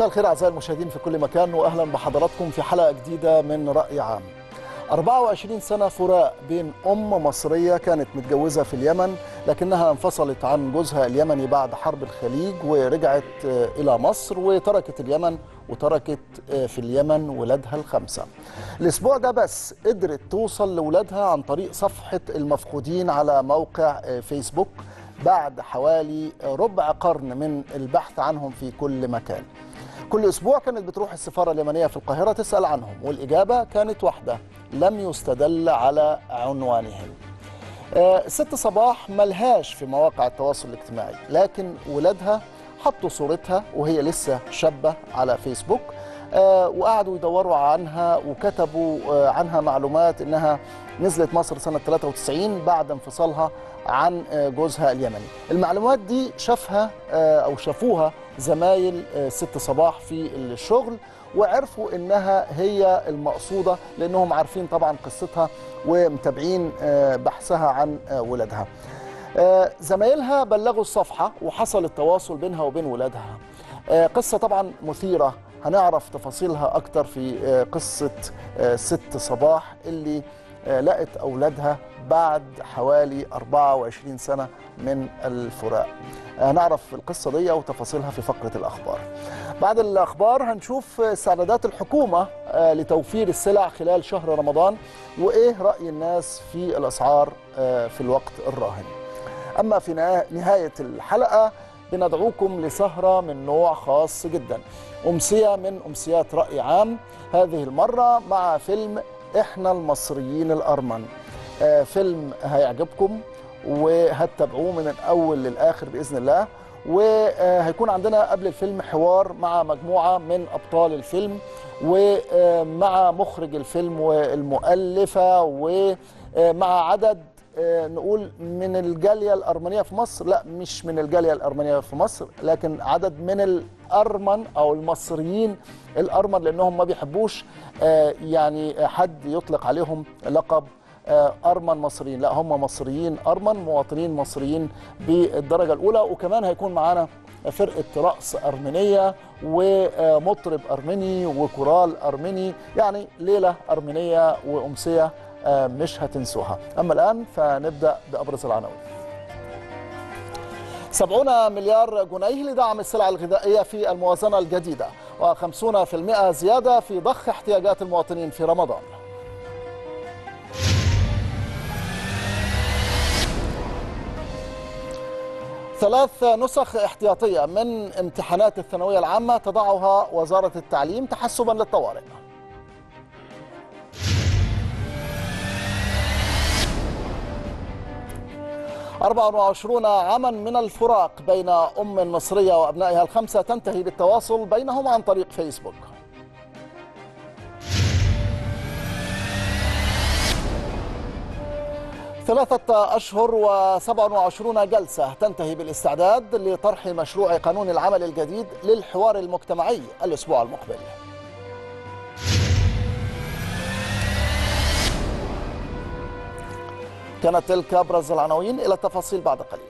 مساء الخير أعزائي المشاهدين في كل مكان وأهلا بحضراتكم في حلقة جديدة من رأي عام 24 سنة فراق بين أم مصرية كانت متجوزة في اليمن لكنها انفصلت عن جوزها اليمني بعد حرب الخليج ورجعت إلى مصر وتركت اليمن وتركت في اليمن ولادها الخمسة الأسبوع ده بس قدرت توصل لولادها عن طريق صفحة المفقودين على موقع فيسبوك بعد حوالي ربع قرن من البحث عنهم في كل مكان كل اسبوع كانت بتروح السفاره اليمنيه في القاهره تسال عنهم والاجابه كانت واحده لم يستدل على عنوانهم آه، ست صباح ملهاش في مواقع التواصل الاجتماعي لكن ولادها حطوا صورتها وهي لسه شابه على فيسبوك آه، وقعدوا يدوروا عنها وكتبوا آه، عنها معلومات انها نزلت مصر سنه 93 بعد انفصالها عن جوزها اليمني المعلومات دي شافها او شافوها زمايل ست صباح في الشغل وعرفوا انها هي المقصوده لانهم عارفين طبعا قصتها ومتابعين بحثها عن ولادها زمايلها بلغوا الصفحه وحصل التواصل بينها وبين ولادها قصه طبعا مثيره هنعرف تفاصيلها اكتر في قصه ست صباح اللي لقت اولادها بعد حوالي 24 سنه من الفراق هنعرف القصه دي وتفاصيلها في فقره الاخبار بعد الاخبار هنشوف استعدادات الحكومه لتوفير السلع خلال شهر رمضان وايه راي الناس في الاسعار في الوقت الراهن اما في نهايه الحلقه بندعوكم لسهره من نوع خاص جدا امسيه من امسيات راي عام هذه المره مع فيلم احنا المصريين الارمن آه فيلم هيعجبكم وهتتابعوه من الاول للاخر باذن الله وهيكون عندنا قبل الفيلم حوار مع مجموعه من ابطال الفيلم ومع مخرج الفيلم والمؤلفه ومع عدد نقول من الجاليه الارمنيه في مصر لا مش من الجاليه الارمنيه في مصر لكن عدد من الارمن او المصريين الارمن لانهم ما بيحبوش يعني حد يطلق عليهم لقب ارمن مصريين لا هم مصريين ارمن مواطنين مصريين بالدرجه الاولى وكمان هيكون معانا فرقه رقص ارمينيه ومطرب ارمني وكورال ارمني يعني ليله ارمينيه وامسيه مش هتنسوها أما الآن فنبدأ بأبرز العناوين 70 مليار جنيه لدعم السلع الغذائية في الموازنة الجديدة و50% زيادة في ضخ احتياجات المواطنين في رمضان ثلاث نسخ احتياطية من امتحانات الثانوية العامة تضعها وزارة التعليم تحسبا للطوارئ أربع وعشرون عاما من الفراق بين أم مصرية وأبنائها الخمسة تنتهي بالتواصل بينهم عن طريق فيسبوك ثلاثة أشهر وسبع وعشرون جلسة تنتهي بالاستعداد لطرح مشروع قانون العمل الجديد للحوار المجتمعي الأسبوع المقبل كانت تلك ابرز العناوين الى التفاصيل بعد قليل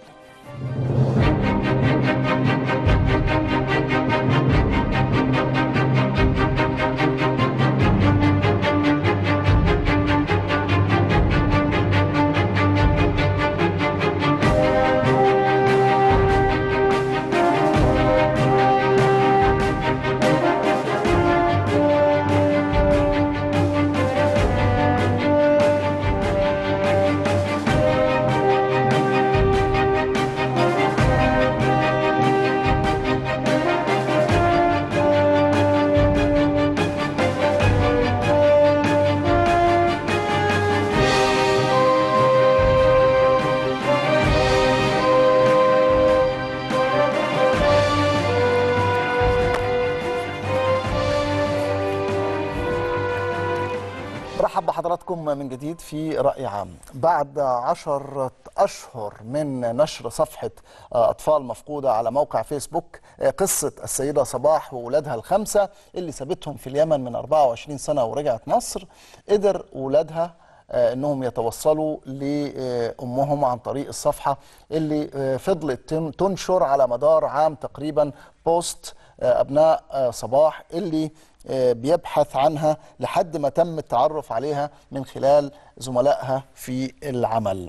برحب بحضراتكم من جديد في رأي عام بعد عشرة أشهر من نشر صفحة أطفال مفقودة على موقع فيسبوك قصة السيدة صباح وولادها الخمسة اللي سابتهم في اليمن من 24 سنة ورجعت مصر قدر ولادها انهم يتوصلوا لامهم عن طريق الصفحه اللي فضلت تنشر على مدار عام تقريبا بوست آه، ابناء آه، صباح اللي آه، بيبحث عنها لحد ما تم التعرف عليها من خلال زملائها في العمل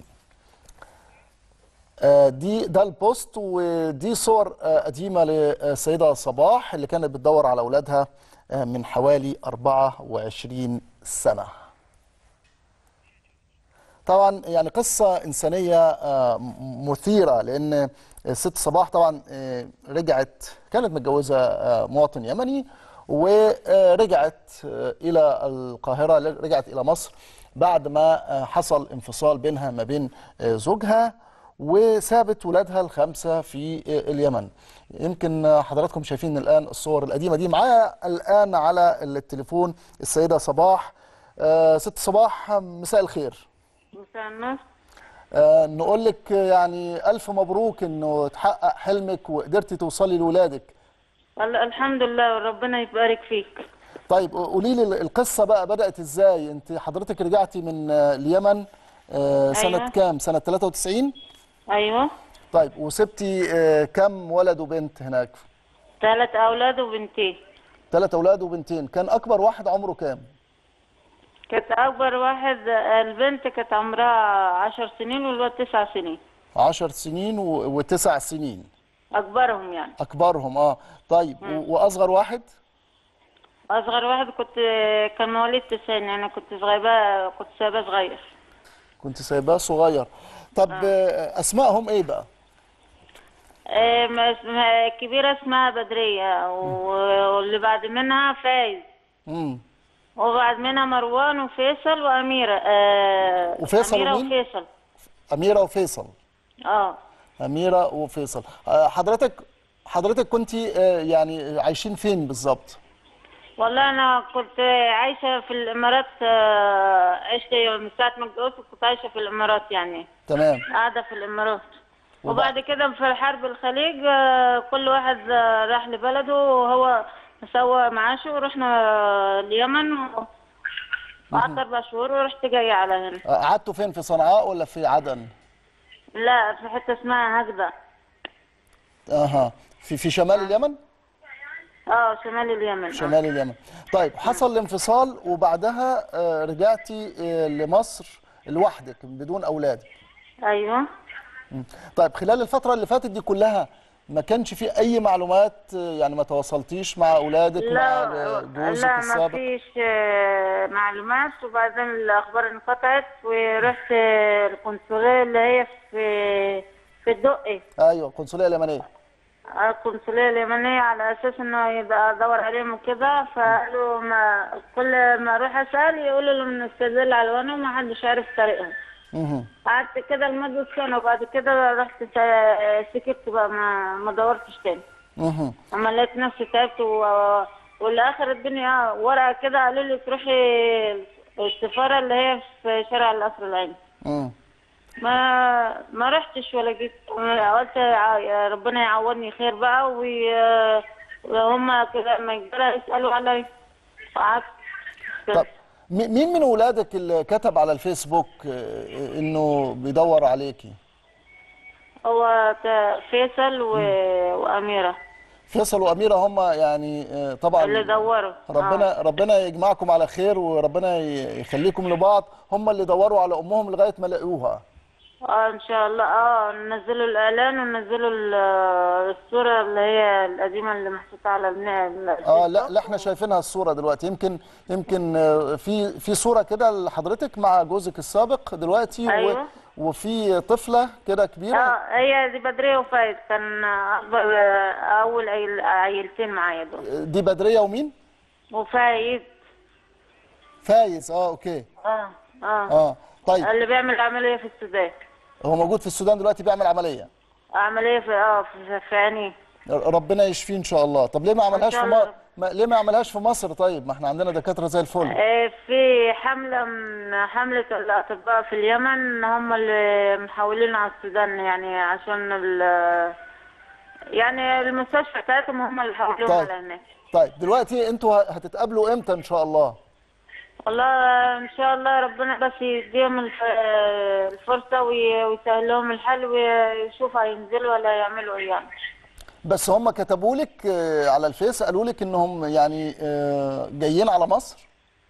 آه، دي ده البوست ودي صور آه، قديمه للسيده صباح اللي كانت بتدور على اولادها آه، من حوالي 24 سنه. طبعا يعني قصه انسانيه آه، م- مثيره لان الست صباح طبعا آه، رجعت كانت متجوزه آه، مواطن يمني ورجعت آه، الى القاهره رجعت الى مصر بعد ما آه، حصل انفصال بينها ما بين آه، زوجها وسابت ولادها الخمسه في آه، اليمن يمكن آه، حضراتكم شايفين الان الصور القديمه دي معايا الان على التليفون السيده صباح آه، ست صباح مساء الخير مساء النور آه، نقول لك يعني ألف مبروك إنه تحقق حلمك وقدرتي توصلي لولادك والله الحمد لله وربنا يبارك فيك طيب قولي لي القصة بقى بدأت إزاي أنت حضرتك رجعتي من آه، اليمن آه، سنة أيوة. كام سنة 93 ايوه طيب وسبتي آه، كم ولد وبنت هناك ثلاث اولاد وبنتين ثلاث أولاد وبنتين كان أكبر واحد عمره كام كانت اكبر واحد البنت كانت عمرها عشر سنين والولد تسع سنين عشر سنين و- وتسع سنين اكبرهم يعني أكبرهم أه طيب و- وأصغر واحد اصغر واحد كنت كان مواليد تسعين يعني كنت صغيرة كنت سايباه صغير كنت سايباه صغير طب آه، أسمائهم إيه بقى آه، ما اسمها الكبيرة اسمها بدرية و- واللي بعد منها فايز مم. وبعد منها مروان وفيصل وأميرة آه وفيصل أميرة ومين؟ وفيصل أميرة وفيصل اه أميرة وفيصل آه، حضرتك حضرتك كنت يعني عايشين فين بالظبط؟ والله انا كنت عايشه في الامارات آه، عشت من ساعه ما اتجوزت كنت عايشه في الامارات يعني تمام قاعده في الامارات وبعد- وبعد كده في حرب الخليج آه، كل واحد آه، راح لبلده وهو سوى معاشه ورحنا اليمن و- قعدت اربع شهور ورحت جايه على هنا آه، قعدتوا فين في صنعاء ولا في عدن؟ لا في حته اسمها هكذا اها في في شمال اليمن؟ اه شمال اليمن آه. شمال اليمن. طيب حصل الانفصال وبعدها آه، رجعتي آه، لمصر لوحدك بدون اولادك. ايوه مم. طيب خلال الفترة اللي فاتت دي كلها ما كانش في أي معلومات آه، يعني ما تواصلتيش مع أولادك مع لا جوزك لا ما السابق؟ فيش آه، معلومات وبعدين الاخبار انقطعت ورحت آه، القنصليه اللي هي في في الدقي أيوه القنصلية اليمنية. القنصليه اليمنيه على اساس انه يبقى ادور عليهم وكده فقالوا ما كل ما اروح اسال يقولوا لهم ان السجل على الوانا وما حدش عارف طريقهم مهم. قعدت كده لمده سنه وبعد كده رحت سا- سكت بقى ما ما دورتش تاني مهم. اما لقيت نفسي تعبت و... والاخر الدنيا ورقه كده قالوا لي تروحي السفاره اللي هي في شارع القصر العيني مم. ما ما رحتش ولا جيت قلت يا ربنا يعوضني خير بقى و- وهم كده لما يجوا يسالوا علي قعدت طب مي- مين من أولادك اللي كتب على الفيسبوك آه، إنه بيدور عليكي؟ هو ت- فيصل و... واميره فيصل وأميرة هم يعني آه، طبعا اللي دوروا ربنا ربنا يجمعكم على خير وربنا ي- يخليكم لبعض هم اللي دوروا على أمهم لغاية ما لقوها. اه ان شاء الله اه ننزلوا الاعلان وننزلوا ال- الصوره اللي هي القديمه اللي محطوطه على الن- اه لا لا احنا شايفينها الصورة دلوقتي يمكن يمكن آه، في في صورة كده لحضرتك مع جوزك السابق دلوقتي و- أيوة. وفي طفلة كده كبيرة اه هي دي بدريه وفايد كان اكبر اول عيل عيلتين معايا دول دي بدرية ومين؟ وفايد فايز اه اوكي اه اه اه طيب اللي بيعمل عمليه في السودان هو موجود في السودان دلوقتي بيعمل عملية عمليه في اه في, في عينيه ربنا يشفيه ان شاء الله طب ليه ما عملهاش شاء في الله. مصر ما ليه ما عملهاش في مصر طيب ما احنا عندنا دكاترة زي الفل آه، في حملة من حملة الأطباء في اليمن هم اللي محولين على السودان يعني عشان ال يعني المستشفى بتاعتهم هم اللي حولوهم طيب. على هناك طيب دلوقتي انتوا هتتقابلوا امتى ان شاء الله والله إن شاء الله ربنا بس يديهم الف- الفرصة وي- ويسهل لهم الحل ويشوفوا هينزلوا ولا يعملوا إيه يعني بس هم كتبوا لك آه، على الفيس قالوا لك انهم يعني آه، جايين على مصر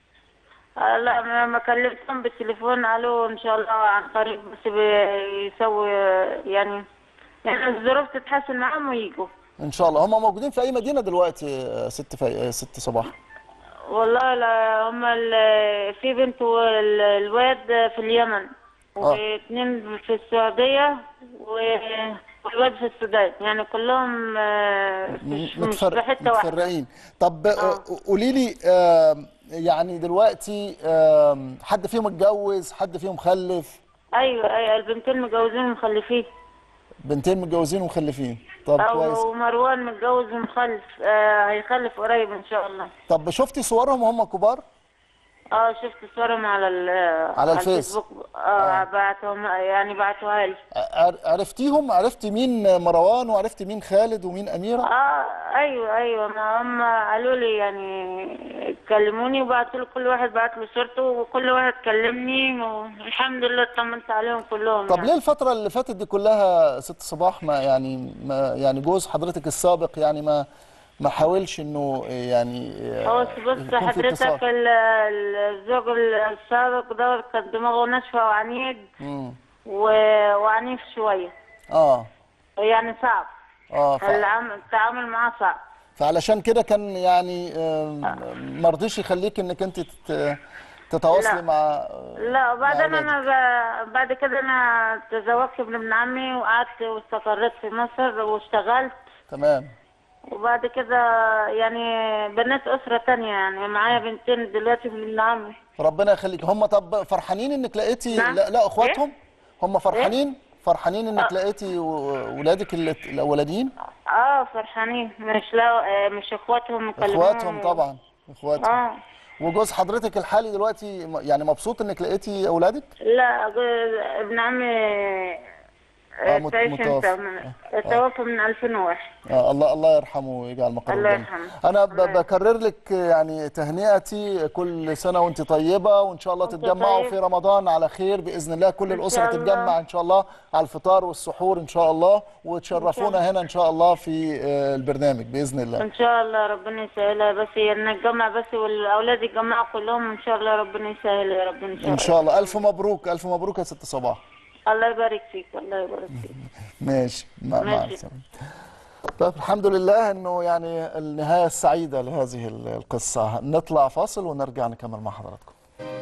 آه، لا ما ما كلمتهم بالتليفون قالوا ان شاء الله عن قريب بس بيسوي يعني يعني الظروف تتحسن معاهم ويجوا ان شاء الله هم موجودين في اي مدينه دلوقتي آه، ست في... آه، ست صباح والله لا هم ال- في بنت والواد في اليمن واثنين في السعودية و- والواد في السودان يعني كلهم آه، مش, مش في متفر... حتة واحدة متفرقين طب آه. قولي لي آه، يعني دلوقتي آه، حد فيهم اتجوز حد فيهم خلف ايوه ايوه البنتين متجوزين ومخلفين بنتين متجوزين ومخلفين طب كويس او مروان متجوز ومخلف آه هيخلف قريب ان شاء الله طب شفتي صورهم وهم كبار اه شفت صورهم على ال على الفيس. الفيسبوك اه بعتهم يعني بعتوها لي عر- عرفتيهم عرفتي مين مروان وعرفتي مين خالد ومين اميره اه ايوه ايوه ما هم قالوا لي يعني كلموني وبعتوا لي كل واحد بعت له صورته وكل واحد كلمني والحمد لله اطمنت عليهم كلهم طب يعني. ليه الفترة اللي فاتت دي كلها ست صباح ما يعني ما يعني جوز حضرتك السابق يعني ما ما حاولش انه يعني هو بص يكون في حضرتك اتصال؟ ال- ال- الزوج السابق ده كان دماغه ناشفة وعنيد مم. و- وعنيف شوية اه يعني صعب اه ف... العم- التعامل معاه صعب فعلشان كده كان يعني آم، ما رضيش يخليك انك انت تت- تتواصلي لا. مع لا وبعدين مع انا ب... بعد كده انا تزوجت ابن ابن عمي وقعدت واستقريت في مصر واشتغلت تمام وبعد كده يعني بنيت أسرة تانية يعني معايا بنتين دلوقتي من ابن عمي ربنا يخليك هم طب فرحانين انك لقيتي نعم. لا لا اخواتهم هم فرحانين فرحانين انك لقيتي و- ولادك ال- الاولانيين اه فرحانين مش لا آه، مش اخواتهم مكلمين اخواتهم طبعا اخواتهم اه وجوز حضرتك الحالي دلوقتي م- يعني مبسوط انك لقيتي اولادك لا ج- ابن عمي آه، آه، مت- تعيش انت متوفى. من- توفى من 2001 آه الله الله يرحمه ويجعل مقره الله الجنة. يرحمه. انا الله ب- بكرر لك يعني تهنئتي كل سنه وانت طيبه وان شاء الله وأنت تتجمعوا طيب. في رمضان على خير باذن الله كل إن الاسره شاء الله. تتجمع ان شاء الله على الفطار والسحور ان شاء الله وتشرفونا الله. هنا ان شاء الله في آه، البرنامج باذن الله ان شاء الله ربنا يسهلها بس نتجمع بس والاولاد يتجمعوا كلهم ان شاء الله ربنا يسهل يا رب ان شاء الله ان شاء الله الف مبروك الف مبروك يا ست صباح الله يبارك فيك الله يبارك فيك ماشي مع مع ماشي. السلامه طيب الحمد لله انه يعني النهايه السعيده لهذه ال- القصه نطلع فاصل ونرجع نكمل مع حضراتكم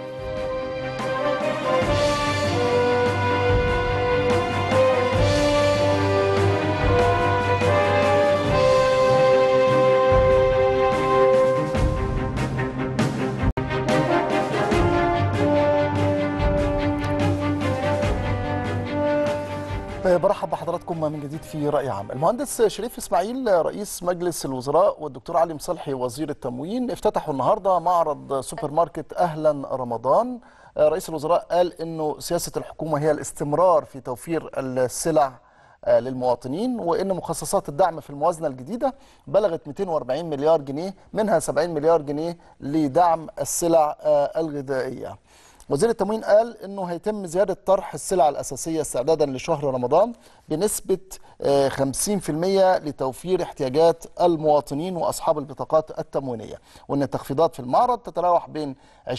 برحب بحضراتكم من جديد في رأي عام المهندس شريف إسماعيل رئيس مجلس الوزراء والدكتور علي مصلحي وزير التموين افتتحوا النهاردة معرض سوبر ماركت أهلا رمضان رئيس الوزراء قال أنه سياسة الحكومة هي الاستمرار في توفير السلع آه، للمواطنين وان مخصصات الدعم في الموازنه الجديده بلغت 240 مليار جنيه منها 70 مليار جنيه لدعم السلع آه، الغذائيه. وزير التموين قال انه هيتم زياده طرح السلع الاساسيه استعدادا لشهر رمضان بنسبه آه، 50% لتوفير احتياجات المواطنين واصحاب البطاقات التموينيه وان التخفيضات في المعرض تتراوح بين 20%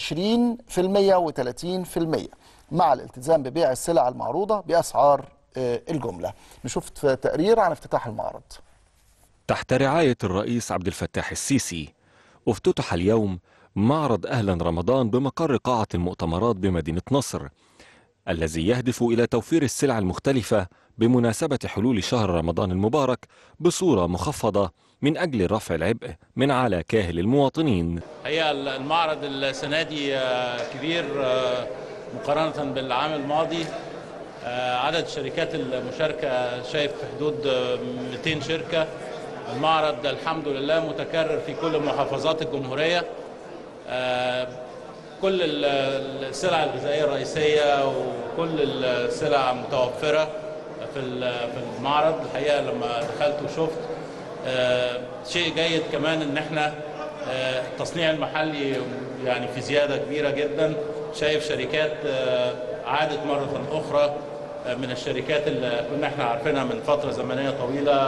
و30% مع الالتزام ببيع السلع المعروضه باسعار آه، الجمله. نشوف تقرير عن افتتاح المعرض. تحت رعاية الرئيس عبد الفتاح السيسي افتتح اليوم معرض أهلا رمضان بمقر قاعة المؤتمرات بمدينة نصر الذي يهدف إلى توفير السلع المختلفة بمناسبة حلول شهر رمضان المبارك بصورة مخفضة من أجل رفع العبء من على كاهل المواطنين هي المعرض السنة دي آه، كبير آه، مقارنة بالعام الماضي آه، عدد الشركات المشاركة شايف في حدود آه، 200 شركة المعرض الحمد لله متكرر في كل محافظات الجمهورية آه، كل ال- السلع الغذائية الرئيسية وكل السلع متوفرة في ال- في المعرض الحقيقة لما دخلت وشفت آه، شيء جيد كمان ان احنا آه، التصنيع المحلي يعني في زيادة كبيرة جدا شايف شركات آه، عادت مرة أخرى آه، من الشركات اللي كنا احنا عارفينها من فترة زمنية طويلة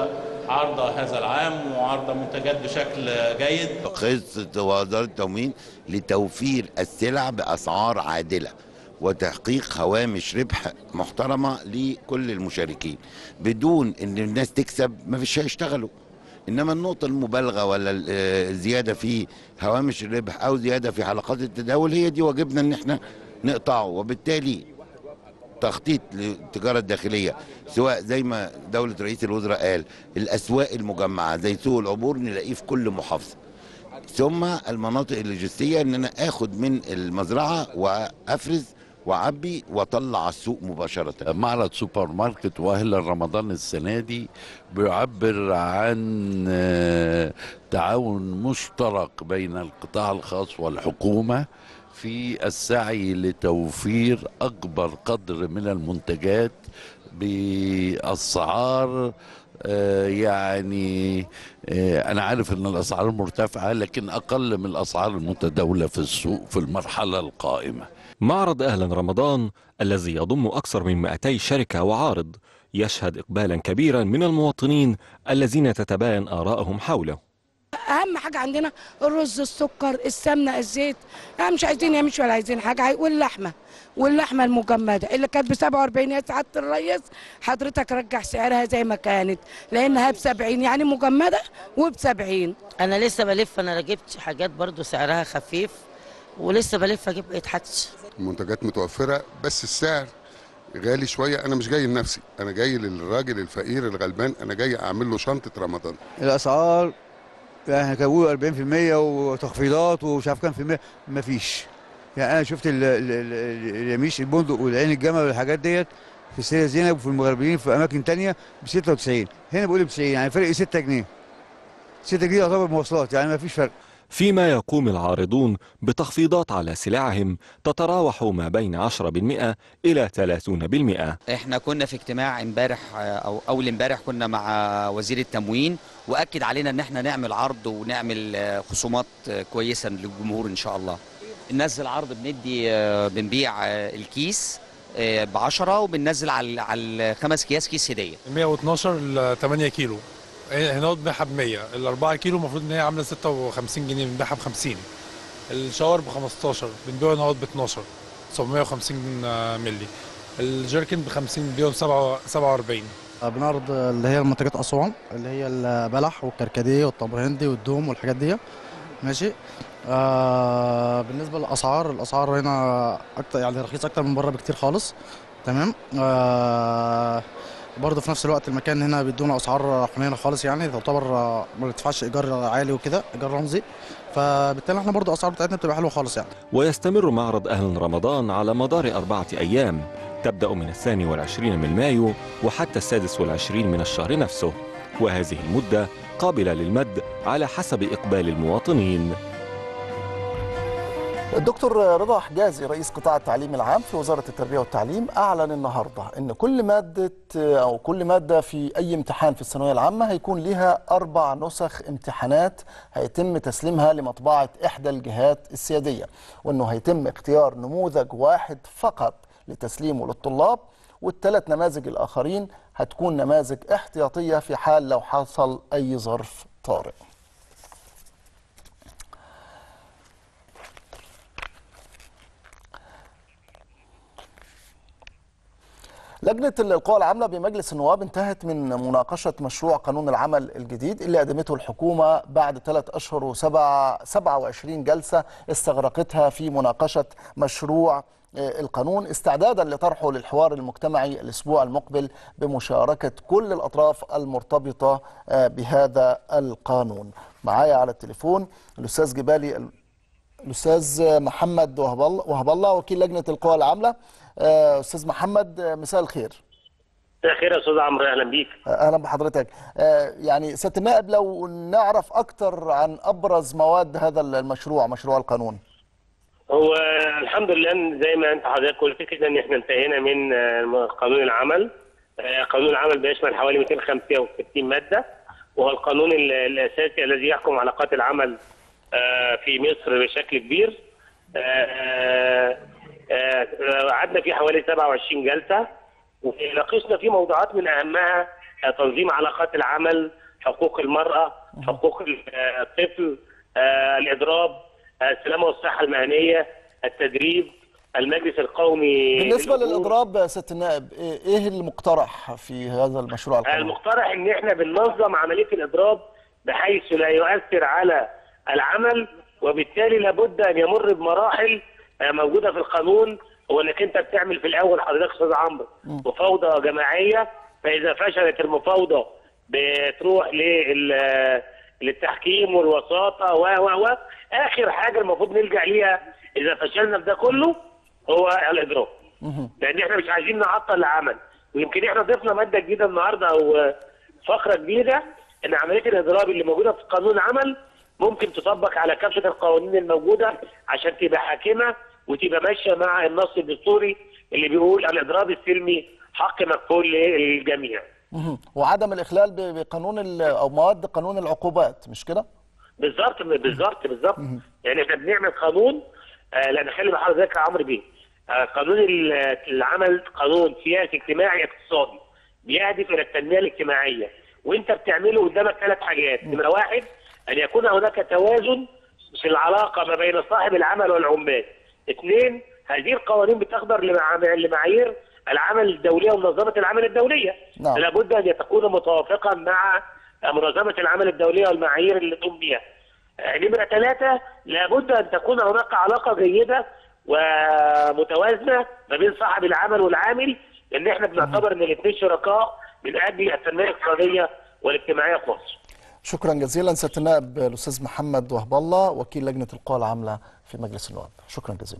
عرض هذا العام وعرض منتجات بشكل جيد خطة وزارة التموين لتوفير السلع بأسعار عادلة وتحقيق هوامش ربح محترمة لكل المشاركين بدون ان الناس تكسب ما فيش هيشتغلوا انما النقطة المبالغة ولا ال- آه، الزيادة في هوامش الربح او زيادة في حلقات التداول هي دي واجبنا ان احنا نقطعه وبالتالي تخطيط للتجارة الداخلية سواء زي ما دولة رئيس الوزراء قال الأسواق المجمعة زي سوق العبور نلاقيه في كل محافظة ثم المناطق اللوجستية ان انا اخد من المزرعة وافرز واعبي واطلع على السوق مباشرة معرض سوبر ماركت واهلا رمضان السنه دي بيعبر عن آه، تعاون مشترك بين القطاع الخاص والحكومه في السعي لتوفير اكبر قدر من المنتجات باسعار آه، يعني آه، انا عارف ان الاسعار مرتفعه لكن اقل من الاسعار المتداوله في السوق في المرحله القائمه معرض أهلا رمضان الذي يضم أكثر من 200 شركة وعارض يشهد إقبالا كبيرا من المواطنين الذين تتباين آرائهم حوله اهم حاجه عندنا الرز السكر السمنه الزيت احنا مش عايزين يمشي ولا عايزين حاجه واللحمه واللحمه المجمده اللي كانت ب 47 يا سعاده الريس حضرتك رجع سعرها زي ما كانت لانها ب 70 يعني مجمده وب 70 انا لسه بلف انا جبت حاجات برضو سعرها خفيف ولسه بلف اجيب بقيه حاجتي المنتجات متوفرة بس السعر غالي شوية أنا مش جاي لنفسي أنا جاي للراجل الفقير الغلبان أنا جاي أعمل له شنطة رمضان الاسعار يعني كانوا بيقولوا 40% وتخفيضات ومش عارف كام في المية مفيش يعني انا شفت ال- ال- ال- اليميش البندق والعين الجمل والحاجات ديت في السيدة زينب وفي المغربلين في اماكن تانية ب 96 هنا بيقولوا ب 90 يعني فرق 6 جنيه 6 جنيه يعتبر مواصلات يعني مفيش فرق فيما يقوم العارضون بتخفيضات على سلعهم تتراوح ما بين 10% إلى 30% احنا كنا في اجتماع امبارح آه، او اول امبارح كنا مع وزير التموين واكد علينا ان احنا نعمل عرض ونعمل آه، خصومات آه، كويسه للجمهور ان شاء الله ننزل عرض بندي آه، بنبيع آه، الكيس ب 10 وبننزل على على الخمس اكياس كيس هديه 112 ل 8 كيلو هنا بنبيعها ب 100 ال 4 كيلو المفروض ان هي عامله 56 جنيه بنبيعها ب 50 الشاور ب 15 بنبيعه هنا ب 12 750 مللي الجيركن ب 50 بنبيعه ب 47 بنعرض اللي هي المنتجات اسوان اللي هي البلح والكركديه والطبر هندي والدوم والحاجات دي ماشي آه بالنسبه للاسعار الاسعار هنا اكتر يعني رخيص اكتر من بره بكتير خالص تمام آه برضه في نفس الوقت المكان هنا بيدونا اسعار حنينه خالص يعني تعتبر آه، ما بندفعش ايجار عالي وكده ايجار رمزي فبالتالي احنا برضه الاسعار بتاعتنا بتبقى حلوه خالص يعني ويستمر معرض أهل رمضان على مدار أربعة أيام تبدأ من الثاني والعشرين من مايو وحتى السادس والعشرين من الشهر نفسه وهذه المدة قابلة للمد على حسب إقبال المواطنين الدكتور رضا حجازي رئيس قطاع التعليم العام في وزارة التربية والتعليم أعلن النهاردة أن كل مادة أو كل مادة في أي امتحان في الثانوية العامة هيكون لها أربع نسخ امتحانات هيتم تسليمها لمطبعة إحدى الجهات السيادية وأنه هيتم اختيار نموذج واحد فقط لتسليمه للطلاب والثلاث نماذج الآخرين هتكون نماذج احتياطية في حال لو حصل أي ظرف طارئ لجنة القوى العاملة بمجلس النواب انتهت من مناقشة مشروع قانون العمل الجديد اللي قدمته الحكومة بعد ثلاث أشهر وسبع 27 جلسة استغرقتها في مناقشة مشروع آه، القانون استعدادا لطرحه للحوار المجتمعي الأسبوع المقبل بمشاركة كل الأطراف المرتبطة آه، بهذا القانون معايا على التليفون الأستاذ جبالي الاستاذ محمد وهب الله وهب الله وكيل لجنه القوى العامله آه، استاذ محمد آه، مساء الخير مساء الخير يا استاذ عمرو اهلا بيك آه، اهلا بحضرتك آه، يعني سياده النائب لو نعرف اكتر عن ابرز مواد هذا المشروع مشروع القانون هو الحمد لله إن زي ما انت حضرتك قلت كده ان احنا انتهينا من آه، قانون العمل آه، قانون العمل بيشمل حوالي 265 ماده وهو القانون ال- الاساسي الذي يحكم علاقات العمل آه، في مصر بشكل كبير آه، آه، قعدنا فيه حوالي 27 جلسه وناقشنا فيه موضوعات من اهمها آه، تنظيم علاقات العمل حقوق المراه حقوق الطفل آه، الاضراب آه، السلامه والصحه المهنيه التدريب المجلس القومي بالنسبه للأجور. للاضراب يا سياده النائب إيه- ايه المقترح في هذا المشروع القانوني؟ المقترح ان احنا بننظم عمليه الاضراب بحيث لا يؤثر على العمل وبالتالي لابد ان يمر بمراحل آه، موجوده في القانون هو انك انت بتعمل في الاول حضرتك استاذ عمرو مفاوضه جماعيه فاذا فشلت المفاوضه بتروح لل للتحكيم والوساطه و و و اخر حاجه المفروض نلجا ليها اذا فشلنا في ده كله هو الاضراب لان احنا مش عايزين نعطل العمل ويمكن احنا ضفنا ماده جديده النهارده او فقره جديده ان عمليه الاضراب اللي موجوده في قانون العمل ممكن تطبق على كافه القوانين الموجوده عشان تبقى حاكمه وتبقى ماشيه مع النص الدستوري اللي بيقول الاضراب السلمي حق مكفول للجميع. مهم. وعدم الاخلال ب- بقانون ال- او مواد قانون العقوبات مش كده؟ بالظبط بالظبط بالظبط يعني احنا بنعمل قانون آه لان خلي بال حضرتك يا عمرو بيه آه قانون ال- العمل قانون سياسي اجتماعي اقتصادي بيهدف الى التنميه الاجتماعيه وانت بتعمله قدامك ثلاث حاجات نمره واحد ان يكون هناك توازن في العلاقه ما بين صاحب العمل والعمال اثنين هذه القوانين بتخضر لمع- لمعايير العمل الدوليه ومنظمه العمل الدوليه نعم. لابد ان تكون متوافقا مع منظمه العمل الدوليه والمعايير اللي تقوم بها آه، نمرة ثلاثة لابد أن تكون هناك علاقة جيدة ومتوازنة ما بين صاحب العمل والعامل لأن احنا بنعتبر أن الاثنين شركاء من أجل التنمية الاقتصادية والاجتماعية في مصر. شكرا جزيلا سياده النائب الاستاذ محمد وهب الله وكيل لجنه القوى العامله في مجلس النواب شكرا جزيلا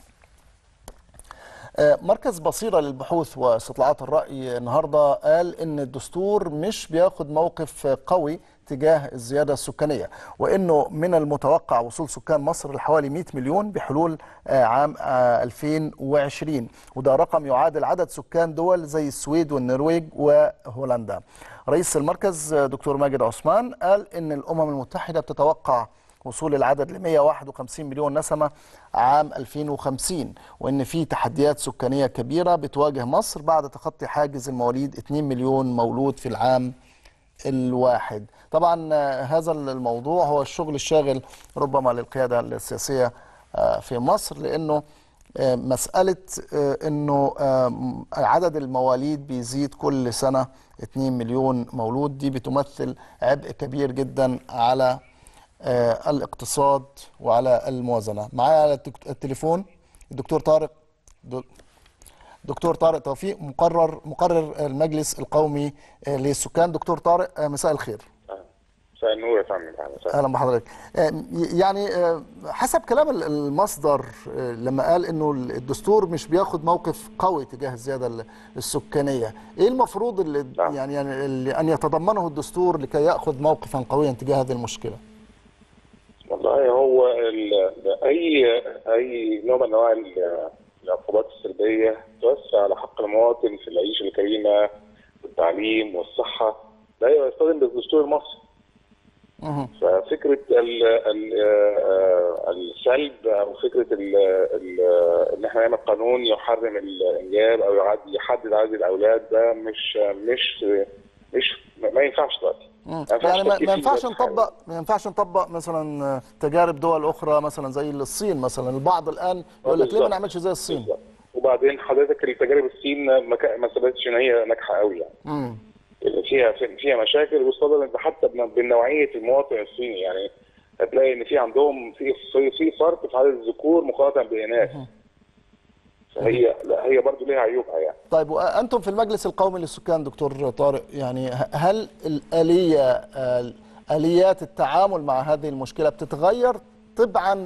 آه، مركز بصيرة للبحوث واستطلاعات الرأي النهاردة قال إن الدستور مش بياخد موقف قوي تجاه الزيادة السكانية وإنه من المتوقع وصول سكان مصر لحوالي 100 مليون بحلول آه، عام آه، 2020 وده رقم يعادل عدد سكان دول زي السويد والنرويج وهولندا رئيس المركز آه، دكتور ماجد عثمان قال إن الأمم المتحدة بتتوقع وصول العدد ل 151 مليون نسمة عام 2050 وإن في تحديات سكانية كبيرة بتواجه مصر بعد تخطي حاجز المواليد 2 مليون مولود في العام الواحد طبعا آه، هذا الموضوع هو الشغل الشاغل ربما للقيادة السياسية آه، في مصر لأنه آه، مسألة آه، أنه آه، عدد المواليد بيزيد كل سنة 2 مليون مولود دي بتمثل عبء كبير جدا على آه، الاقتصاد وعلى الموازنة معايا على التك- التليفون الدكتور طارق د- دكتور طارق توفيق مقرر مقرر المجلس القومي آه، للسكان دكتور طارق آه، مساء الخير مساء النور يا فندم أهلا وسهلا. اهلا بحضرتك آه، يعني آه، حسب كلام ال- المصدر آه، لما قال انه الدستور مش بياخد موقف قوي تجاه الزياده ال- السكانيه ايه المفروض اللي يعني يعني اللي ان يتضمنه الدستور لكي ياخذ موقفا قويا تجاه هذه المشكله والله هو ال- اي اي نوع من انواع ال- العقوبات السلبيه توسع على حق المواطن في العيشه الكريمه والتعليم والصحه لا يصطدم بالدستور المصري ففكره ال ال آه، السلب او فكره ال ال ان احنا نعمل قانون يحرم الانجاب او يعد- يحدد عدد الاولاد ده مش مش مش ما ينفعش دلوقتي مم. ينفعش يعني ما تفكير ما فيه ينفعش دلوقتي حالا. نطبق ما ينفعش نطبق مثلا آه، تجارب دول اخرى مثلا زي الصين مثلا البعض الان يقول لك ليه ما بالظبط. نعملش زي الصين وبعدين حضرتك التجارب الصين ما كا- ما ثبتش ان هي ناجحه قوي يعني مم. فيها فيها مشاكل واصطدمت حتى بن- بنوعيه المواطن الصيني يعني هتلاقي ان في عندهم في في في فرق في عدد الذكور مقارنه بالاناث فهي لا هي برضه ليها عيوبها يعني طيب وانتم في المجلس القومي للسكان دكتور طارق يعني ه- هل الاليه آه، اليات التعامل مع هذه المشكله بتتغير طبعا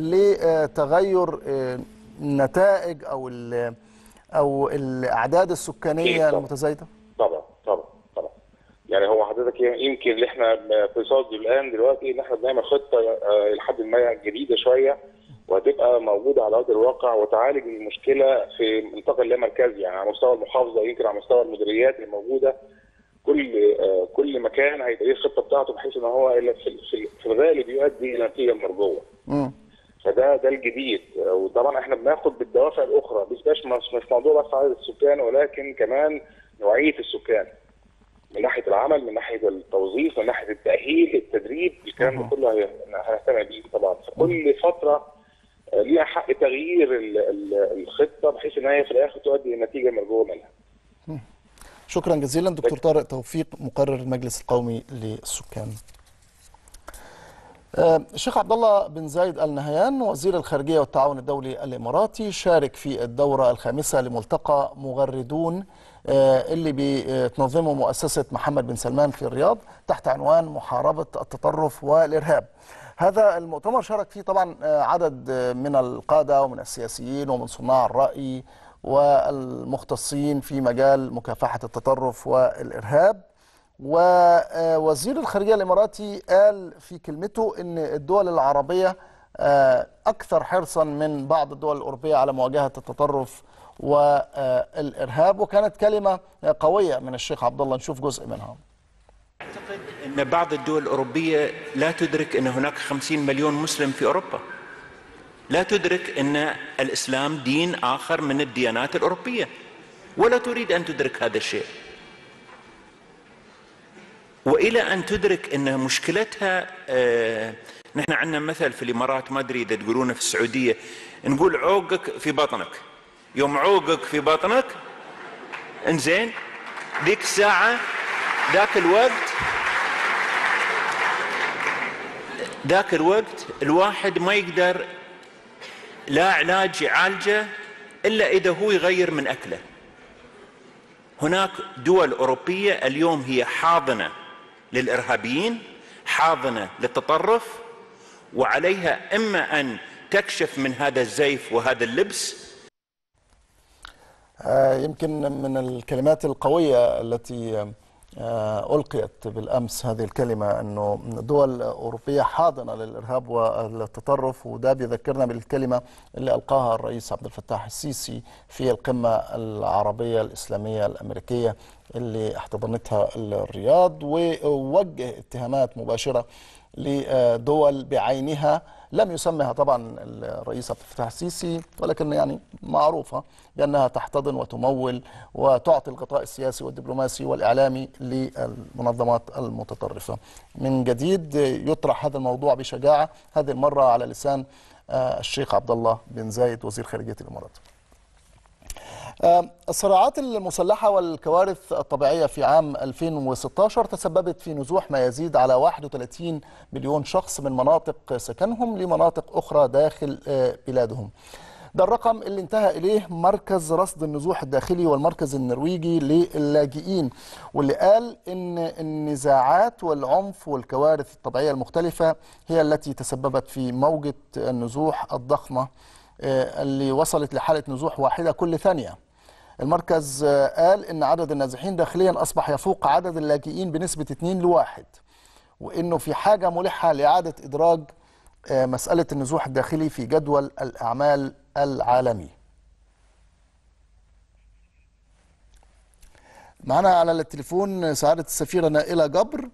لتغير آه، النتائج او ال- او الاعداد السكانيه المتزايده؟ طبعا طبعا طبعا يعني هو حضرتك يمكن اللي احنا في صدد الان دلوقتي ان احنا بنعمل خطه آه، لحد ما جديده شويه وهتبقى موجوده على ارض الواقع وتعالج المشكله في منطقه اللامركزي يعني على مستوى المحافظه يمكن على مستوى المديريات الموجوده كل آه، كل مكان هيبقى ليه الخطه بتاعته بحيث ان هو في في- في الغالب يؤدي الى النتيجه المرجوه مم. فده ده الجديد وطبعا احنا بناخد بالدوافع الاخرى مش بس مش مش موضوع بس عدد السكان ولكن كمان نوعيه السكان من ناحيه العمل من ناحيه التوظيف من ناحيه التاهيل التدريب الكلام ده كله هي- هنهتم بيه طبعا فكل فتره آه، ليها حق تغيير ال- ال- الخطه بحيث ان هي في الاخر تؤدي لنتيجه مرجوه منها شكرا جزيلا دكتور طارق توفيق مقرر المجلس القومي للسكان آه، الشيخ عبد الله بن زايد ال نهيان وزير الخارجيه والتعاون الدولي الاماراتي شارك في الدوره الخامسه لملتقى مغردون آه، اللي بتنظمه مؤسسه محمد بن سلمان في الرياض تحت عنوان محاربه التطرف والارهاب. هذا المؤتمر شارك فيه طبعا آه، عدد آه، من القاده ومن السياسيين ومن صناع الراي والمختصين في مجال مكافحه التطرف والارهاب. ووزير الخارجيه الاماراتي قال في كلمته ان الدول العربيه آه، اكثر حرصا من بعض الدول الاوروبيه على مواجهه التطرف والارهاب وكانت كلمه قويه من الشيخ عبد الله نشوف جزء منها أن بعض الدول الأوروبية لا تدرك أن هناك خمسين مليون مسلم في أوروبا لا تدرك أن الإسلام دين آخر من الديانات الأوروبية ولا تريد أن تدرك هذا الشيء وإلى أن تدرك أن مشكلتها آه نحن عندنا مثل في الإمارات ما أدري إذا تقولونه في السعودية نقول عوقك في بطنك يوم عوقك في بطنك انزين ذيك الساعة ذاك الوقت ذاك الوقت الواحد ما يقدر لا علاج يعالجه الا اذا هو يغير من اكله. هناك دول اوروبيه اليوم هي حاضنه للارهابيين، حاضنه للتطرف وعليها اما ان تكشف من هذا الزيف وهذا اللبس آه، يمكن من الكلمات القوية التي آه، ألقيت بالأمس هذه الكلمة أنه دول أوروبية حاضنة للإرهاب والتطرف وده بيذكرنا بالكلمة اللي ألقاها الرئيس عبد الفتاح السيسي في القمة العربية الإسلامية الأمريكية اللي احتضنتها الرياض ووجه اتهامات مباشرة لدول بعينها لم يسمها طبعا الرئيس عبد الفتاح السيسي ولكن يعني معروفه بانها تحتضن وتمول وتعطي الغطاء السياسي والدبلوماسي والاعلامي للمنظمات المتطرفه. من جديد يطرح هذا الموضوع بشجاعه هذه المره على لسان آه، الشيخ عبد الله بن زايد وزير خارجيه الامارات. آه، الصراعات المسلحة والكوارث الطبيعية في عام 2016 تسببت في نزوح ما يزيد على 31 مليون شخص من مناطق سكنهم لمناطق أخرى داخل آه، بلادهم ده الرقم اللي انتهى إليه مركز رصد النزوح الداخلي والمركز النرويجي للاجئين واللي قال إن النزاعات والعنف والكوارث الطبيعية المختلفة هي التي تسببت في موجة النزوح الضخمة آه، اللي وصلت لحالة نزوح واحدة كل ثانية المركز آه، قال إن عدد النازحين داخليا أصبح يفوق عدد اللاجئين بنسبة 2 لواحد وإنه في حاجة ملحة لإعادة إدراج آه، مسألة النزوح الداخلي في جدول الأعمال العالمي معنا على التليفون سعادة السفيرة نائلة جبر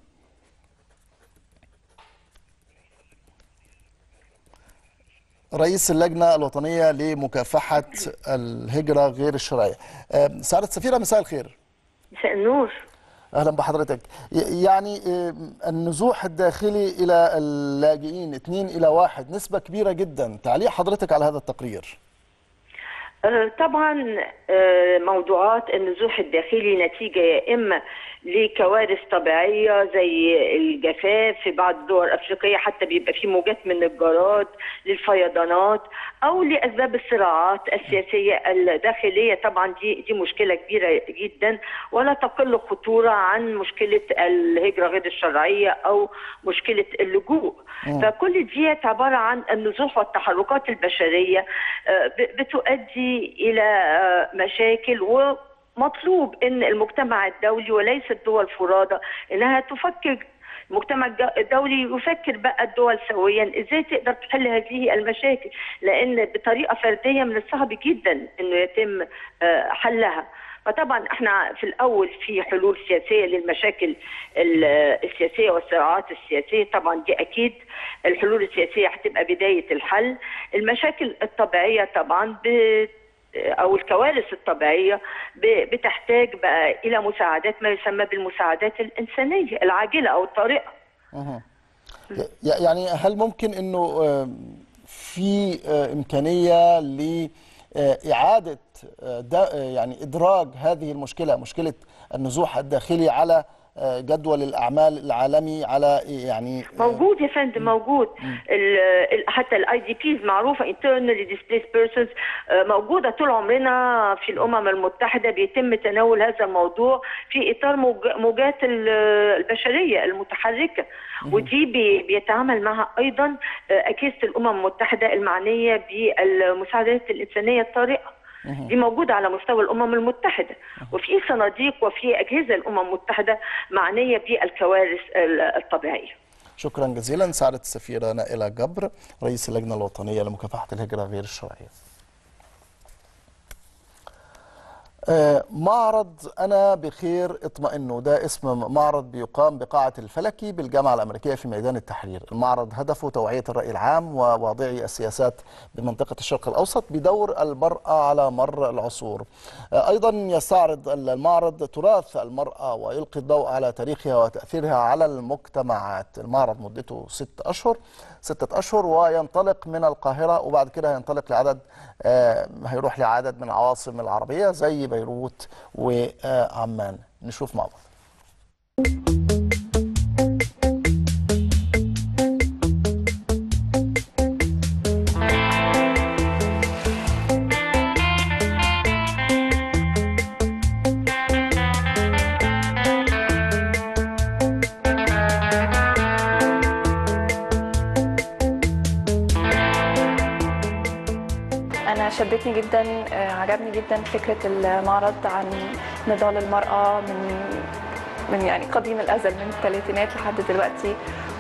رئيس اللجنة الوطنية لمكافحة الهجرة غير الشرعية آه، سعادة السفيرة مساء الخير مساء النور أهلا بحضرتك ي- يعني آه، النزوح الداخلي إلى اللاجئين 2 إلى 1 نسبة كبيرة جدا تعليق حضرتك على هذا التقرير آه، طبعا آه، موضوعات النزوح الداخلي نتيجة يا إما لكوارث طبيعية زي الجفاف في بعض الدول الأفريقية حتى بيبقى في موجات من الجراد للفيضانات أو لأسباب الصراعات السياسية الداخلية طبعا دي دي مشكلة كبيرة جدا ولا تقل خطورة عن مشكلة الهجرة غير الشرعية أو مشكلة اللجوء مم. فكل ديت عبارة عن النزوح والتحركات البشرية آه، ب- بتؤدي إلى آه، مشاكل ومطلوب أن المجتمع الدولي وليس الدول فرادى أنها تفكر المجتمع الج- الدولي يفكر بقى الدول سويا ازاي تقدر تحل هذه المشاكل لان بطريقه فرديه من الصعب جدا انه يتم آه، حلها فطبعا احنا في الاول في حلول سياسيه للمشاكل ال- السياسيه والصراعات السياسيه طبعا دي اكيد الحلول السياسيه هتبقى بدايه الحل المشاكل الطبيعيه طبعا ب- او الكوارث الطبيعيه ب- بتحتاج بقى الى مساعدات ما يسمى بالمساعدات الانسانيه العاجله او الطارئه مهم. ي- يعني هل ممكن انه آم، في آه، امكانيه لاعاده آه، دا- آه، يعني ادراج هذه المشكله مشكله النزوح الداخلي على آه، جدول الاعمال العالمي على يعني موجود يا فندم موجود ال ال حتى الاي دي بيز معروفه internally displaced persons آه، موجوده طول عمرنا في الامم المتحده بيتم تناول هذا الموضوع في اطار موج- موجات ال- البشريه المتحركه ودي بي- بيتعامل معها ايضا آه، اجهزه الامم المتحده المعنيه بالمساعدات الانسانيه الطارئه دي موجودة على مستوى الأمم المتحدة وفي صناديق وفي أجهزة الأمم المتحدة معنية بالكوارث ال- الطبيعية شكرا جزيلا سعادة السفيرة نائلة جبر رئيس اللجنة الوطنية لمكافحة الهجرة غير الشرعية آه، معرض أنا بخير اطمئنوا ده اسم معرض بيقام بقاعة الفلكي بالجامعة الأمريكية في ميدان التحرير المعرض هدفه توعية الرأي العام وواضعي السياسات بمنطقة الشرق الأوسط بدور المرأة على مر العصور آه، أيضا يستعرض المعرض تراث المرأة ويلقي الضوء على تاريخها وتأثيرها على المجتمعات المعرض مدته ست أشهر ستة أشهر وينطلق من القاهرة وبعد كده هينطلق لعدد آه، هيروح لعدد من العواصم العربية زي بيروت وعمان نشوف مع بعض أنا شدتني جدا آه، عجبني جدا فكرة المعرض عن نضال المرأة من من يعني قديم الأزل من الثلاثينات لحد دلوقتي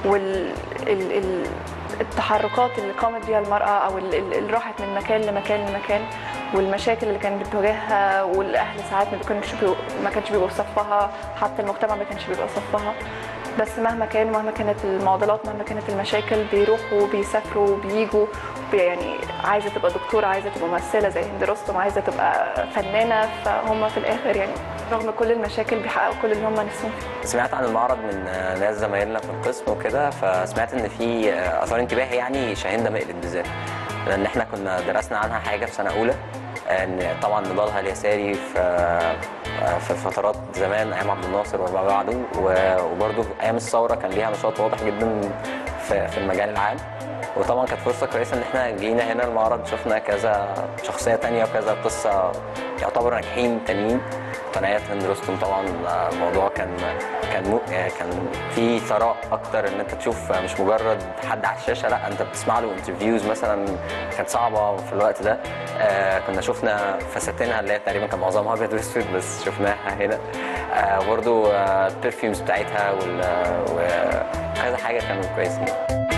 والتحركات اللي قامت بها المرأة أو ال- ال- اللي راحت من مكان لمكان لمكان والمشاكل اللي كانت بتواجهها والأهل ساعات ما كانش بيبقوا- ما كانش بيبقوا في صفها حتى المجتمع ما كانش بيبقى في صفها بس مهما كان مهما كانت المعضلات مهما كانت المشاكل بيروحوا وبيسافروا وبيجوا بي- يعني عايزه تبقى دكتوره عايزه تبقى ممثله زي هند رستم عايزه تبقى فنانه فهم في الاخر يعني رغم كل المشاكل بيحققوا كل اللي هم نفسهم فيه سمعت عن المعرض من آه، ناس زمايلنا في القسم وكده فسمعت ان في آه، اثار انتباهي يعني شاهين مقلب بالذات لان احنا كنا درسنا عنها حاجه في سنه اولى آه، ان طبعا نضالها اليساري في آه، في فترات زمان ايام عبد الناصر وما بعده و- وبرضه في ايام الثوره كان ليها نشاط واضح جدا في في المجال العام وطبعا كانت فرصه كويسه ان احنا جينا هنا المعرض شفنا كذا شخصيه تانية وكذا قصه يعتبر ناجحين تانيين قناة هند رستم طبعا آه، الموضوع كان كان مو آه، كان في ثراء اكتر ان انت تشوف آه، مش مجرد حد على الشاشه لا انت بتسمع له انترفيوز مثلا كانت صعبه في الوقت ده آه، كنا شفنا فساتينها اللي هي تقريبا كان معظمها ابيض واسود بس شفناها هنا آه، برضو آه، البرفيومز بتاعتها وال- آه، وكذا حاجه كانوا كويسين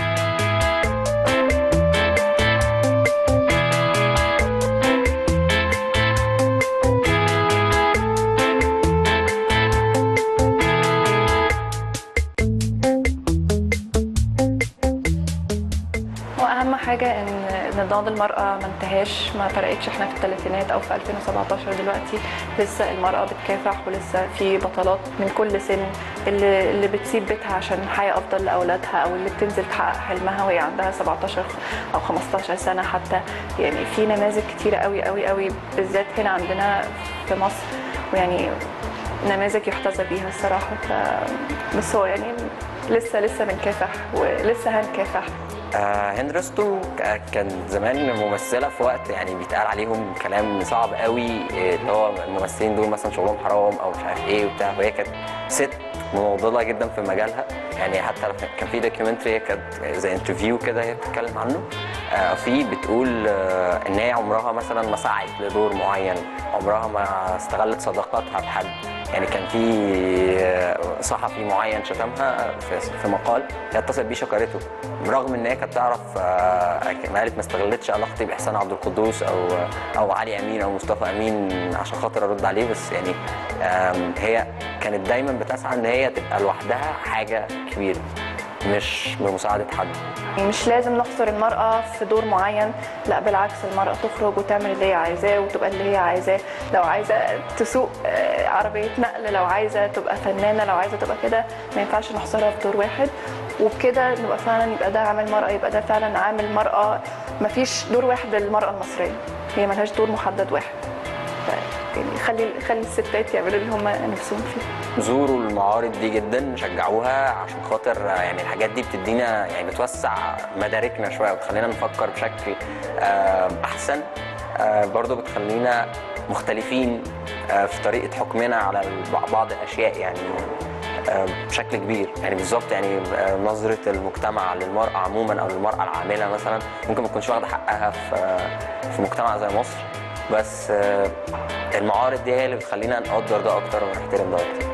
واهم حاجه ان نضال المراه ما انتهاش ما فرقتش احنا في الثلاثينات او في 2017 دلوقتي لسه المراه بتكافح ولسه في بطلات من كل سن اللي اللي بتسيب بيتها عشان حياه افضل لاولادها او اللي بتنزل تحقق حلمها وهي عندها 17 او 15 سنه حتى يعني في نماذج كتيره قوي قوي قوي بالذات هنا عندنا في مصر ويعني نماذج يحتذى بيها الصراحه ف... بس هو يعني لسه لسه بنكافح ولسه هنكافح آه، هند رستم ك- كان زمان ممثله في وقت يعني بيتقال عليهم كلام صعب قوي إيه، اللي هو الممثلين دول مثلا شغلهم حرام او مش عارف ايه وبتاع وهي كانت ست مناضله جدا في مجالها يعني حتى كان في دوكيومنتري هي كانت زي انترفيو كده هي بتتكلم عنه آه، في بتقول آه، ان هي عمرها مثلا ما سعت لدور معين عمرها ما استغلت صداقاتها بحد يعني كان في آه، صحفي معين شتمها في في مقال هي اتصلت بيه شكرته برغم ان هي كانت تعرف آه، ما قالت ما استغلتش علاقتي باحسان عبد القدوس او او علي امين او مصطفى امين عشان خاطر ارد عليه بس يعني آم، هي كانت دايما بتسعى ان هي تبقى لوحدها حاجه كبيره مش بمساعده حد مش لازم نحصر المرأة في دور معين لا بالعكس المرأة تخرج وتعمل اللي هي عايزاه وتبقى اللي هي عايزاه لو عايزة تسوق آه، عربية نقل لو عايزة تبقى فنانة لو عايزة تبقى كده ما ينفعش نحصرها في دور واحد وبكده نبقى فعلا يبقى ده عامل مرأة يبقى ده فعلا عامل مرأة مفيش دور واحد للمرأة المصرية هي ملهاش دور محدد واحد ف- يعني خلي خلي الستات يعملوا اللي هم نفسهم فيه زوروا المعارض دي جدا شجعوها عشان خاطر يعني الحاجات دي بتدينا يعني بتوسع مداركنا شويه وتخلينا نفكر بشكل آه، احسن آه، برضو بتخلينا مختلفين آه، في طريقه حكمنا على الب- بعض الاشياء يعني آه، بشكل كبير يعني بالظبط يعني آه، نظره المجتمع للمراه عموما او للمراه العامله مثلا ممكن ما تكونش واخده حقها في آه، في مجتمع زي مصر بس آه، المعارض دي هي اللي بتخلينا نقدر ده اكتر ونحترم ده اكتر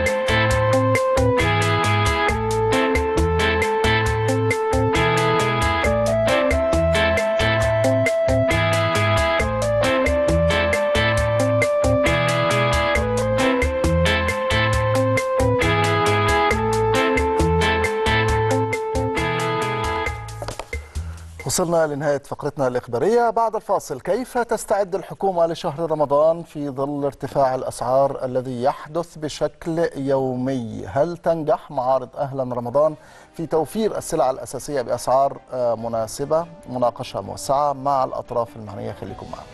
وصلنا لنهاية فقرتنا الإخبارية بعد الفاصل كيف تستعد الحكومة لشهر رمضان في ظل ارتفاع الأسعار الذي يحدث بشكل يومي هل تنجح معارض أهلا رمضان في توفير السلع الأساسية بأسعار آه، مناسبة مناقشة موسعة مع الأطراف المعنية خليكم معنا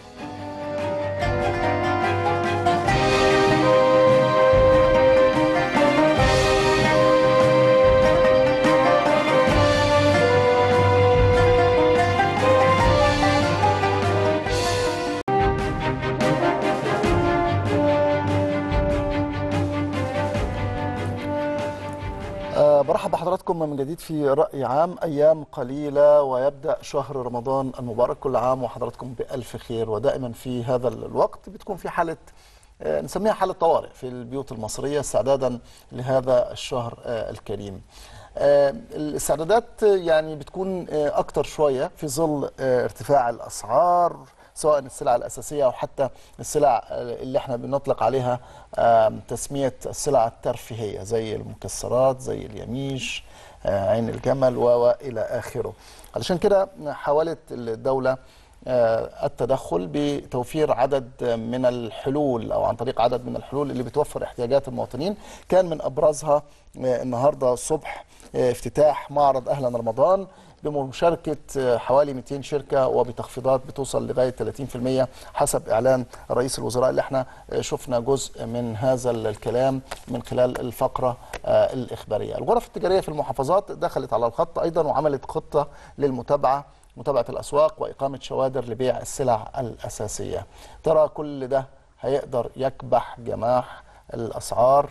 آه، برحب بحضراتكم من جديد في رأي عام أيام قليلة ويبدأ شهر رمضان المبارك كل عام وحضراتكم بألف خير ودائما في هذا الوقت بتكون في حالة آه، نسميها حالة طوارئ في البيوت المصرية استعدادا لهذا الشهر آه، الكريم آه، الاستعدادات يعني بتكون آه، أكتر شوية في ظل آه، ارتفاع الأسعار سواء السلع الأساسية أو حتى السلع اللي احنا بنطلق عليها آم، تسمية السلع الترفيهية زي المكسرات زي اليميش آه، عين الجمل و- وإلى آخره علشان كده حاولت الدولة آه، التدخل بتوفير عدد من الحلول او عن طريق عدد من الحلول اللي بتوفر احتياجات المواطنين كان من ابرزها آه، النهارده الصبح آه، افتتاح معرض اهلا رمضان بمشاركه آه، حوالي 200 شركه وبتخفيضات بتوصل لغايه 30% حسب اعلان رئيس الوزراء اللي احنا آه، شفنا جزء من هذا الكلام من خلال الفقره آه، الاخباريه. الغرف التجاريه في المحافظات دخلت على الخط ايضا وعملت خطه للمتابعه متابعه الاسواق واقامه شوادر لبيع السلع الاساسيه. ترى كل ده هيقدر يكبح جماح الاسعار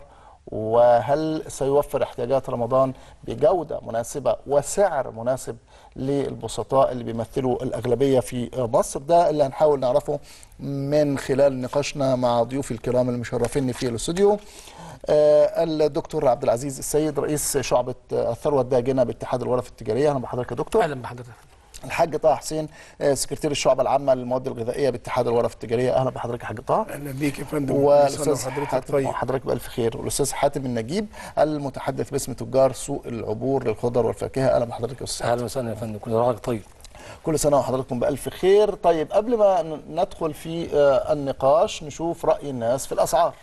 وهل سيوفر احتياجات رمضان بجوده مناسبه وسعر مناسب للبسطاء اللي بيمثلوا الاغلبيه في مصر ده اللي هنحاول نعرفه من خلال نقاشنا مع ضيوفي الكرام المشرفين في الاستوديو آه، الدكتور عبد العزيز السيد رئيس شعبة آه، الثروة الداجنة باتحاد الغرف التجارية أهلا بحضرتك يا دكتور اهلا بحضرتك الحاج طه حسين آه، سكرتير الشعبة العامة للمواد الغذائية باتحاد الغرف التجارية أهلا بحضرتك يا حاج طه اهلا بيك يا فندم والاستاذ كل سنة وحضرتك حاتم طيب وحضرتك بألف خير والاستاذ حاتم النجيب المتحدث باسم تجار سوق العبور للخضر والفاكهة أهلا بحضرتك يا أستاذ اهلا وسهلا يا فندم كل سنه وحضرتك طيب كل سنة وحضراتكم بألف خير طيب قبل ما ن- ندخل في آه، النقاش نشوف رأي الناس في الأسعار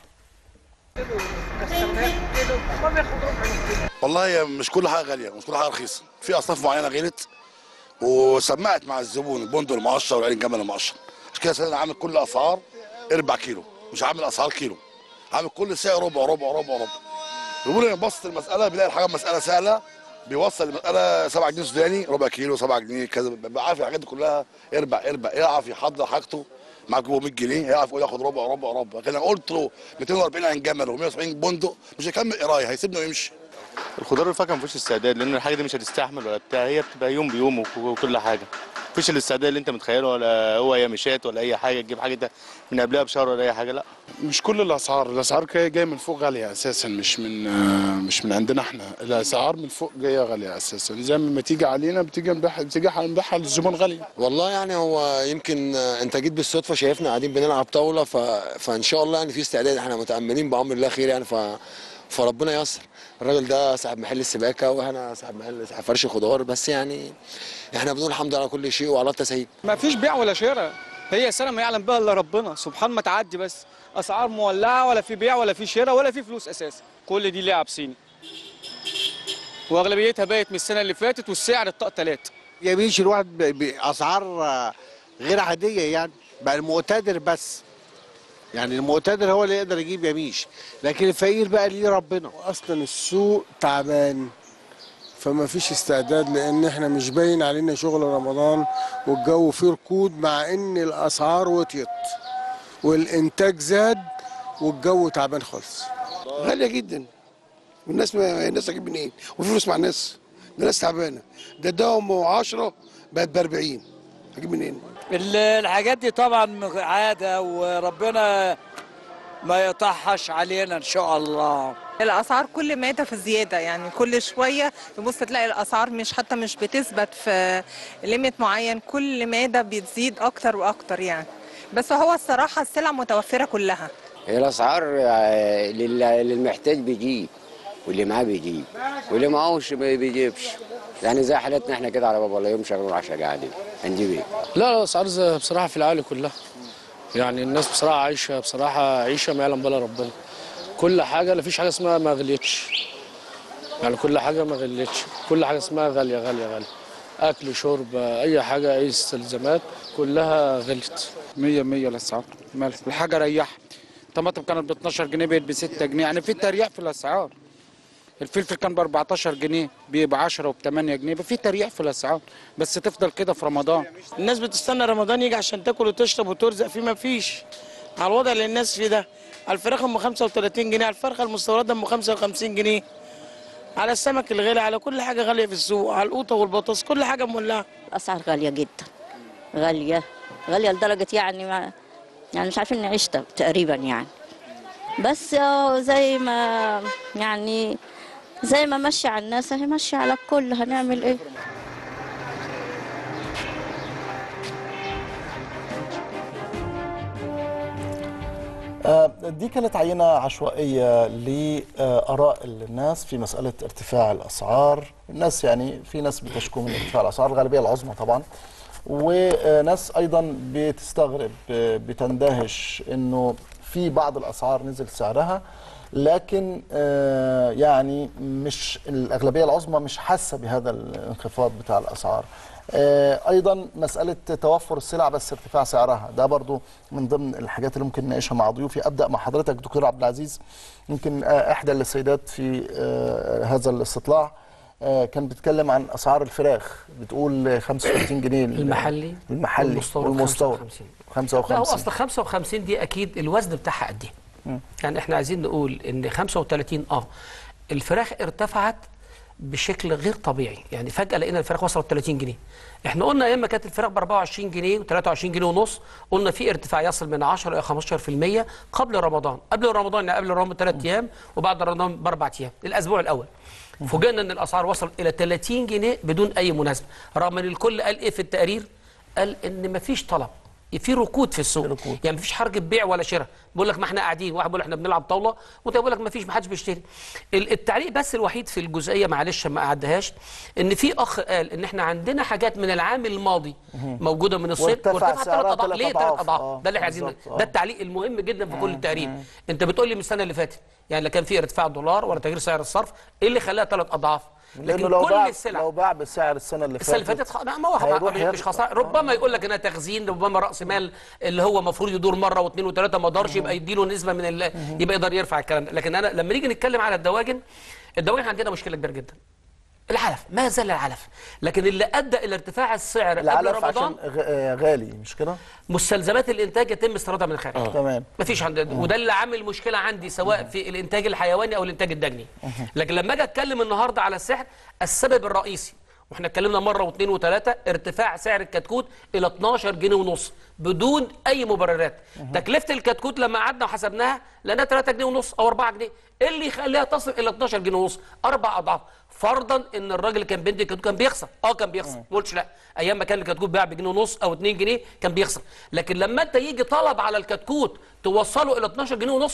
والله هي مش كل حاجه غاليه مش كل حاجه رخيصه في اصناف معينه غلت وسمعت مع الزبون البندق المقشر وعين الجمل المقشر عشان كده سيدنا عامل كل اسعار اربع كيلو مش عامل اسعار كيلو عامل كل سعر ربع ربع ربع ربع الزبون لما بص المساله بيلاقي الحاجه مساله سهله بيوصل المساله 7 جنيه سوداني ربع كيلو 7 جنيه كذا بيبقى عارف الحاجات دي كلها اربع اربع يعرف يحضر حاجته معاه جوه 100 جنيه يعرف يقول ياخد ربع ربع ربع لكن لو قلت له 240 عين جمل و170 بندق مش هيكمل قرايه هيسيبنا ويمشي الخضار والفاكهه مفيش استعداد لان الحاجه دي مش هتستحمل ولا بتاع هي بتبقى يوم بيوم وك- وكل حاجه مفيش الاستعداد اللي انت متخيله ولا هو يا مشات ولا اي حاجه تجيب حاجه ده من قبلها بشهر ولا اي حاجه لا مش كل الاسعار الاسعار جايه جايه من فوق غاليه اساسا مش من آه، مش من عندنا احنا الاسعار من فوق جايه غاليه اساسا زي ما تيجي علينا بتيجي نبيعها بتيجي نبيعها للزبون غاليه والله يعني هو يمكن آه، انت جيت بالصدفه شايفنا قاعدين بنلعب طاوله ف... فان شاء الله يعني في استعداد احنا متاملين بامر الله خير يعني ف فربنا ييسر الراجل ده صاحب محل السباكه واحنا صاحب محل صاحب فرش خضار بس يعني احنا بنقول الحمد لله على كل شيء وعلى التسهيل ما فيش بيع ولا شراء هي سنه ما يعلم بها الا ربنا سبحان ما تعدي بس اسعار مولعه ولا في بيع ولا في شراء ولا في فلوس اساسا كل دي لعب صيني واغلبيتها بقت من السنه اللي فاتت والسعر الطاق ثلاثه يميش الواحد ب- باسعار آه، غير عاديه يعني بقى المقتدر بس يعني المقتدر هو اللي يقدر يجيب يميش لكن الفقير بقى ليه ربنا اصلا السوق تعبان فما فيش استعداد لان احنا مش باين علينا شغل رمضان والجو فيه ركود مع ان الاسعار وطيت والانتاج زاد والجو تعبان خالص غاليه جدا والناس ما الناس هتجيب منين وفي فلوس مع الناس ده ناس تعبانه ده اداهم 10 بقت ب 40 هجيب منين ال- الحاجات دي طبعا عاده وربنا ما يطحش علينا ان شاء الله الاسعار كل مادة في زياده يعني كل شويه تبص تلاقي الاسعار مش حتى مش بتثبت في ليميت معين كل مادة بتزيد اكتر واكتر يعني بس هو الصراحه السلع متوفره كلها هي الاسعار آه، لل- للمحتاج بيجيب واللي معاه بيجيب واللي معهوش ما بيجيبش يعني زي حالتنا احنا كده على باب الله يوم شغالين وعشرة قاعدين هنجيب ايه؟ لا لا الاسعار زي- بصراحه في العالي كلها يعني الناس بصراحه عايشه بصراحه عيشه ما يعلم بها إلا ربنا كل حاجه لا فيش حاجه اسمها ما غليتش يعني كل حاجه ما غليتش كل حاجه اسمها غاليه غاليه غاليه اكل شرب اي حاجه اي استلزامات كلها غلت 100 100 الاسعار مال الحاجه ريح الطماطم كانت ب 12 جنيه بقت ب 6 جنيه يعني في تريح في الاسعار الفلفل كان ب 14 جنيه ب 10 وب 8 جنيه في تريح في الاسعار بس تفضل كده في رمضان الناس بتستنى رمضان يجي عشان تاكل وتشرب وترزق فيه ما فيش على الوضع اللي الناس فيه ده على الفراخ ام 35 جنيه على الفرخه المستورده ام 55 جنيه على السمك الغالي على كل حاجه غاليه في السوق على القوطه والبطاطس كل حاجه مولعه الأسعار غالية جدا غالية غالية لدرجة يعني ما يعني مش عارفين نعيش ت- تقريبا يعني بس آه، زي ما يعني زي ما ماشية على الناس اهي ماشية على الكل هنعمل ايه آه، دي كانت عينة عشوائية لآراء الناس في مسألة ارتفاع الأسعار الناس يعني في ناس بتشكو من ارتفاع الأسعار الغالبية العظمى طبعا وناس أيضا بتستغرب آه، بتندهش أنه في بعض الأسعار نزل سعرها لكن آه، يعني مش الأغلبية العظمى مش حاسة بهذا الانخفاض بتاع الأسعار آه، ايضا مساله توفر السلع بس ارتفاع سعرها ده برضو من ضمن الحاجات اللي ممكن نناقشها مع ضيوفي ابدا مع حضرتك دكتور عبد العزيز يمكن آه، احدى السيدات في آه، هذا الاستطلاع آه، كان بيتكلم عن اسعار الفراخ بتقول 35 جنيه المحلي المحلي والمستورد والمستورد 55 لا هو 55 اصل 55 دي اكيد الوزن بتاعها قد ايه مم. يعني احنا عايزين نقول ان 35 اه الفراخ ارتفعت بشكل غير طبيعي يعني فجاه لقينا الفراخ وصلت 30 جنيه احنا قلنا ايام ما كانت الفراخ ب 24 جنيه و23 جنيه ونص قلنا في ارتفاع يصل من 10 الى 15% قبل رمضان قبل رمضان يعني قبل رمضان بثلاث ايام وبعد رمضان باربع ايام الاسبوع الاول فوجئنا ان الاسعار وصلت الى 30 جنيه بدون اي مناسبه رغم ان الكل قال ايه في التقرير قال ان مفيش طلب في ركود في السوق ركود. يعني مفيش حركه بيع ولا شراء بيقول لك ما احنا قاعدين واحد بيقول احنا بنلعب طاوله وانت بيقول لك ما فيش ما حدش بيشتري ال- التعليق بس الوحيد في الجزئيه معلش ما اعدهاش ان في اخ قال ان احنا عندنا حاجات من العام الماضي موجوده من الصيف وارتفع وارتفعت سعرها ثلاث اضعاف ثلاث ليه ثلاث أضعاف؟ اضعاف آه، ده اللي احنا عايزين بالظبط، آه. ده التعليق المهم جدا في كل التقرير انت بتقول لي من السنه اللي فاتت يعني لا كان في ارتفاع دولار ولا تغيير سعر الصرف ايه اللي خلاها ثلاث اضعاف لانه لكن لو كل باع السلع لو باع بسعر السنه اللي السنه فاتت اللي فاتت خ... ما هو هيروح مش يرجع. خساره ربما يقول لك انها تخزين ربما راس مال اللي هو المفروض يدور مره واثنين وثلاثه ما دارش يبقى يديله نسبه من ال... يبقى يقدر يرفع الكلام ده لكن انا لما نيجي نتكلم على الدواجن الدواجن عندنا مشكله كبيره جدا العلف ما زال العلف لكن اللي ادى الى ارتفاع السعر قبل العلف رمضان عشان غ- آه، غالي مش كده؟ مستلزمات الانتاج يتم استيرادها من الخارج تمام ما فيش عند وده اللي عامل مشكله عندي سواء في الانتاج الحيواني او الانتاج الدجني لكن لما اجي اتكلم النهارده على السعر السبب الرئيسي واحنا اتكلمنا مره واثنين وثلاثه ارتفاع سعر الكتكوت الى 12 جنيه ونص بدون اي مبررات تكلفه الكتكوت لما قعدنا وحسبناها لقيناها 3 جنيه ونص او 4 جنيه ايه اللي يخليها تصل الى 12 جنيه ونص اربع اضعاف فرضا ان الراجل اللي كان بيدي الكتكوت كان بيخسر اه كان بيخسر ما قلتش لا ايام ما كان الكتكوت بيع بجنيه ونص او 2 جنيه كان بيخسر لكن لما انت يجي طلب على الكتكوت توصله الى 12 جنيه ونص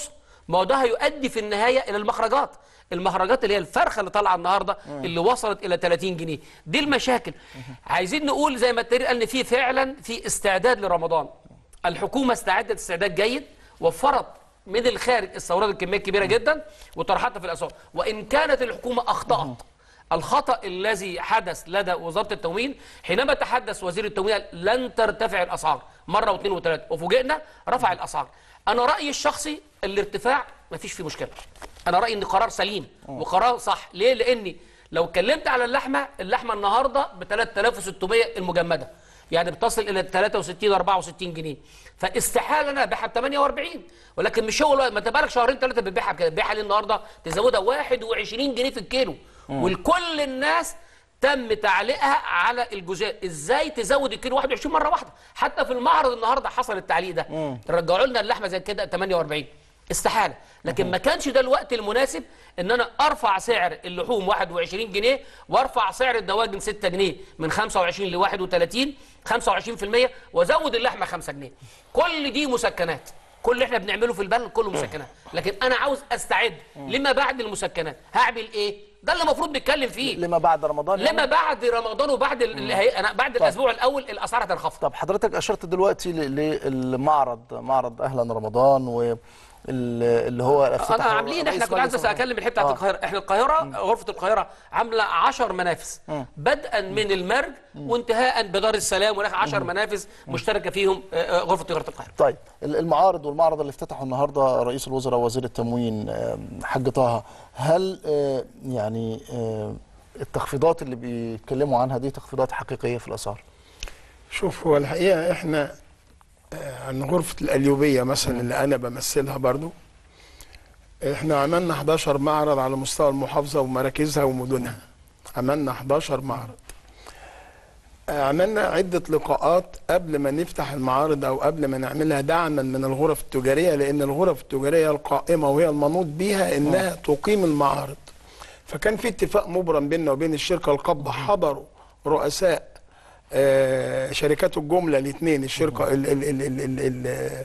ما هو ده هيؤدي في النهايه الى المخرجات المخرجات اللي هي الفرخه اللي طالعه النهارده اللي وصلت الى 30 جنيه دي المشاكل عايزين نقول زي ما التقرير قال ان في فعلا في استعداد لرمضان الحكومه استعدت استعداد جيد وفرت من الخارج الثورات الكميه كبيره جدا وطرحتها في الاسواق وان كانت الحكومه اخطات الخطا الذي حدث لدى وزاره التموين حينما تحدث وزير التموين قال لن ترتفع الاسعار مره واثنين وثلاثه وفوجئنا رفع الاسعار انا رايي الشخصي الارتفاع ما فيش فيه مشكله انا رايي ان قرار سليم وقرار صح ليه لاني لو اتكلمت على اللحمه اللحمه النهارده ب 3600 المجمده يعني بتصل الى 63 64 جنيه فاستحاله انا ابيعها ب 48 ولكن مش هو الوقت ما انت بقالك شهرين ثلاثه بتبيعها بكده بتبيعها ليه النهارده تزودها 21 جنيه في الكيلو مم. ولكل الناس تم تعليقها على الجزاء ازاي تزود الكيلو 21 مره واحده حتى في المعرض النهارده حصل التعليق ده مم. رجعوا لنا اللحمه زي كده 48 استحاله لكن ما كانش ده الوقت المناسب ان انا ارفع سعر اللحوم 21 جنيه وارفع سعر الدواجن 6 جنيه من 25 ل 31 25% وازود اللحمه 5 جنيه كل دي مسكنات كل اللي احنا بنعمله في البلد كله مسكنات لكن انا عاوز استعد لما بعد المسكنات هعمل ايه ده اللي المفروض نتكلم فيه لما بعد رمضان لما بعد رمضان وبعد ال... أنا بعد الاسبوع الاول الاسعار هتنخفض طب حضرتك اشرت دلوقتي ل- للمعرض معرض اهلا رمضان و اللي هو انا افتتحه عاملين احنا رئيس كنت عايز مجلس بس اكلم الحته بتاعت آه. القاهره احنا القاهره غرفه القاهره عامله 10 منافذ بدءا من المرج وانتهاء بدار السلام وهناك 10 منافذ مشتركه فيهم آه، آه، غرفه تجاره القاهره طيب ال- المعارض والمعرض اللي افتتحه النهارده رئيس الوزراء ووزير التموين آم، حاج طه هل آه، يعني آه، التخفيضات اللي بيتكلموا عنها دي تخفيضات حقيقيه في الاسعار؟ شوف هو الحقيقه احنا آه، عن غرفه القليوبيه مثلا اللي انا بمثلها برضو احنا عملنا 11 معرض على مستوى المحافظه ومراكزها ومدنها عملنا 11 معرض آه، عملنا عدة لقاءات قبل ما نفتح المعارض أو قبل ما نعملها دعما من الغرف التجارية لأن الغرف التجارية القائمة وهي المنوط بيها إنها تقيم المعارض فكان في اتفاق مبرم بيننا وبين الشركة القابضة حضروا رؤساء آه، شركات الجملة الاثنين الشركة ال ال ال ال ال ال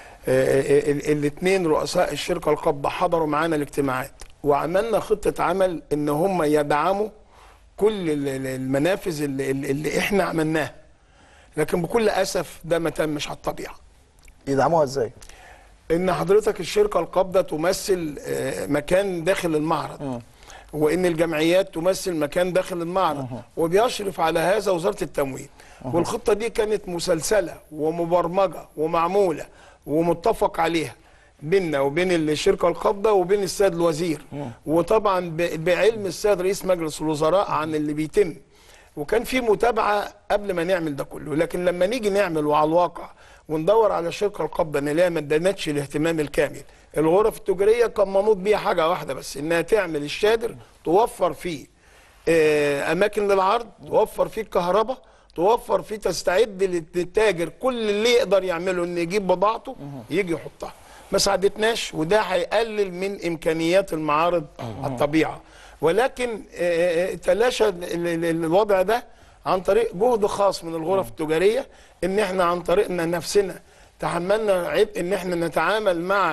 الاثنين رؤساء الشركة القابضة حضروا معانا الاجتماعات وعملنا خطة عمل ان هم يدعموا كل ال- ال- المنافذ اللي, اللي- اللي احنا عملناها لكن بكل اسف ده ما تمش على الطبيعه يدعموها ازاي؟ ان حضرتك الشركه القابضه تمثل آه، مكان داخل المعرض وان الجمعيات تمثل مكان داخل المعرض وبيشرف على هذا وزاره التموين والخطه دي كانت مسلسله ومبرمجه ومعموله ومتفق عليها بيننا وبين الشركه القابضه وبين السيد الوزير وطبعا ب- بعلم السيد رئيس مجلس الوزراء عن اللي بيتم وكان في متابعه قبل ما نعمل ده كله لكن لما نيجي نعمل وعلى الواقع وندور على الشركه القابضه نلاقيها ما ادانتش الاهتمام الكامل الغرف التجاريه كان منوط بيها حاجه واحده بس انها تعمل الشادر توفر فيه آه، اماكن للعرض توفر فيه الكهرباء توفر فيه تستعد للتاجر كل اللي يقدر يعمله انه يجيب بضاعته يجي يحطها ما ساعدتناش وده هيقلل من امكانيات المعارض على الطبيعه ولكن آه، آه، تلاشى ال- ال- ال- الوضع ده عن طريق جهد خاص من الغرف التجاريه ان احنا عن طريقنا نفسنا تحملنا عبء ان احنا نتعامل مع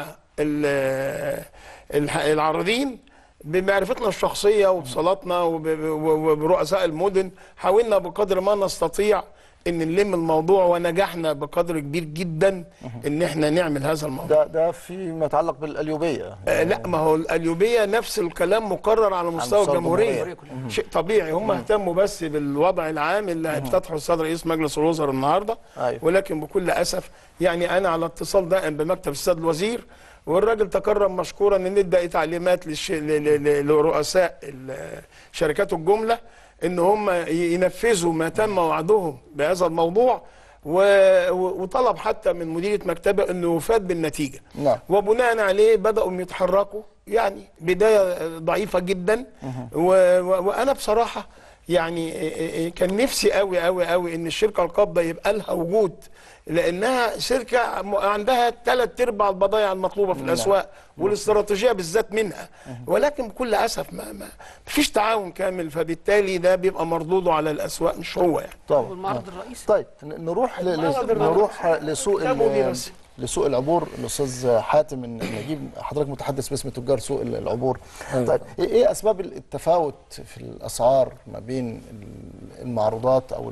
ال- الح- العارضين بمعرفتنا الشخصيه وبصلاتنا وب- وب- وبرؤساء المدن حاولنا بقدر ما نستطيع ان نلم الموضوع ونجحنا بقدر كبير جدا ان احنا نعمل هذا الموضوع ده ده فيما يتعلق بالقليوبيه آه لا ما هو القليوبيه نفس الكلام مقرر على مستوى مستوى الجمهوريه الجمهورية شيء طبيعي هم اهتموا بس بالوضع العام اللي هيفتتحه السيد رئيس مجلس الوزراء النهارده أيوة. ولكن بكل اسف يعني انا على اتصال دائم بمكتب السيد الوزير والراجل تكرم مشكورا ان ندى تعليمات للش... ل... ل... ل... لرؤساء ال- شركات الجمله ان هم ي- ينفذوا ما تم وعدهم بهذا الموضوع و... و- وطلب حتى من مديريه مكتبه انه يفاد بالنتيجه نعم وبناء عليه بداوا يتحركوا يعني بدايه ضعيفه جدا و... و... وانا بصراحه يعني كان نفسي قوي قوي قوي ان الشركه القابضه يبقى لها وجود لانها شركه م- عندها ثلاث ارباع البضائع المطلوبه في نعم. الاسواق والاستراتيجيه بالذات منها ولكن بكل اسف ما ما فيش تعاون كامل فبالتالي ده بيبقى مردوده على الاسواق مش هو يعني طبعا المعرض الرئيسي طيب ن- نروح ل... ل... المعرض الرئيسي. نروح لسوق كتبوا بيه ال... بس. لسوق العبور الاستاذ حاتم إن- نجيب حضرتك متحدث باسم تجار سوق العبور طيب ايه إيه اسباب التفاوت في الاسعار ما بين المعروضات او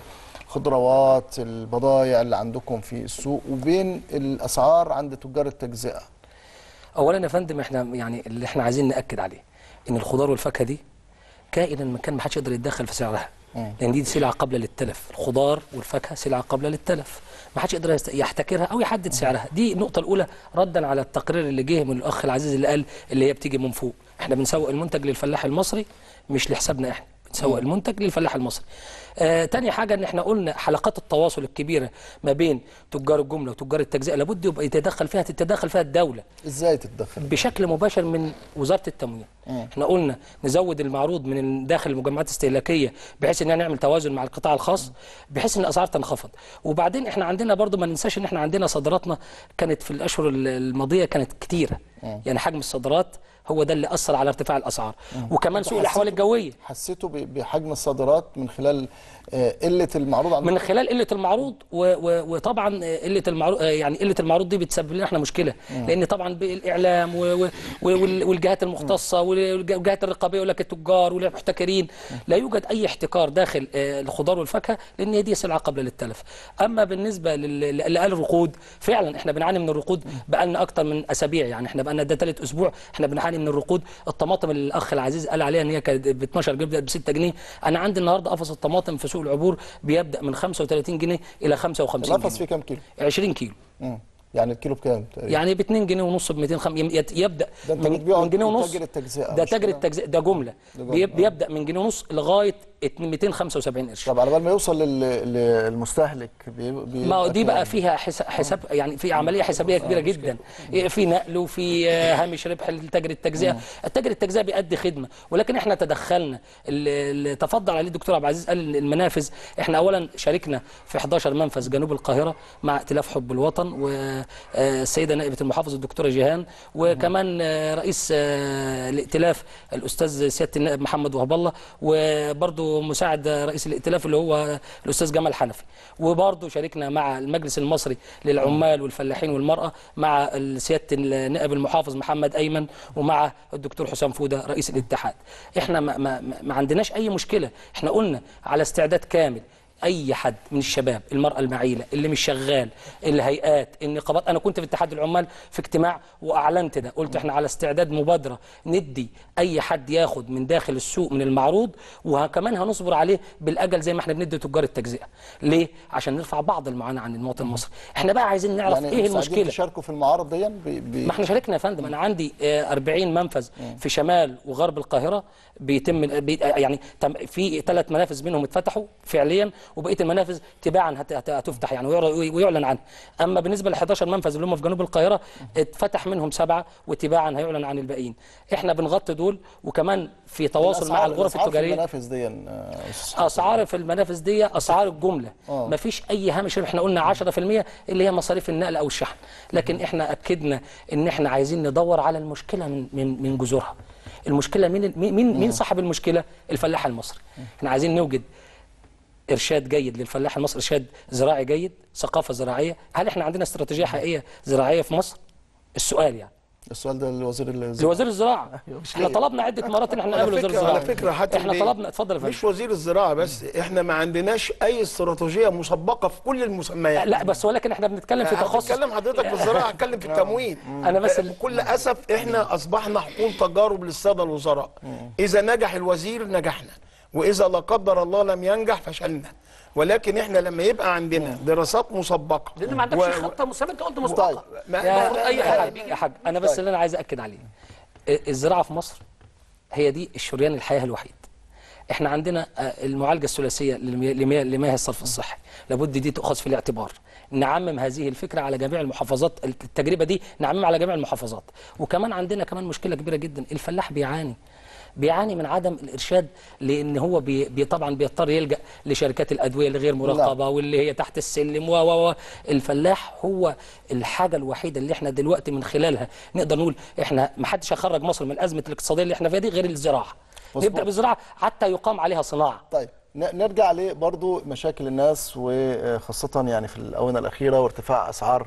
الخضروات البضائع اللي عندكم في السوق وبين الاسعار عند تجار التجزئه اولا يا فندم احنا يعني اللي احنا عايزين ناكد عليه ان الخضار والفاكهه دي كائنا من كان ما حدش يقدر يتدخل في سعرها لان دي سلعه قابله للتلف الخضار والفاكهه سلعه قابله للتلف ما حدش يقدر يست- يحتكرها او يحدد سعرها دي النقطه الاولى ردا على التقرير اللي جه من الاخ العزيز اللي قال اللي هي بتيجي من فوق احنا بنسوق المنتج للفلاح المصري مش لحسابنا احنا بنسوق المنتج للفلاح المصري آه تاني حاجه ان احنا قلنا حلقات التواصل الكبيره ما بين تجار الجمله وتجار التجزئه لابد يبقى يتدخل فيها تتدخل فيها الدوله ازاي تتدخل بشكل مباشر من وزاره التموين احنا قلنا نزود المعروض من داخل المجمعات الاستهلاكيه بحيث ان نعمل توازن مع القطاع الخاص بحيث ان الاسعار تنخفض وبعدين احنا عندنا برضو ما ننساش ان احنا عندنا صادراتنا كانت في الاشهر الماضيه كانت كتيره يعني حجم الصادرات هو ده اللي اثر على ارتفاع الاسعار وكمان سوء الاحوال الجويه حسيتوا ب- بحجم الصادرات من خلال آه، قله المعروض عندكم من خلال قله المعروض و و وطبعا قله المعروض يعني قله المعروض دي بتسبب لنا احنا مشكله مم. لان طبعا بالاعلام و و وال- والجهات المختصه والجهات الرقابيه يقول لك التجار والمحتكرين لا يوجد اي احتكار داخل آه، الخضار والفاكهه لان هي دي سلعه قابله للتلف اما بالنسبه لل- اللي قال الرقود فعلا احنا بنعاني من الرقود بقالنا اكتر من اسابيع يعني احنا بقالنا ده ثالث اسبوع احنا بنعاني من الرقود الطماطم اللي الاخ العزيز قال عليها ان هي كانت ب 12 جنيه بدات ب 6 جنيه انا عندي النهارده قفص الطماطم في سوق العبور بيبدا من 35 جنيه الى 55 جنيه القفص فيه كام كيلو 20 كيلو مم. يعني الكيلو بكام تقريبا يعني ب 2 جنيه ونص ب 200 خم... يت- يبدا ده انت من, بتبيعه من جنيه ونص لتاجر التجزئة ده مش تاجر كده؟ التجزئه ده جمله ده جملة، بيب... آه. بيبدا من جنيه ونص لغايه 275 قرش طب على بال ما يوصل لل- للمستهلك بي- بي- ما هو دي كام؟ بقى فيها حساب, حساب يعني في عمليه حسابيه كبيره جدا في نقل وفي آه، هامش ربح لتاجر التجزئه التاجر التجزئه بيأدي خدمه ولكن احنا تدخلنا اللي اللي تفضل عليه الدكتور عبد العزيز قال المنافذ احنا اولا شاركنا في 11 منفذ جنوب القاهره مع ائتلاف حب الوطن والسيده نائبه المحافظ الدكتوره جيهان وكمان آه، رئيس آه، الائتلاف الاستاذ سياده النائب محمد وهب الله وبرضه مساعد رئيس الائتلاف اللي هو الاستاذ جمال حنفي وبرضه شاركنا مع المجلس المصري للعمال والفلاحين والمراه مع سياده النائب المحافظ محمد ايمن ومع الدكتور حسام فوده رئيس الاتحاد احنا ما, ما, ما- ما عندناش اي مشكله احنا قلنا على استعداد كامل اي حد من الشباب المراه المعيله اللي مش شغال الهيئات النقابات انا كنت في اتحاد العمال في اجتماع واعلنت ده قلت احنا على استعداد مبادره ندي اي حد ياخد من داخل السوق من المعروض وكمان هنصبر عليه بالاجل زي ما احنا بندي تجار التجزئه ليه عشان نرفع بعض المعاناه عن المواطن المصري احنا بقى عايزين نعرف يعني ايه مستعدين المشكله تشاركوا في المعارض دي بي بي ما احنا شاركنا يا فندم انا عندي آه، 40 منفذ في شمال وغرب القاهره بيتم بي يعني تم- في ثلاث منافذ منهم اتفتحوا فعليا وبقيه المنافذ تباعا هت- هت- هتفتح يعني ويعر- ويعلن عنها اما بالنسبه ل 11 منفذ اللي هم في جنوب القاهره اتفتح منهم سبعه وتباعا هيعلن عن الباقيين احنا بنغطي دول وكمان في تواصل مع الأسعار- الغرف الأسعار في التجاريه المنافذ دي آه، أستاذ حسن. اسعار في المنافذ دي اسعار الجمله آه. ما فيش اي هامش ربح احنا قلنا 10% اللي هي مصاريف النقل او الشحن لكن احنا اكدنا ان احنا عايزين ندور على المشكله من من من جذورها المشكله مين مين مين مين صاحب المشكله الفلاح المصري احنا عايزين نوجد ارشاد جيد للفلاح المصري ارشاد زراعي جيد ثقافه زراعيه هل احنا عندنا استراتيجيه حقيقيه زراعيه في مصر السؤال يعني السؤال ده لوزير الزراعه لوزير الزراعه احنا طلبنا عده مرات ان احنا على نقابل وزير فكرة الزراعه على فكرة حتى احنا ليه؟ طلبنا اتفضل يا فندم مش وزير الزراعة بس احنا ما عندناش اي استراتيجية مسبقة في كل المسميات لا بس ولكن احنا بنتكلم في تخصص هتكلم حضرتك في الزراعة هتكلم في التموين أنا بس بكل اسف احنا اصبحنا حقول تجارب للسادة الوزراء اذا نجح الوزير نجحنا واذا لا قدر الله لم ينجح فشلنا ولكن احنا لما يبقى عندنا دراسات مسبقة لان ما عندكش و- خطه مسبقه انت قلت طيب. مسبقه ما- يا ما- اي ما- حاج يا حاج انا بس طيب. اللي انا عايز اكد عليه الزراعه في مصر هي دي الشريان الحياه الوحيد احنا عندنا آه، المعالجه الثلاثيه للمياه- لمياه لمياه الصرف الصحي لابد دي تؤخذ في الاعتبار نعمم هذه الفكره على جميع المحافظات التجربه دي نعممها على جميع المحافظات وكمان عندنا كمان مشكله كبيره جدا الفلاح بيعاني بيعاني من عدم الارشاد لان هو بي بي طبعا بيضطر يلجا لشركات الادويه اللي غير مراقبه واللي هي تحت السلم و و و الفلاح هو الحاجه الوحيده اللي احنا دلوقتي من خلالها نقدر نقول احنا ما حدش هيخرج مصر من الازمه الاقتصاديه اللي احنا فيها دي غير الزراعه مظبوط. نبدا بالزراعه حتى يقام عليها صناعه طيب ن- نرجع لبرضو مشاكل الناس وخاصة يعني في الآونة الأخيرة وارتفاع أسعار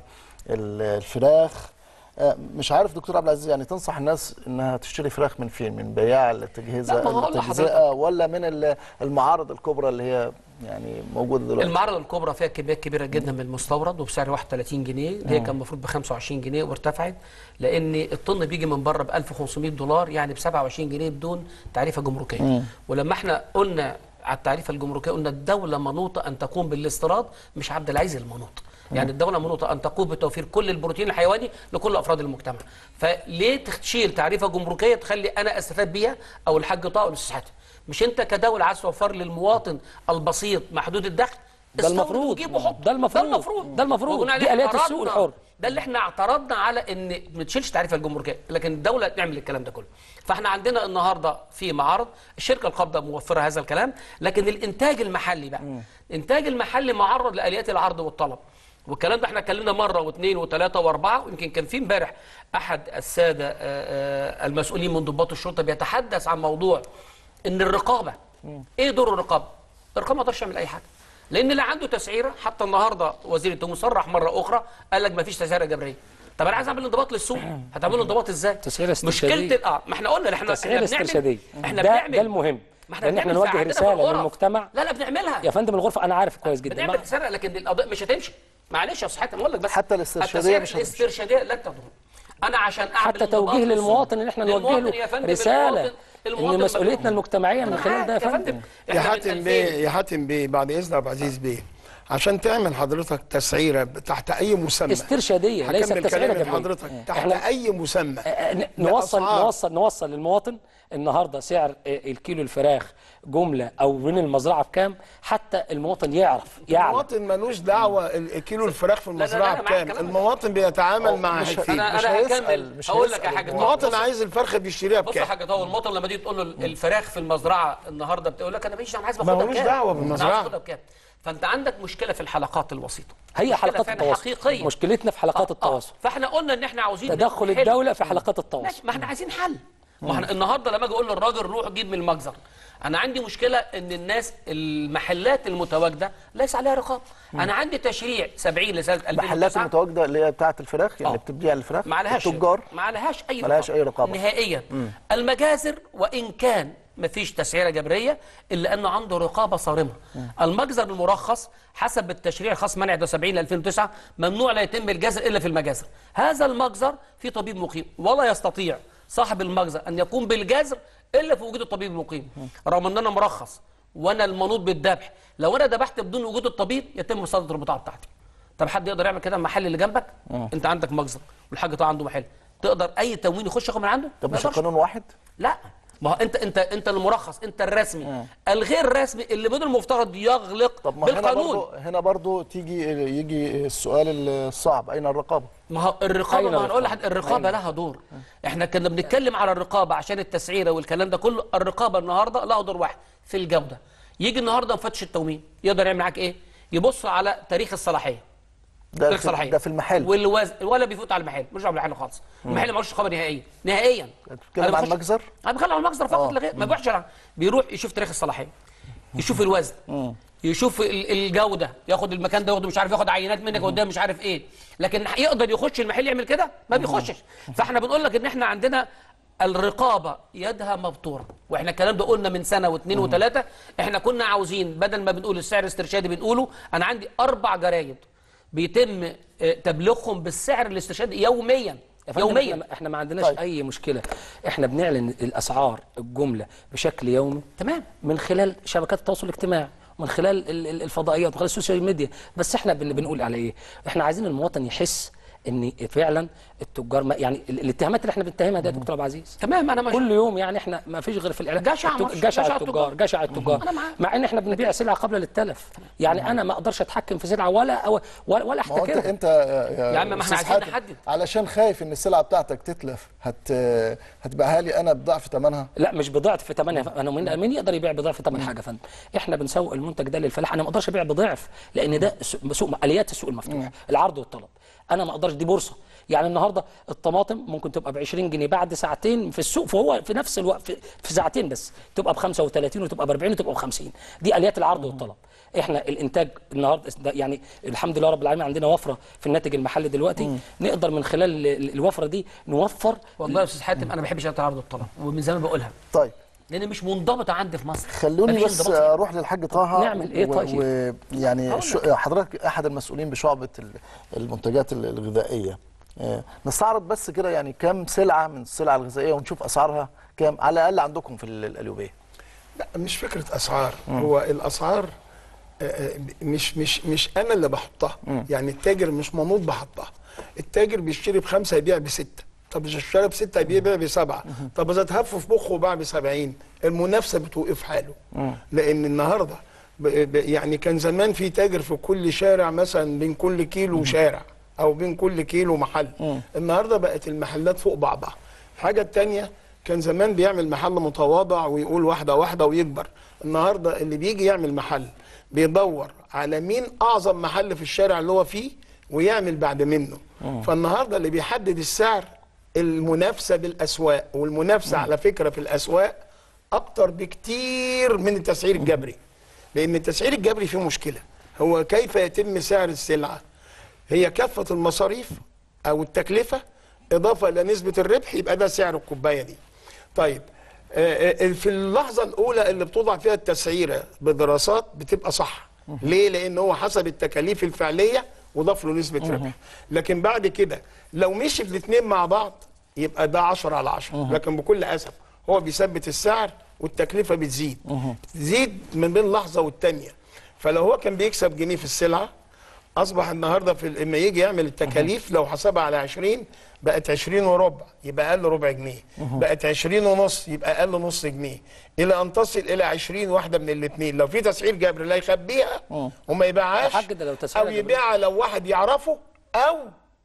ال- الفراخ آه، مش عارف دكتور عبد العزيز يعني تنصح الناس انها تشتري فراخ من فين من بياع التجهيزه لا، ما هو أقول التجزئه ولا من ال- المعارض الكبرى اللي هي يعني موجوده دلوقتي المعارض الكبرى فيها كميات كبيره جدا من المستورد وبسعر 31 جنيه اللي هي مم. كان المفروض ب 25 جنيه وارتفعت لان الطن بيجي من بره ب 1500 دولار يعني ب 27 جنيه بدون تعريفه جمركيه مم. ولما احنا قلنا على التعريفه الجمركيه قلنا الدوله منوطه ان تقوم بالاستيراد مش عبد العزيز المنوط يعني الدوله منوطه ان تقوم بتوفير كل البروتين الحيواني لكل افراد المجتمع فليه تشيل تعريفه جمركيه تخلي انا استفاد بيها او الحاج طه والاستاذ حاتم مش انت كدوله عايز توفر للمواطن البسيط محدود الدخل ده استورد المفروض. وجيب وحط ده المفروض. ده المفروض ده المفروض. وبناء دي عليه آليات السوق اعترضنا- الحر. ده اللي احنا اعترضنا على ان ما تشيلش تعريفه الجمركيه لكن الدوله تعمل الكلام ده كله فاحنا عندنا النهارده في معارض الشركه القابضه موفره هذا الكلام لكن الانتاج المحلي بقى الانتاج المحلي معرض لاليات العرض والطلب والكلام ده احنا اتكلمنا مره واثنين وثلاثه واربعه ويمكن كان في امبارح احد الساده آه، آه، المسؤولين من ضباط الشرطه بيتحدث عن موضوع ان الرقابه ايه دور الرقابه؟ الرقابه ما يقدرش يعمل اي حاجه لان اللي عنده تسعيره حتى النهارده وزير التموين صرح مره اخرى قال لك ما فيش تسعيره جبريه طب انا عايز اعمل انضباط للسوق هتعملوا انضباط ازاي تسعيره استرشاديه مشكله اه ما احنا قلنا احنا تسعيره احنا بنعمل استرشاديه احنا ده بنعمل ده المهم ما احنا لان احنا بنعمل نوجه عندنا في رساله الغرف. للمجتمع لا لا بنعملها يا فندم الغرفه انا عارف كويس جدا بنعمل ما- تسعيره لكن القضاء مش هتمشي معلش يا استاذ حاتم اقول لك بس حتى الاسترشادية التسعيرة مش هتمشي. الاسترشاديه لا تضر انا عشان اعمل حتى انضباط توجيه للسوق. للمواطن ان احنا نوجه للمواطن يا له فندم، رساله المواطن- المواطن ان مسؤوليتنا مجنون. المجتمعيه من خلال ده يا فندم يا حاتم بيه يا حاتم بيه بعد اذن عبد العزيز بيه عشان تعمل حضرتك تسعيره تحت اي مسمى استرشاديه ليست هكمل تسعيره كلامي جبريه لحضرتك تحت احنا اي مسمى ن- نوصل بأسعار. نوصل نوصل للمواطن النهارده سعر آه، الكيلو الفراخ جمله او من المزرعه بكام حتى المواطن يعرف يعلم المواطن ملوش دعوه ال- كيلو الفراخ في لا، لا، المزرعه أنا معاك بكام كمان. المواطن بيتعامل مع مش- حاجتين أنا- أنا هكمل. هقول لك يا حاجة طه. المواطن بص- عايز الفرخه بيشتريها بص يا بكام حاجه طه المواطن لما تيجي تقول له الفراخ في المزرعه النهارده بتقول لك انا ماليش دعوه أنا عايز ما باخدها هوش بكام دعوة أنا بالمزرعة. عايز باخدها بكام فانت عندك مشكله في الحلقات الوسيطه هي مشكلة حلقات فعلا التواصل حقيقيه مشكلتنا في حلقات التواصل فاحنا قلنا ان احنا عاوزين تدخل نحل. الدوله في حلقات التواصل ماشي ما احنا عايزين حل ما احنا النهارده لما اجي اقول للراجل روح جيب من المجزر انا عندي مشكله ان الناس المحلات المتواجده ليس عليها رقابه انا عندي تشريع 70 لسنه 2009 المحلات المتواجده اللي هي بتاعه الفراخ يعني آه. بتبيع الفراخ ما عليهاش التجار ما عليهاش اي ما لهاش أي رقابة. نهائيا مم. المجازر وان كان ما فيش تسعيره جبريه الا انه عنده رقابه صارمه المجزر المرخص حسب التشريع الخاص منع ده 70 ل 2009 ممنوع لا يتم الجزر الا في المجازر هذا المجزر في طبيب مقيم ولا يستطيع صاحب المجزر ان يقوم بالجزر الا في وجود الطبيب المقيم رغم ان انا مرخص وانا المنوط بالذبح لو انا ذبحت بدون وجود الطبيب يتم مصادره البضاعه بتاعتي طب حد يقدر يعمل كده المحل اللي جنبك مم. انت عندك مجزر والحاج طبعا عنده محل تقدر اي تموين يخش ياخد من عنده طب ما مش يقدرش. القانون واحد لا ما هو انت انت انت المرخص انت الرسمي الغير رسمي اللي بدون المفترض يغلق طب ما هنا بالقانون برضو هنا برضو تيجي يجي السؤال الصعب اين الرقابه ما هو الرقابه أين ما هنقول الرقابة؟ لحد الرقابه أين؟ لها دور احنا كنا بنتكلم على الرقابه عشان التسعيره والكلام ده كله الرقابه النهارده لها دور واحد في الجوده يجي النهارده مفتش التموين يقدر يعمل معاك ايه يبص على تاريخ الصلاحيه ده تاريخ في, الصلاحيه ده في المحل والوزن ولا بيفوت على المحل ملوش دعوه بالمحل خالص المحل ملوش رقابه نهائيا نهائيا بتتكلم أنا عن بخش- المجزر انا بتكلم عن المجزر فقط لا غير ما بيروحش على- بيروح يشوف تاريخ الصلاحيه يشوف الوزن يشوف ال- الجوده ياخد المكان ده ياخده مش عارف ياخد عينات منك قدام مش عارف ايه لكن يقدر يخش المحل يعمل كده ما بيخشش فاحنا بنقول لك ان احنا عندنا الرقابه يدها مبتوره واحنا الكلام ده قلنا من سنه واثنين وثلاثه احنا كنا عاوزين بدل ما بنقول السعر الاسترشادي بنقوله انا عندي اربع جرايد بيتم آه، تبليغهم بالسعر الاسترشادي يوميا يا فندم يوميا احنا, احنا ما عندناش طيب. اي مشكله احنا بنعلن الاسعار الجمله بشكل يومي تمام من خلال شبكات التواصل الاجتماعي من خلال ال- ال- الفضائيات من خلال السوشيال ميديا بس احنا اللي بنقول على ايه احنا عايزين المواطن يحس ان فعلا التجار ما يعني ال- الاتهامات اللي احنا بنتهمها ده يا دكتور عبد العزيز تمام انا مش كل يوم يعني احنا ما فيش غير في الاعلام جشع التج- مش- جشع جشع التجار التجار. جشع التجار أنا معاك. مع ان احنا بنبيع سلعه قبل للتلف يعني انا ما اقدرش اتحكم في سلعه ولا أو ولا, ولا ما هو انت احتكرها انت يا, يا عم ما احنا أستاذ عايزين حاتم، نحدد. علشان خايف ان السلعه بتاعتك تتلف هت هتبيعها لي انا بضعف ثمنها لا مش بضعف ثمنها انا مين مين يقدر يبيع بضعف ثمن حاجه يا فندم احنا بنسوق المنتج ده للفلاح انا ما اقدرش ابيع بضعف لان ده سوق سوق- اليات السوق المفتوح العرض والطلب انا ما اقدرش دي بورصه يعني النهارده الطماطم ممكن تبقى ب 20 جنيه بعد ساعتين في السوق فهو في نفس الوقت في, في ساعتين بس تبقى ب 35 وتبقى ب 40 وتبقى ب 50 دي اليات العرض والطلب احنا الانتاج النهارده ده يعني الحمد لله رب العالمين عندنا وفره في الناتج المحلي دلوقتي نقدر من خلال ال- ال- الوفره دي نوفر والله يا استاذ حاتم انا ما بحبش العرض والطلب ومن زمان بقولها طيب لان مش منضبطه عندي في مصر خلوني مفيش بس انضباط. اروح للحاج طه نعمل إيه طيب؟ ويعني هقول شو حضرتك احد المسؤولين بشعبه ال- المنتجات ال- الغذائيه آه، نستعرض بس كده يعني كم سلعه من السلع الغذائيه ونشوف اسعارها كام على الاقل عندكم في ال- القليوبيه لا مش فكره اسعار مم. هو الاسعار آه، آه، مش مش مش انا اللي بحطها يعني التاجر مش منوط بحطها التاجر بيشتري بخمسه يبيع بسته طب اذا اشترى بسته يبيع بسبعه طب اذا اتهف في مخه وباع ب 70 المنافسه بتوقف حاله لان النهارده ب- ب- يعني كان زمان في تاجر في كل شارع مثلا بين كل كيلو شارع او بين كل كيلو محل النهارده بقت المحلات فوق بعضها الحاجه الثانيه كان زمان بيعمل محل متواضع ويقول واحده واحده ويكبر النهارده اللي بيجي يعمل محل بيدور على مين اعظم محل في الشارع اللي هو فيه ويعمل بعد منه فالنهارده اللي بيحدد السعر المنافسه بالاسواق والمنافسه على فكره في الاسواق اكتر بكتير من التسعير الجبري لان التسعير الجبري فيه مشكله هو كيف يتم سعر السلعه هي كافه المصاريف او التكلفه اضافه الى نسبه الربح يبقى ده سعر الكوبايه دي طيب آه، آه، في اللحظه الاولى اللي بتوضع فيها التسعيره بدراسات بتبقى صح ليه لان هو حسب التكاليف الفعليه وضاف له نسبه ربح لكن بعد كده لو مشي الاثنين مع بعض يبقى ده 10 على 10 لكن بكل اسف هو بيثبت السعر والتكلفه بتزيد تزيد من بين لحظه والتانيه فلو هو كان بيكسب جنيه في السلعه اصبح النهارده في لما يجي يعمل التكاليف لو حسبها على 20 بقت 20 وربع يبقى اقل ربع جنيه بقت 20 ونص يبقى اقل نص جنيه الى ان تصل الى 20 واحده من الاثنين لو في تسعير جبر لا يخبيها وما يبيعهاش يا حاج ده لو تسعير او جبرية. يبيعها لو واحد يعرفه او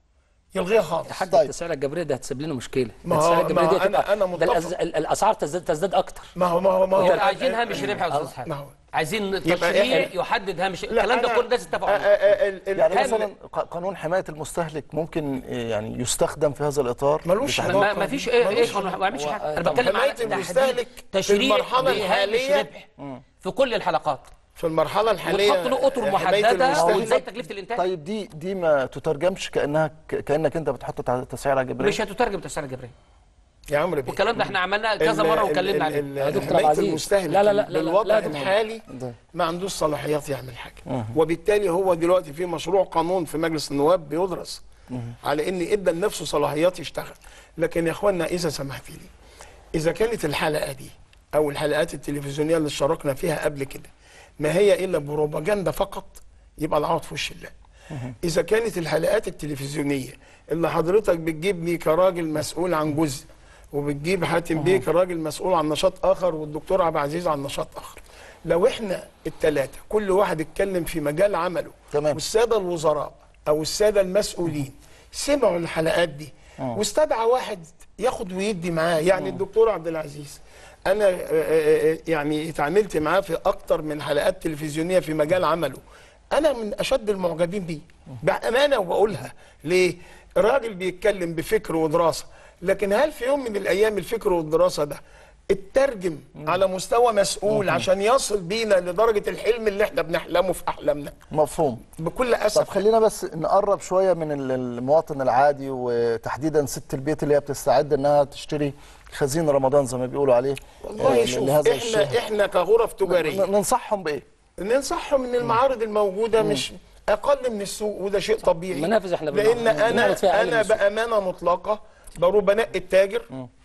يلغيها خالص يا حاج التسعيره الجبريه ده هتسبب لنا مشكله ما التسعيره هو- الجبريه ما دي هو أنا- هتبقى أنا ده متفق. الأز- ال- الاسعار تزداد تزداد اكتر ما هو ما هو ما هو يبقى عايزين هامش ربح يا استاذ حاتم عايزين يبقى تشريع إحنا- يحدد هامش لا، الكلام ده أنا- كله لازم تتفقوا آه، عليه آه، ال- ال- يعني ال- مثلا ق- قانون حمايه المستهلك ممكن آه، يعني يستخدم في هذا الاطار ملوش بتحديد- ما ما فيش ايه ايه قانون- ما بعملش حاجه انا بتكلم حماية على تحديد المستهلك في تشريع المرحلة بهامش الحالية ربح في كل الحلقات في المرحله الحاليه وتحط له اطر حماية محدده المستهلك. وازاي تكلفه الانتاج طيب دي دي ما تترجمش كانها ك- كانك انت بتحط تع- تسعيره جبريه مش هتترجم تسعير الجبريه يا عمرو بيه والكلام ده احنا عملنا كذا ال- مره ال- واتكلمنا ال- عليه ال- يا دكتور حماية عبد العزيز. المستهلك لا لا لا لا بالوضع لا، لا، الحالي ده. ما عندوش صلاحيات يعمل حاجه وبالتالي هو دلوقتي في مشروع قانون في مجلس النواب بيدرس على ان ادى لنفسه صلاحيات يشتغل لكن يا اخوانا اذا سمحت لي اذا كانت الحلقه دي او الحلقات التلفزيونيه اللي اشتركنا فيها قبل كده ما هي الا بروباجندا فقط يبقى العوض في وش الله اذا كانت الحلقات التلفزيونيه اللي حضرتك بتجيبني كراجل مسؤول عن جزء وبتجيب حاتم بيه كراجل مسؤول عن نشاط اخر والدكتور عبد العزيز عن نشاط اخر لو احنا الثلاثه كل واحد اتكلم في مجال عمله تمام. والساده الوزراء او الساده المسؤولين سمعوا الحلقات دي واستدعى واحد ياخد ويدي معاه يعني الدكتور عبد العزيز انا آه، آه، آه، يعني اتعاملت معاه في اكتر من حلقات تلفزيونيه في مجال عمله انا من اشد المعجبين بيه بامانه وبقولها ليه راجل بيتكلم بفكر ودراسه لكن هل في يوم من الايام الفكر والدراسه ده اترجم على مستوى مسؤول عشان يصل بينا لدرجه الحلم اللي احنا بنحلمه في احلامنا مفهوم بكل طب اسف خلينا بس نقرب شويه من ال- المواطن العادي وتحديدا ست البيت اللي هي بتستعد انها تشتري خزين رمضان زي ما بيقولوا عليه والله آه، شوف لهذا احنا الشهر احنا كغرف تجاريه ن- ننصحهم بايه؟ ننصحهم ان المعارض الموجوده مش اقل من السوق وده شيء طبيعي المنافذ احنا لان بنعرض- انا بنعرض فيها أقل من انا السوق. بامانه مطلقه بروح بنقي التاجر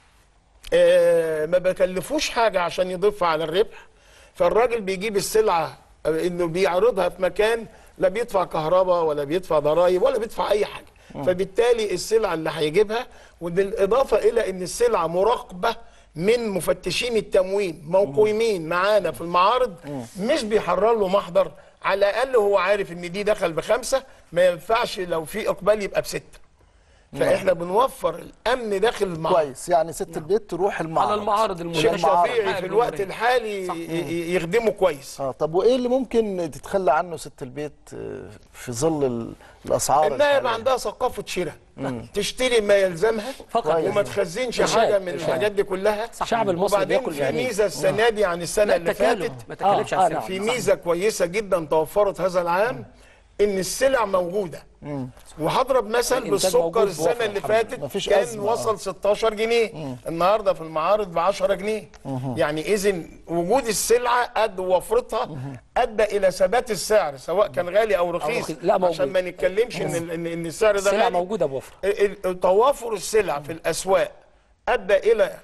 آه ما بكلفوش حاجه عشان يضيفها على الربح فالراجل بيجيب السلعه آه، انه بيعرضها في مكان لا بيدفع كهرباء ولا بيدفع ضرائب ولا بيدفع اي حاجه فبالتالي السلعه اللي هيجيبها وبالاضافه الى ان السلعه مراقبه من مفتشين التموين موقومين معانا في المعارض مش بيحرر له محضر على الاقل هو عارف ان دي دخل بخمسه ما ينفعش لو في اقبال يبقى بسته فاحنا بنوفر الامن داخل المعرض كويس يعني ست البيت تروح المعرض على المعارض شيء المشابهه المعارض. طبيعي في الوقت الحالي ي- ي- يخدمه كويس اه طب وايه اللي ممكن تتخلى عنه ست البيت آه، في ظل ال- الاسعار انها يبقى الحالية؟ عندها ثقافه شراء مم. تشتري ما يلزمها فقط. وما تخزنش إرشاد. حاجه من إرشاد. الحاجات دي كلها الشعب المصري وبعدين بياكل في يعني ميزه السنه دي عن السنه لا اللي تكالب. فاتت ما تكلفش على السلع. في صح. ميزه كويسه جدا توفرت هذا العام ان السلع موجوده وهضرب مثل الإنتاج بالسكر موجود السنه بوفر اللي الحمد لله. فاتت مفيش كان أزمة، آه. وصل 16 جنيه النهارده في المعارض ب 10 جنيه يعني اذا وجود السلعه قد وفرتها ادى الى ثبات السعر سواء كان غالي او رخيص رخيص. لا، موجود. عشان ما نتكلمش ان ال- ان إن السعر ده السلع غالي موجوده بوفر ال- ال- توافر السلع في الاسواق ادى الى آه،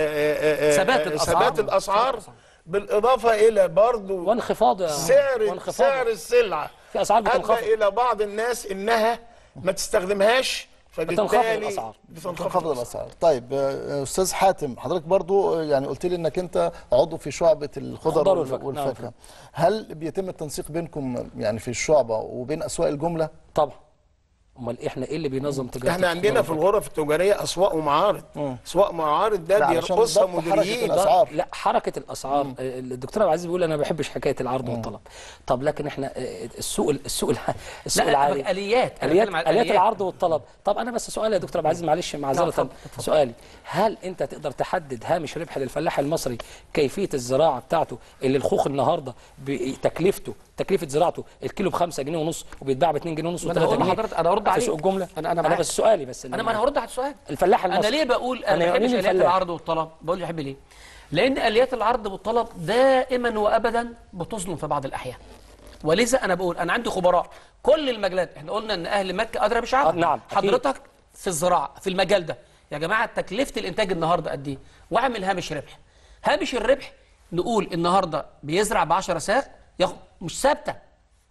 آه، آه، ثبات آه، الأسعار. ثبات الاسعار بالاضافه الى برضو وانخفاض يا- سعر وانخفاض. سعر السلعه في اسعار بتنخفض ادى الى بعض الناس انها ما تستخدمهاش بتنخفض فبالتالي الأسعار. تنخفض الاسعار طيب آه، استاذ حاتم حضرتك برضو آه، يعني قلت لي انك انت عضو في شعبه الخضر الخضار وال- والفاكهة. نعم. والفاكهه هل بيتم التنسيق بينكم يعني في الشعبه وبين اسواق الجمله طبعا امال احنا ايه اللي بينظم تجاره احنا عندنا في الغرف التجاريه اسواق ومعارض اسواق معارض ده لا، علشان بيرقصها ضبط حركة مديريين الأسعار. لا حركه الاسعار آه، الدكتور عبد العزيز بيقول انا ما بحبش حكايه العرض والطلب طب لكن احنا آه، السوق السوق الع- السوق لا، العالي آليات. أنا اليات بتكلم على اليات الآليات. العرض والطلب طب انا بس سؤال يا دكتور عبد العزيز معلش معذره اتفضل، اتفضل. سؤالي هل انت تقدر تحدد هامش ربح للفلاح المصري كيفيه الزراعه بتاعته اللي الخوخ النهارده بتكلفته تكلفه زراعته الكيلو ب 5 جنيه ونص وبيتباع ب 2 جنيه ونص ما و3 أنا هقول جنيه لحضرتك أنا هرد في عليك. سوق الجمله أنا- أنا انا معاك. بس سؤالي بس انا ما انا هرد على السؤال الفلاح انا المصري ليه بقول انا ما يعنيني بحبش اليات الفلاح. العرض والطلب بقول بحب ليه لان اليات العرض والطلب دائما وابدا بتظلم في بعض الاحيان ولذا انا بقول انا عندي خبراء كل المجالات احنا قلنا ان اهل مكه ادرى بشعبها آه، نعم، أكيد. حضرتك في الزراعه في المجال ده يا جماعه تكلفه الانتاج النهارده قد ايه واعمل هامش ربح هامش الربح نقول النهارده بيزرع ب 10 ساق ياخد مش ثابته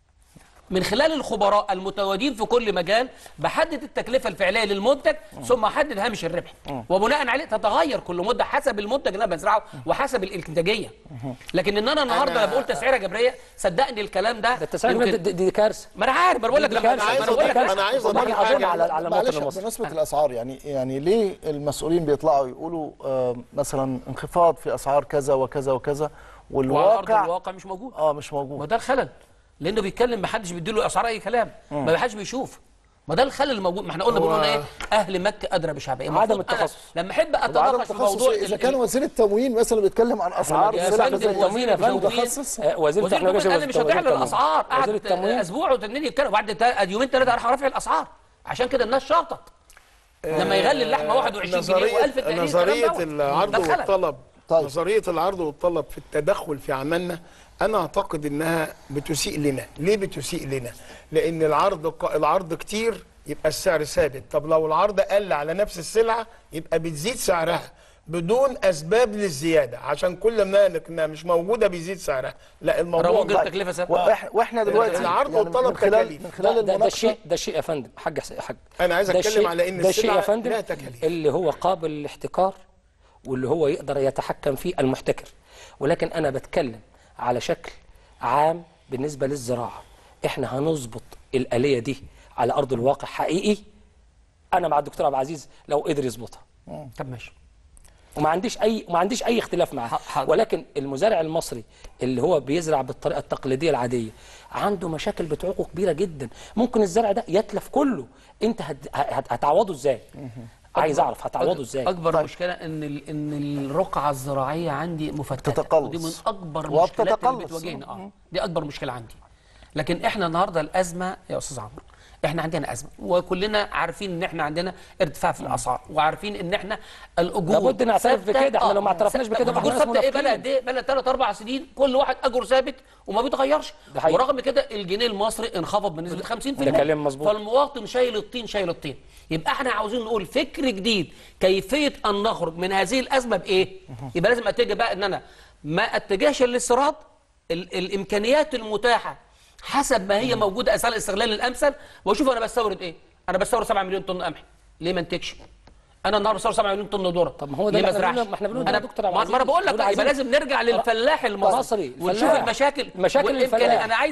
من خلال الخبراء المتواجدين في كل مجال بحدد التكلفه الفعليه للمنتج ثم احدد هامش الربح وبناء عليه تتغير كل مده حسب المنتج اللي انا بزرعه وحسب الانتاجيه لكن ان انا النهارده أنا- لما بقول تسعيره جبريه صدقني الكلام ده التسعير يمكن- ده- دي, دي كارثه ما انا عارف ما انا بقول لك دي لما كارثة. ما عايز انا بقول لك أضيف- أنا عايز أضيف أضيف حاجة على على معلش المواطن المصري بمناسبه الاسعار يعني يعني ليه المسؤولين بيطلعوا يقولوا آه، مثلا انخفاض في اسعار كذا وكذا وكذا وعلى ارض والواقع الواقع مش موجود اه مش موجود ما ده الخلل لانه بيتكلم ما حدش بيديله اسعار اي كلام ما حدش بيشوف ما ده الخلل الموجود ما احنا قلنا هو- بنقول ايه اهل مكه ادرى بشعبها عدم المفروض أنا التخصص. لما احب وعدم اتناقش في التخصص موضوع إيه؟ اذا ال- كان وزير التموين مثلا بيتكلم عن اسعار يا السلع فندم، زي التموين يا مش فندم. متخصص آه، وزير وزير التكنولوجيا التموين قال مش وزير هتعلن التموين. الاسعار وزير قعد التموين اسبوع وتنين يتكلم وبعد تا- يومين ثلاثه راح رافع الاسعار عشان كده الناس شاطت لما يغلي اللحمه 21 جنيه نظرية و1000 تقريبا نظرية العرض والطلب طيب. نظرية العرض والطلب في التدخل في عملنا أنا أعتقد إنها بتسيء لنا ليه بتسيء لنا لأن العرض ق- العرض كتير يبقى السعر ثابت طب لو العرض قل على نفس السلعة يبقى بتزيد سعرها بدون أسباب للزيادة عشان كل ما إنها مش موجودة بيزيد سعرها لا الموضوع رغم ضعيف. التكلفه ثابته وإح- واحنا دلوقتي العرض يعني والطلب من خلال تكاليف. من خلال ده, ده, ده المناقشه شيء ده شيء يا فندم حاج حس- حاج أنا عايز ده أتكلم شيء- على إن ده شيء يا السلعة فندم لها تكاليف. اللي هو قابل للاحتكار واللي هو يقدر يتحكم فيه المحتكر ولكن انا بتكلم على شكل عام بالنسبه للزراعه احنا هنظبط الاليه دي على ارض الواقع حقيقي انا مع الدكتور عبد العزيز لو قدر يظبطها طب ماشي وما عنديش اي وما عنديش اي اختلاف معاه حاضر. ولكن المزارع المصري اللي هو بيزرع بالطريقه التقليديه العاديه عنده مشاكل بتعوقه كبيره جدا ممكن الزرع ده يتلف كله انت هت... هت... هتعوضه ازاي عايز اعرف هتعوضه ازاي اكبر طيب. مشكله ان ال- ان الرقعه الزراعيه عندي مفتته تتقلص. ودي من اكبر المشكلات اللي وبتتقلص. بتواجهنا اه دي اكبر مشكله عندي لكن احنا النهارده الازمه يا استاذ عمرو احنا عندنا ازمه وكلنا عارفين ان احنا عندنا ارتفاع في الاسعار وعارفين ان احنا الاجور لابد نعترف ثابتة. بكده، احنا آه، لو ما اعترفناش بكده يبقى الاجور احنا ناس ثابته ايه بقى منافقين. قد ايه بقى ثلاث اربع سنين كل واحد اجره ثابت وما بيتغيرش ده حقيقي. ورغم كده الجنيه المصري انخفض بنسبه 50% ده كلام مظبوط. فالمواطن شايل الطين شايل الطين يبقى احنا عاوزين نقول فكر جديد كيفيه ان نخرج من هذه الازمه بايه يبقى لازم اتجه بقى ان انا ما اتجهش للاستيراد ال- الامكانيات المتاحه حسب ما هي موجوده اسال الاستغلال الامثل واشوف انا بستورد ايه انا بستورد 7 مليون طن قمح ليه ما انتجش انا النهارده بستورد 7 مليون طن ذره طب ما هو ده ليه ما اللي احنا ازرعش بنقوله- ما احنا بنقوله انا يا دكتور عبد ما ما انا العزيز. بقول لك بنقول يبقى عايزين- لازم نرجع للفلاح المصري مصري، ونشوف فلاح. المشاكل مشاكل والإمكانيات. الفلاح. انا عايز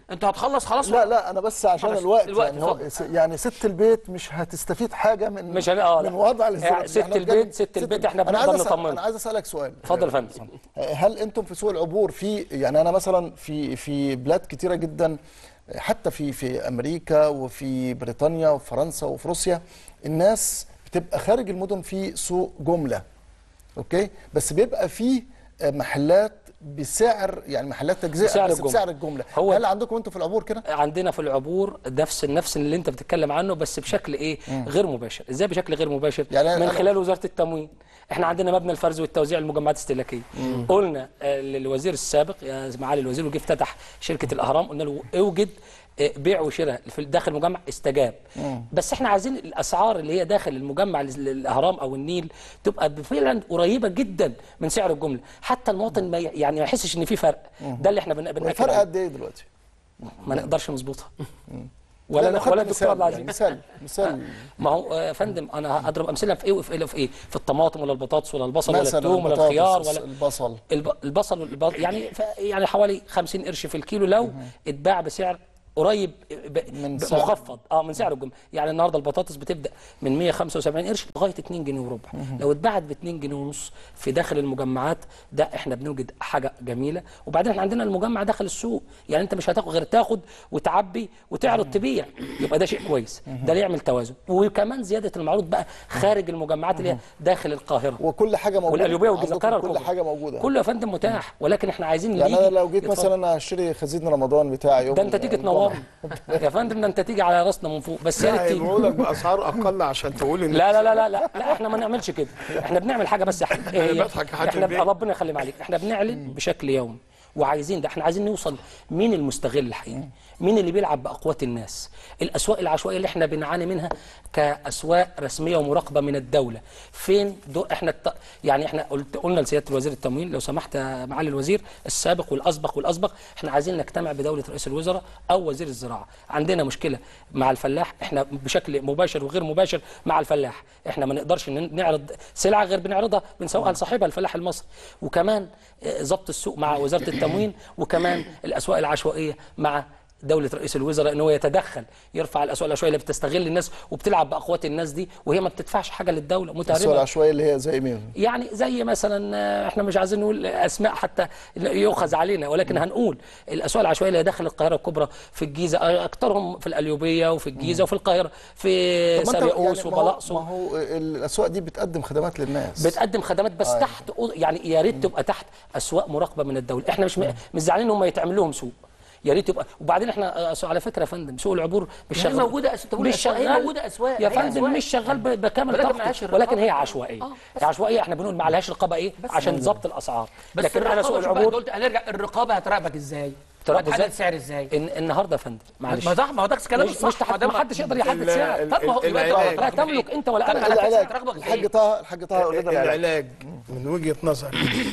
انت هتخلص خلاص لا لا انا بس عشان خلاص، الوقت, الوقت، يعني هو اتفضل. س- يعني ست البيت مش هتستفيد حاجه من مش هن- اه من لا. وضع يعني الازدواج ست إحنا البيت- بنتكلم- ست البيت إحنا انا عايز بنقدر أسأل- نطمنه. انا عايز اسالك سؤال اتفضل يا فندم هل انتم في سوق العبور في يعني انا مثلا في في بلاد كتيره جدا حتى في في امريكا وفي بريطانيا وفي فرنسا وفي روسيا الناس بتبقى خارج المدن في سوق جمله اوكي بس بيبقى فيه محلات بسعر يعني محلات تجزئه بسعر بس الجملة. بسعر الجمله هو- هل عندكم انتم في العبور كده عندنا في العبور نفس نفس اللي انت بتتكلم عنه بس بشكل ايه مم. غير مباشر ازاي بشكل غير مباشر يعني من أنا- خلال وزاره التموين احنا عندنا مبنى الفرز والتوزيع المجمعات الاستهلاكيه مم. قلنا آه، للوزير السابق يا معالي الوزير وجه افتتح شركه الاهرام قلنا له اوجد آه، بيع وشراء في داخل المجمع استجاب بس احنا عايزين الاسعار اللي هي داخل المجمع ال- الاهرام او النيل تبقى فعلا قريبه جدا من سعر الجمله حتى المواطن ما ي- يعني ما يحسش ان في فرق ده اللي احنا بن- بنأكد الفرق عليه. قد ايه دلوقتي ما نقدرش نظبطها لا، ولا لو أنا- ولا خدت الدكتور عبد مثال العزيز يعني مثال مثال ما هو آه، يا فندم انا هضرب امثله في ايه وفي ايه وفي ايه في الطماطم ولا البطاطس ولا البصل ولا مثلا الثوم ولا البطاطس، الخيار ولا البصل الب... البصل والب... يعني ف... يعني حوالي 50 قرش في الكيلو لو اتباع بسعر قريب ب... من ب... سعر- مخفض اه من سعر الجمله يعني النهارده البطاطس بتبدا من 175 قرش لغايه 2 جنيه وربع لو اتباعت ب 2 جنيه ونص في داخل المجمعات ده احنا بنوجد حاجه جميله وبعدين احنا عندنا المجمع داخل السوق يعني انت مش هتاخد غير تاخد وتعبي وتعرض تبيع يبقى ده شيء كويس ده اللي يعمل توازن وكمان زياده المعروض بقى خارج المجمعات اللي هي داخل القاهره وكل حاجه موجوده والقليوبيه والجيزه عندكم القاهره كل الكبرى. حاجه موجوده كله يا فندم متاح ولكن احنا عايزين اللي يعني انا يجي لو جيت يتفضل. مثلا اشتري خزين رمضان بتاعي يوم ده انت تيجي الجمعة. تنورنا يا فندم ده انت تيجي على راسنا من فوق بس يا لا ريت تيجي. هيبيعوا لك باسعار اقل عشان تقول ان لا لا لا لا لا, لا احنا ما نعملش كده احنا بنعمل حاجه بس احنا أنا بضحك يا حاج احنا البيت. ربنا يخلي عليك احنا بنعلن بشكل يومي وعايزين ده احنا عايزين نوصل مين المستغل الحقيقي مين اللي بيلعب باقوات الناس الاسواق العشوائيه اللي احنا بنعاني منها كاسواق رسميه ومراقبه من الدوله فين دو احنا الت... يعني احنا قلت قلنا لسياده الوزير التموين لو سمحت يا معالي الوزير السابق والاسبق والاسبق احنا عايزين نجتمع بدوله رئيس الوزراء او وزير الزراعه عندنا مشكله مع الفلاح احنا بشكل مباشر وغير مباشر مع الفلاح احنا ما نقدرش ن- نعرض سلعه غير بنعرضها بنسوقها لصاحبها الفلاح المصري وكمان آه، ضبط السوق مع وزاره التموين وكمان الاسواق العشوائيه مع دولة رئيس الوزراء ان هو يتدخل يرفع الاسواق العشوائيه اللي بتستغل الناس وبتلعب باقوات الناس دي وهي ما بتدفعش حاجه للدوله السوق متهربه العشوائيه اللي هي زي مين يعني زي مثلا آه، احنا مش عايزين نقول اسماء حتى يؤخذ علينا ولكن هنقول الاسواق العشوائيه اللي هي داخل القاهره الكبرى في الجيزه آه، اكثرهم في القليوبيه وفي الجيزه وفي القاهره في طب ما أنت سريقوس يعني ما هو- وبلاقص ما هو الاسواق دي بتقدم خدمات للناس بتقدم خدمات بس أيوة. تحت يعني يا ريت تبقى تحت اسواق مراقبه من الدوله احنا مش م- مش زعلانين ان هم يتعمل لهم سوق يا ريت يبقى وبعدين احنا آه، على فكره يا فندم سوق العبور مش هي شغال موجودة أس- تقول مش أسواق، هي شغال موجودة أسواق، يا هي فندم أسواق. مش شغال ب- بكامل ولكن طاقته معهاش ولكن هي الرقابة. عشوائيه آه، هي عشوائيه احنا بنقول ما عليهاش رقابه ايه عشان ضبط الاسعار بس لكن انا سوق الرقابة شوف بقى، العبور أنت قلت هنرجع الرقابه هتراقبك ازاي؟ تراقب وهتحدد ازاي سعر ازاي؟ إن النهارده يا فندم معلش ما ده ما هو ده كلام مش الصح مش تحت ما حدش يقدر يحدد ال- سعر ال- طب ما هو ال- يبقى العلاج. لا تملك انت ولا طب انا العلاج. العلاج هتراقبك الحاج إيه؟ طه الحاج طه يقول لنا العلاج العلاج من وجهة نظري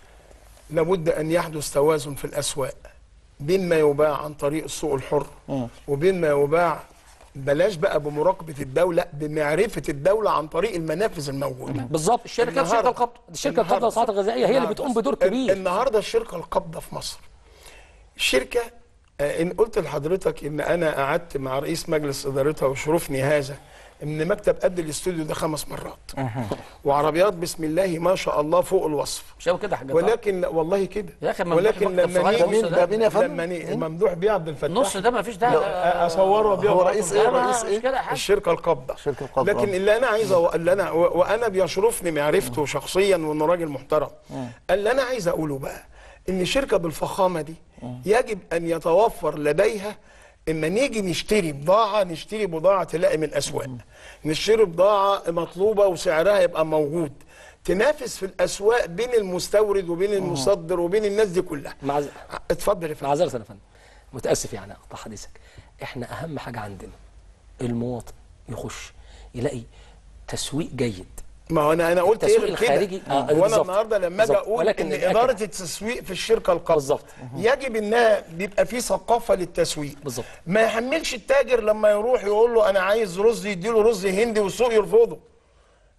لابد أن يحدث توازن في الأسواق بين ما يباع عن طريق السوق الحر وبين ما يباع بلاش بقى بمراقبة الدولة بمعرفة الدولة عن طريق المنافذ الموجودة بالظبط الشركه النهاردة- الشركه القبض الشركه القبض النهاردة- للصناعات الغذائيه هي اللي بتقوم بدور ال- كبير النهارده الشركه القابضه في مصر الشركه آه، ان قلت لحضرتك ان انا قعدت مع رئيس مجلس ادارتها وشرفني هذا ان مكتب قد الاستوديو ده خمس مرات وعربيات بسم الله ما شاء الله فوق الوصف مش هو كده يا حاج طه؟ ولكن والله كده يا أخي ممدوح ولكن مكتب لما صغير نيجي نص ده. ده مين يا فندم؟ لما نيجي ممدوح بيه عبد الفتاح نص ده ما فيش ده لا، اصوره وابيعه هو براحته. رئيس ايه لا، لا، رئيس مش ايه كده يا حاج الشركه القابضه الشركه القابضه لكن اللي انا عايز أو... اللي انا و... وانا بيشرفني معرفته شخصيا وانه راجل محترم اللي انا عايز اقوله بقى ان شركه بالفخامه دي يجب ان يتوفر لديها اما نيجي نشتري بضاعه نشتري بضاعه تلائم الاسواق نشتري بضاعه مطلوبه وسعرها يبقى موجود تنافس في الاسواق بين المستورد وبين المصدر وبين الناس دي كلها مع اتفضل يا فندم معذره يا فندم متاسف يعني اقطع حديثك احنا اهم حاجه عندنا المواطن يخش يلاقي تسويق جيد ما هو انا انا قلت ايه التسويق غير كده الخارجي آه، وانا بالظبط. النهارده لما اجي بالظبط. اقول ولكن ان الأكل- اداره التسويق في الشركه القابضه بالظبط يجب انها بيبقى في ثقافه للتسويق بالظبط ما يحملش التاجر لما يروح يقول له انا عايز رز يديله رز هندي والسوق يرفضه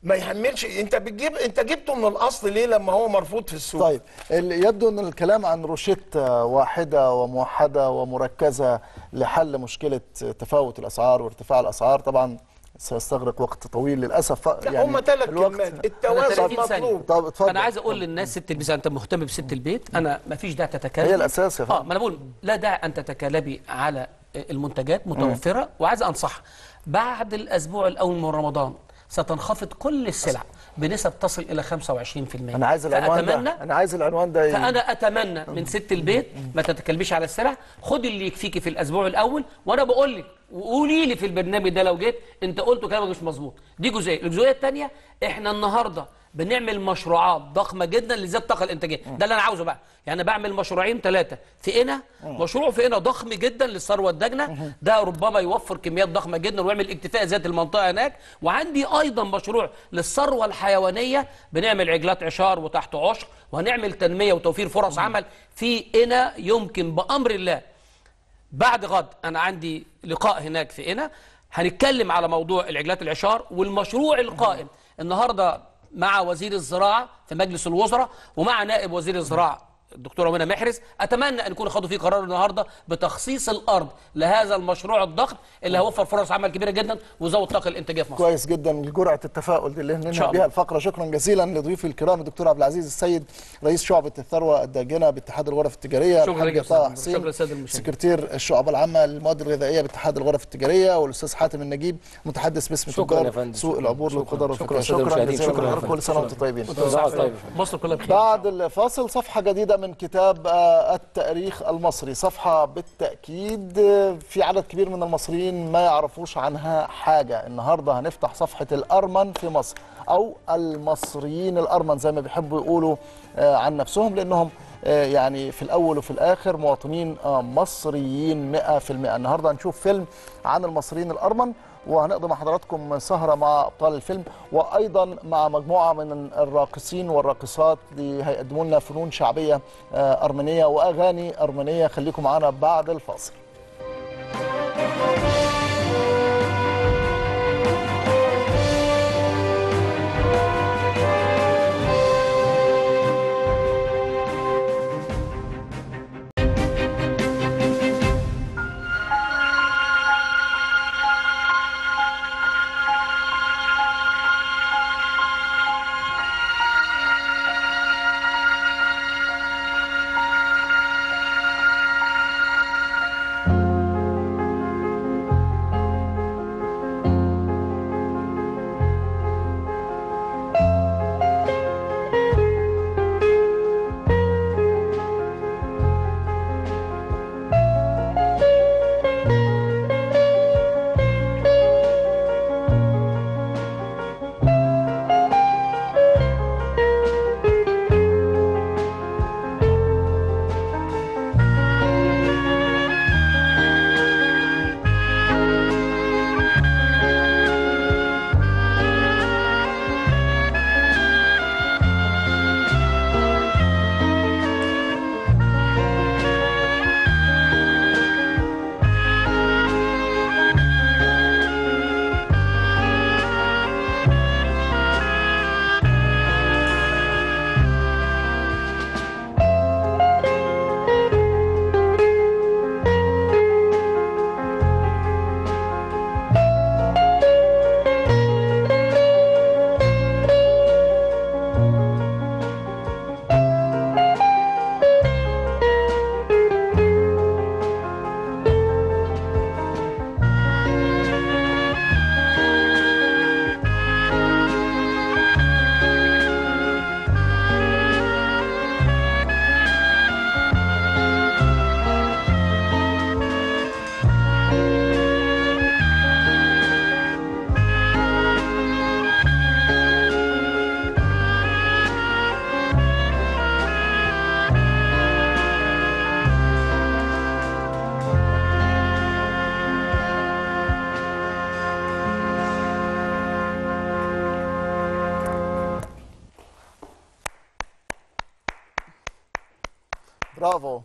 ما يحملش انت بتجيب انت جبته من الاصل ليه لما هو مرفوض في السوق طيب ال- يبدو ان الكلام عن روشتة واحده وموحده ومركزه لحل مشكله تفاوت الاسعار وارتفاع الاسعار طبعا سيستغرق وقت طويل للاسف ف- لا هم ثلاث الوقت- كلمات التوازن 30 ثانية. مطلوب طب اتفضل انا عايز اقول للناس ست البيت انت مهتم بست البيت انا ما فيش داعي تتكلم هي الأساس يا اه فندم. ما انا بقول لا داعي ان تتكلمي على المنتجات متوفره وعايز انصح بعد الاسبوع الاول من رمضان ستنخفض كل السلع بنسب تصل الى 25% انا عايز العنوان فأتمنى ده انا عايز العنوان ده ي- فانا اتمنى من ست البيت ما تتكلميش على السلع خدي اللي يكفيكي في الاسبوع الاول وانا بقول لك وقولي لي في البرنامج ده لو جيت انت قلت كلامك مش مظبوط دي جزئيه الجزئيه الثانيه احنا النهارده بنعمل مشروعات ضخمه جدا لزياده الطاقه الانتاجيه ده اللي انا عاوزه بقى يعني أنا بعمل مشروعين ثلاثه في قنا مشروع في قنا ضخم جدا للثروه الداجنه ده ربما يوفر كميات ضخمه جدا ويعمل اكتفاء ذات المنطقه هناك وعندي ايضا مشروع للثروه الحيوانيه بنعمل عجلات عشار وتحت عشر وهنعمل تنميه وتوفير فرص عمل في قنا يمكن بامر الله بعد غد انا عندي لقاء هناك في قنا هنتكلم على موضوع العجلات العشار والمشروع القائم النهارده مع وزير الزراعه في مجلس الوزراء ومع نائب وزير الزراعه الدكتوره منى محرز اتمنى ان يكونوا خدوا فيه قرار النهارده بتخصيص الارض لهذا المشروع الضخم اللي هيوفر فرص عمل كبيره جدا ويزود الطاقه الانتاجيه في مصر كويس جدا لجرعه التفاؤل دي اللي شاء ننهي الله. بها الفقره شكرا جزيلا لضيوفي الكرام الدكتور عبد العزيز السيد رئيس شعبه الثروه الداجنه باتحاد الغرف التجاريه شكرا الحاج لك يا طه أستاذ. حسين شكرا للسادة المشاهدين. سكرتير الشعبه العامه للمواد الغذائيه باتحاد الغرف التجاريه والاستاذ حاتم النجيب متحدث باسم شكرا تجار يا فندم. سوق العبور للخضار شكرا والفاكهه للسادة شكرا المشاهدين. جزيلا شكرا يا لحضرتك. فندم. كل سنه وانتم طيبين مصر كلها بخير بعد الفاصل صفحة جديدة من كتاب آه، التاريخ المصري صفحة بالتأكيد آه، في عدد كبير من المصريين ما يعرفوش عنها حاجة النهاردة هنفتح صفحة الأرمن في مصر أو المصريين الأرمن زي ما بيحبوا يقولوا آه، عن نفسهم لأنهم آه، يعني في الأول وفي الآخر مواطنين آه، مصريين 100% النهاردة هنشوف فيلم عن المصريين الأرمن وهنقضي مع حضراتكم سهرة مع أبطال الفيلم وأيضا مع مجموعة من الراقصين والراقصات اللي هيقدموا لنا فنون شعبية آه، أرمنية وأغاني أرمنية خليكم معنا بعد الفاصل برافو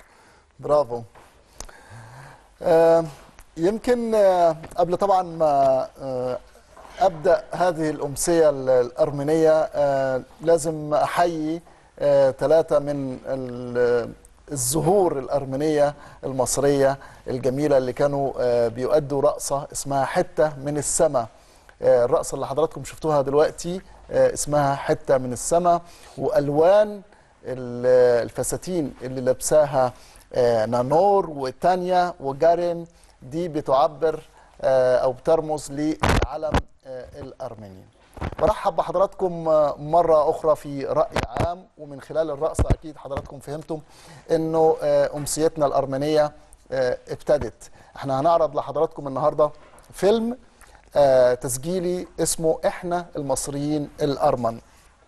برافو آه يمكن آه قبل طبعا ما آه ابدا هذه الامسيه ال- الارمينيه آه، لازم احيي ثلاثه من ال- الزهور الارمينيه المصريه الجميله اللي كانوا آه، بيؤدوا رقصه اسمها حته من السماء آه، الرقصه اللي حضراتكم شفتوها دلوقتي آه، اسمها حته من السماء والوان ال- الفساتين اللي لابساها آه، نانور وتانيا وجارين دي بتعبر آه، او بترمز للعلم آه، الارميني برحب بحضراتكم آه، مرة أخرى في رأي عام ومن خلال الرقصة أكيد حضراتكم فهمتم أنه آه، أمسيتنا الأرمينية آه، ابتدت احنا هنعرض لحضراتكم النهاردة فيلم آه، تسجيلي اسمه إحنا المصريين الأرمن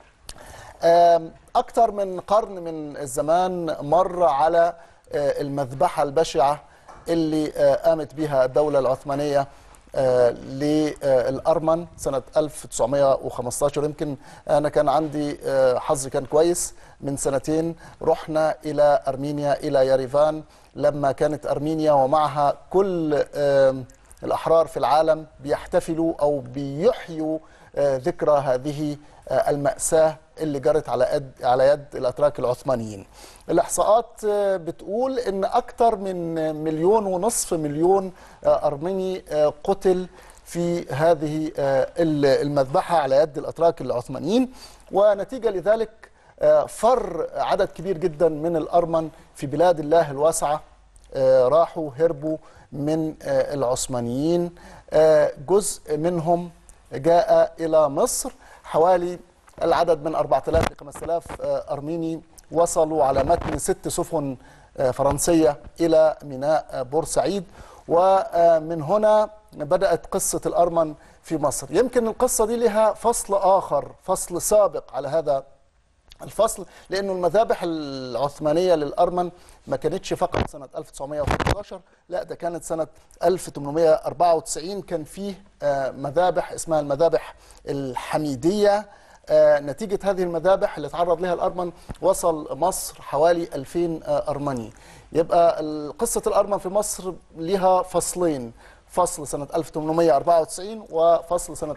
آم، أكتر من قرن من الزمان مر على آه، المذبحة البشعة اللي آه، قامت بها الدولة العثمانية آه، للأرمن سنة 1915 يمكن أنا كان عندي آه، حظ كان كويس من سنتين رحنا إلى أرمينيا إلى يريفان لما كانت أرمينيا ومعها كل آم، الأحرار في العالم بيحتفلوا أو بيحيوا آه، ذكرى هذه آه، المأساة اللي جرت على يد على يد الأتراك العثمانيين. الإحصاءات آه، بتقول إن أكثر من مليون ونصف مليون آه، أرميني آه، قتل في هذه آه، المذبحة على يد الأتراك العثمانيين ونتيجة لذلك آه، فر عدد كبير جدا من الأرمن في بلاد الله الواسعة آه، راحوا هربوا من آه، العثمانيين آه، جزء منهم جاء إلى مصر حوالي العدد من 4000 ل 5000 آه، أرميني وصلوا على متن ست سفن آه، فرنسية إلى ميناء آه، بورسعيد ومن هنا بدأت قصة الأرمن في مصر يمكن القصة دي لها فصل آخر فصل سابق على هذا الفصل لانه المذابح العثمانيه للارمن ما كانتش فقط سنه 1915 لا ده كانت سنه 1894 كان فيه آه، مذابح اسمها المذابح الحميديه آه، نتيجه هذه المذابح اللي تعرض لها الارمن وصل مصر حوالي 2000 آه، ارمني يبقى ال- قصه الارمن في مصر لها فصلين فصل سنه 1894 وفصل سنه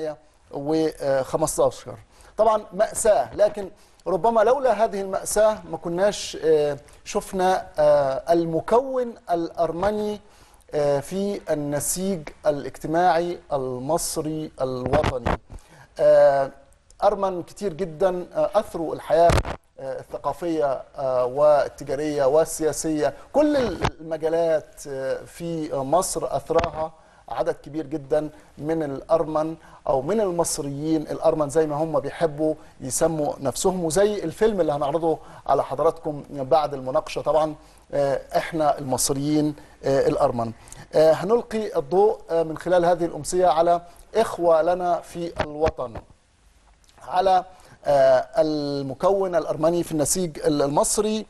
1915 طبعا مأساة لكن ربما لولا هذه المأساة ما كناش آه، شفنا آه، المكون الأرمني آه، في النسيج الاجتماعي المصري الوطني آه، أرمن كتير جدا آه، أثروا الحياة آه، الثقافية آه، والتجارية والسياسية كل المجالات آه، في مصر أثراها عدد كبير جدا من الأرمن أو من المصريين الأرمن زي ما هم بيحبوا يسموا نفسهم وزي الفيلم اللي هنعرضه على حضراتكم بعد المناقشة طبعا آه، إحنا المصريين آه، الأرمن آه، هنلقي الضوء آه، من خلال هذه الأمسية على إخوة لنا في الوطن على آه، المكون الأرمني في النسيج المصري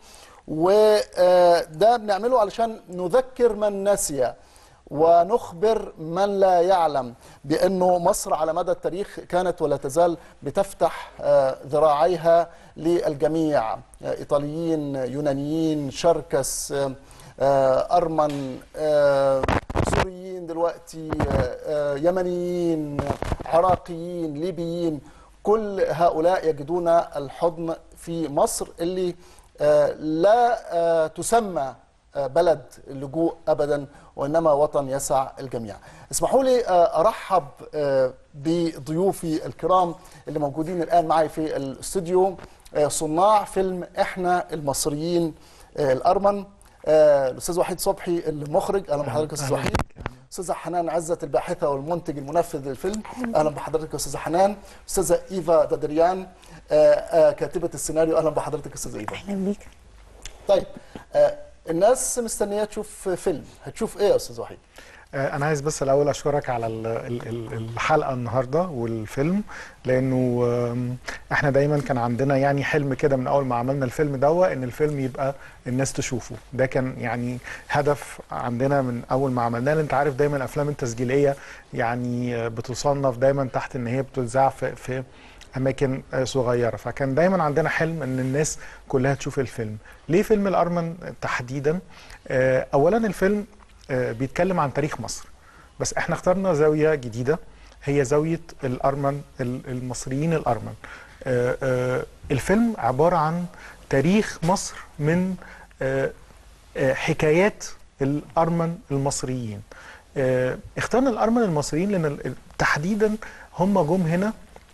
وده بنعمله علشان نذكر من نسي ونخبر من لا يعلم بأنه مصر على مدى التاريخ كانت ولا تزال بتفتح آه، ذراعيها للجميع آه، إيطاليين يونانيين شركس آه، آه، أرمن آه، سوريين دلوقتي آه، آه، يمنيين عراقيين ليبيين كل هؤلاء يجدون الحضن في مصر اللي آه، لا آه، تسمى آه، بلد اللجوء ابدا وانما وطن يسع الجميع. اسمحوا لي آه، ارحب آه، بضيوفي الكرام اللي موجودين الان معي في الاستوديو آه، صناع فيلم احنا المصريين آه، الارمن آه، الاستاذ وحيد صبحي المخرج اهلا بحضرتك يا استاذ وحيد استاذه حنان عزت الباحثه والمنتج المنفذ للفيلم اهلا بحضرتك يا استاذه حنان استاذه ايفا دادريان آه، آه، كاتبه السيناريو اهلا بحضرتك يا استاذه ايفا اهلا بيك طيب آه، الناس مستنيه تشوف فيلم هتشوف ايه يا استاذ وحيد آه، انا عايز بس الاول اشكرك على ال- ال- ال- الحلقه النهارده والفيلم لانه آم، احنا دايما كان عندنا يعني حلم كده من اول ما عملنا الفيلم دوا ان الفيلم يبقى الناس تشوفه ده كان يعني هدف عندنا من اول ما عملناه لأن انت عارف دايما الافلام التسجيليه يعني آه، بتصنف دايما تحت ان هي بتتذاع في في اماكن آه، صغيره فكان دايما عندنا حلم ان الناس كلها تشوف الفيلم ليه فيلم الارمن تحديدا آه، اولا الفيلم آه، بيتكلم عن تاريخ مصر بس احنا اخترنا زاويه جديده هي زاويه الارمن ال- المصريين الارمن آه، آه، الفيلم عباره عن تاريخ مصر من آه، آه، حكايات الارمن المصريين آه، اخترنا الارمن المصريين لان ال- تحديدا هم جم هنا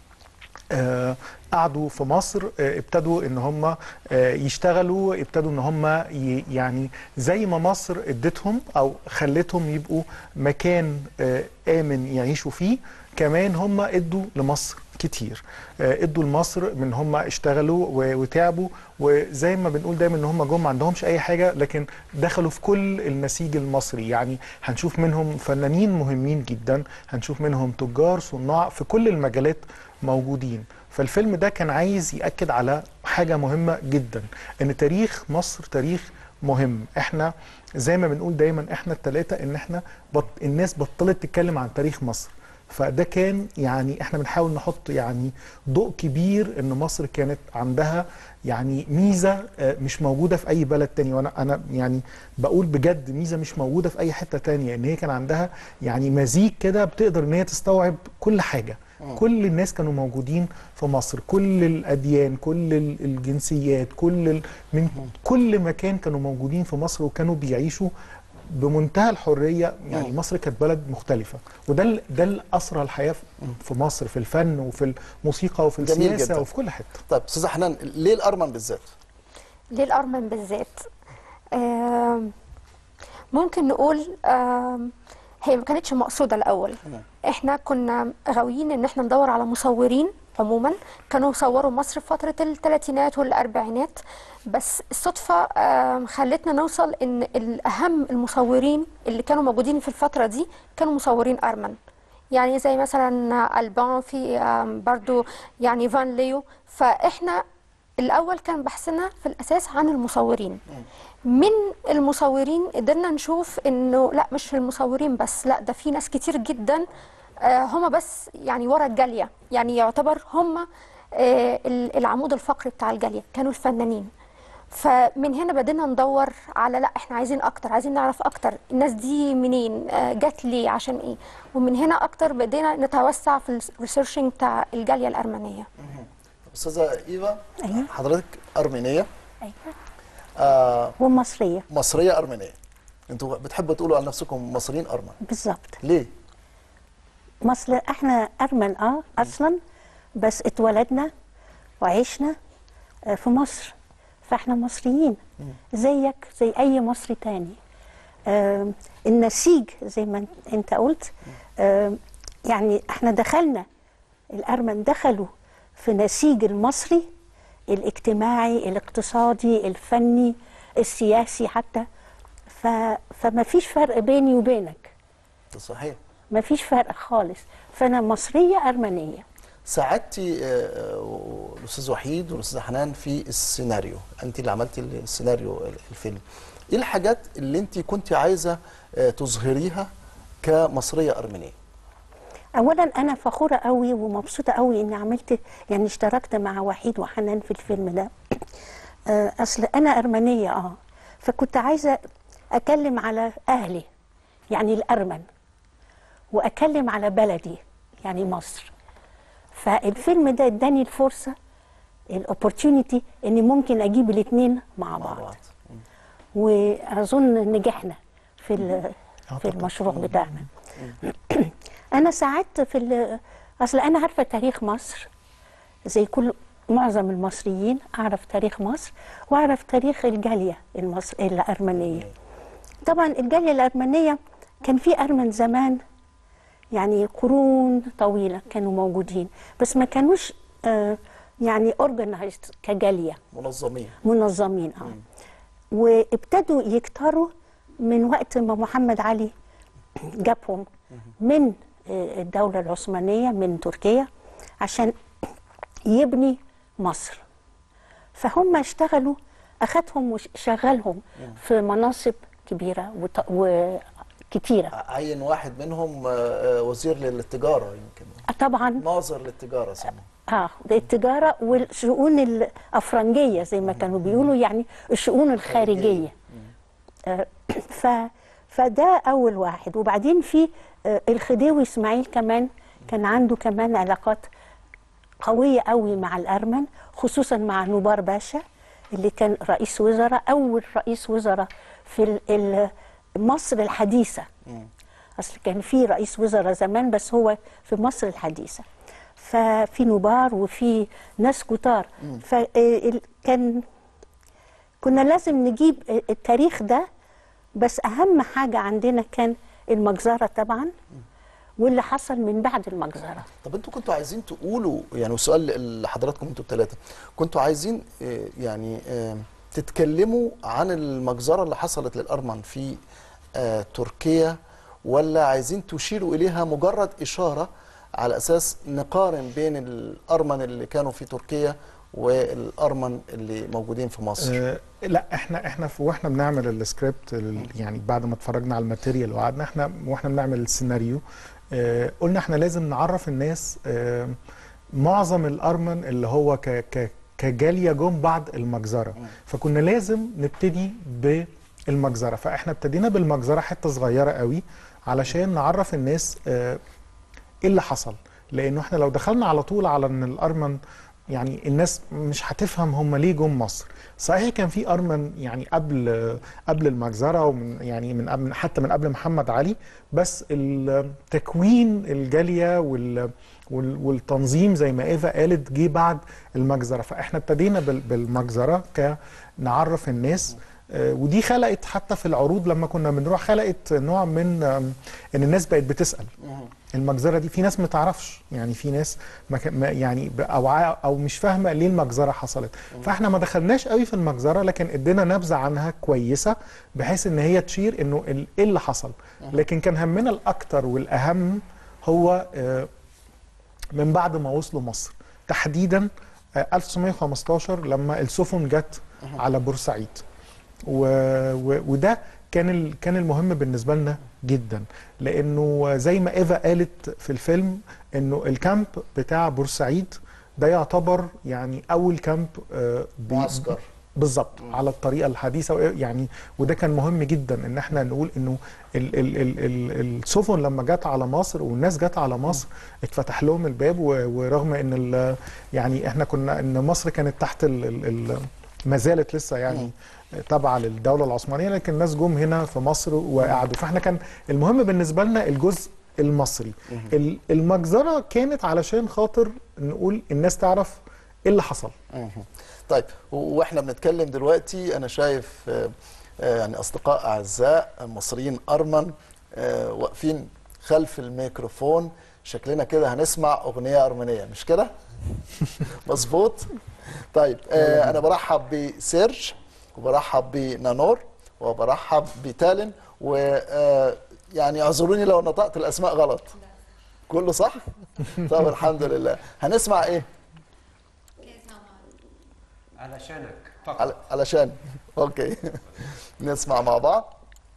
آه، قعدوا في مصر آه، ابتدوا ان هم آه، يشتغلوا ابتدوا ان هم ي- يعني زي ما مصر ادتهم او خلتهم يبقوا مكان آه، امن يعيشوا فيه كمان هم ادوا لمصر كتير آه، ادوا لمصر من هم اشتغلوا و- وتعبوا وزي ما بنقول دايما ان هم جم ما عندهمش اي حاجه لكن دخلوا في كل النسيج المصري يعني هنشوف منهم فنانين مهمين جدا هنشوف منهم تجار صناع في كل المجالات موجودين فالفيلم ده كان عايز يأكد على حاجة مهمة جدا ان تاريخ مصر تاريخ مهم احنا زي ما بنقول دايما احنا التلاتة ان احنا بط... الناس بطلت تتكلم عن تاريخ مصر فده كان يعني احنا بنحاول نحط يعني ضوء كبير ان مصر كانت عندها يعني ميزه آه، مش موجوده في اي بلد تاني وانا انا يعني بقول بجد ميزه مش موجوده في اي حته تانية ان هي كان عندها يعني مزيج كده بتقدر ان هي تستوعب كل حاجه مم. كل الناس كانوا موجودين في مصر كل الاديان كل ال- الجنسيات كل ال... من كل مكان كانوا موجودين في مصر وكانوا بيعيشوا بمنتهى الحريه يعني مصر كانت بلد مختلفه وده ال- ده الاسرى الحياه في- في مصر في الفن وفي الموسيقى وفي جميل السياسه جدا. وفي كل حته طيب استاذه حنان ليه الارمن بالذات ليه الأرمن بالذات آم، ممكن نقول آم، هي ما كانتش مقصودة الأول احنا كنا غاويين ان احنا ندور على مصورين عموما كانوا صوروا مصر في فترة الثلاثينات والأربعينات بس الصدفة آم، خلتنا نوصل ان الأهم المصورين اللي كانوا موجودين في الفترة دي كانوا مصورين أرمن يعني زي مثلا ألبان في آم، برضو يعني فان ليو فاحنا الأول كان بحثنا في الأساس عن المصورين من المصورين قدرنا نشوف إنه لا مش المصورين بس لا ده في ناس كتير جدا آه، هم بس يعني ورا الجالية يعني يعتبر هم آه، ال- العمود الفقري بتاع الجالية كانوا الفنانين فمن هنا بدينا ندور على لا احنا عايزين اكتر عايزين نعرف اكتر الناس دي منين آه، جت ليه عشان ايه ومن هنا اكتر بدينا نتوسع في الريسيرشنج بتاع الجالية الأرمنية استاذه ايفا أيوة. حضرتك ارمينيه أيوة. آه ومصرية مصريه ارمينيه انتوا بتحبوا تقولوا عن نفسكم مصريين ارمن بالظبط ليه مصر احنا ارمن اه اصلا بس اتولدنا وعشنا آه، في مصر فاحنا مصريين زيك زي اي مصري تاني آم، النسيج زي ما انت- انت قلت آم، يعني احنا دخلنا الارمن دخلوا في نسيج المصري الاجتماعي الاقتصادي الفني السياسي حتى ف... فما فيش فرق بيني وبينك ده صحيح ما فيش فرق خالص فانا مصريه ارمنيه ساعدتي آه، آه، الاستاذ وحيد والاستاذه حنان في السيناريو انت اللي عملتي السيناريو الفيلم ايه الحاجات اللي انت كنت عايزه آه، تظهريها كمصريه ارمينيه اولا انا فخوره قوي ومبسوطه قوي اني عملت يعني اشتركت مع وحيد وحنان في الفيلم ده آه، اصل انا ارمنيه اه فكنت عايزه اكلم على اهلي يعني الارمن واكلم على بلدي يعني مصر فالفيلم ده اداني الفرصه الاوبورتيونيتي اني ممكن اجيب الاثنين مع بعض واظن نجحنا في ال- في المشروع بتاعنا انا ساعدت في ال- اصل انا عارفه تاريخ مصر زي كل معظم المصريين اعرف تاريخ مصر واعرف تاريخ الجاليه المصر الارمنيه طبعا الجاليه الارمنيه كان في ارمن زمان يعني قرون طويله كانوا موجودين بس ما كانوش آه يعني اورجنايزد كجاليه منظمين منظمين اه وابتدوا يكتروا من وقت ما محمد علي جابهم من آه، الدولة العثمانية من تركيا عشان يبني مصر فهم اشتغلوا أخدهم وشغلهم في مناصب كبيرة وط- وكتيرة عين واحد منهم آه، آه، وزير للتجاره يمكن طبعا ناظر للتجاره سموه اه ده التجارة والشؤون الأفرنجية زي ما كانوا بيقولوا يعني الشؤون الخارجية آه، ف فده أول واحد وبعدين في آه، الخديوي إسماعيل كمان كان عنده كمان علاقات قوية قوي مع الأرمن خصوصا مع نوبار باشا اللي كان رئيس وزراء أول رئيس وزراء في ال- ال- مصر الحديثة أصل كان في رئيس وزراء زمان بس هو في مصر الحديثة ففي نوبار وفي ناس كتار فكان كنا لازم نجيب التاريخ ده بس أهم حاجة عندنا كان المجزرة طبعا واللي حصل من بعد المجزرة طب انتوا كنتوا عايزين تقولوا يعني وسؤال لحضراتكم انتوا الثلاثه كنتوا عايزين آه، يعني آه، تتكلموا عن المجزره اللي حصلت للارمن في آه، تركيا ولا عايزين تشيروا اليها مجرد اشاره على اساس نقارن بين الارمن اللي كانوا في تركيا والارمن اللي موجودين في مصر آه لا احنا احنا في واحنا بنعمل السكريبت ال- يعني بعد ما اتفرجنا على الماتيريال وقعدنا احنا واحنا بنعمل السيناريو آه قلنا احنا لازم نعرف الناس آه معظم الارمن اللي هو ك ك كجاليه جم بعد المجزره فكنا لازم نبتدي بالمجزره فاحنا ابتدينا بالمجزره حته صغيره قوي علشان نعرف الناس آه ايه اللي حصل لانه احنا لو دخلنا على طول على ان الارمن يعني الناس مش هتفهم هم ليه جم مصر صحيح كان في ارمن يعني قبل قبل المجزره ومن يعني من قبل حتى من قبل محمد علي بس التكوين الجاليه وال وال- والتنظيم زي ما ايفا قالت جه بعد المجزره فاحنا ابتدينا بال- بالمجزره كنعرف الناس آه، ودي خلقت حتى في العروض لما كنا بنروح خلقت نوع من آم، ان الناس بقت بتسال المجزره دي في ناس ما تعرفش يعني في ناس ما كان- ما يعني ب- او ع- او مش فاهمه ليه المجزره حصلت فاحنا ما دخلناش قوي في المجزره لكن ادينا نبذه عنها كويسه بحيث ان هي تشير انه ال- ايه اللي حصل لكن كان همنا الاكتر والاهم هو آه، من بعد ما وصلوا مصر تحديدا آه، 1915 لما السفن جت على بورسعيد و... و... وده كان ال... كان المهم بالنسبه لنا جدا لانه زي ما ايفا قالت في الفيلم انه الكامب بتاع بورسعيد ده يعتبر يعني اول كامب آه، بي- معسكر. بالظبط على الطريقه الحديثه و- يعني وده كان مهم جدا ان احنا نقول انه ال ال ال ال السفن لما جت على مصر والناس جت على مصر اتفتح لهم الباب و- ورغم ان ال- يعني احنا كنا ان مصر كانت تحت ال ال ال ما زالت لسه يعني تابعه للدوله العثمانيه لكن الناس جم هنا في مصر وقعدوا فاحنا كان المهم بالنسبه لنا الجزء المصري ال- المجزره كانت علشان خاطر نقول الناس تعرف ايه اللي حصل مهم. طيب و- واحنا بنتكلم دلوقتي انا شايف آه، آه، يعني اصدقاء اعزاء مصريين ارمن آه، واقفين خلف الميكروفون شكلنا كده هنسمع اغنيه ارمنيه مش كده مظبوط طيب آه، انا برحب بسيرج وبرحب بنانور وبرحب بتالن و آه، يعني اعذروني لو نطقت الاسماء غلط كله صح طب الحمد لله هنسمع ايه علشانك على- علشان اوكي نسمع مع بعض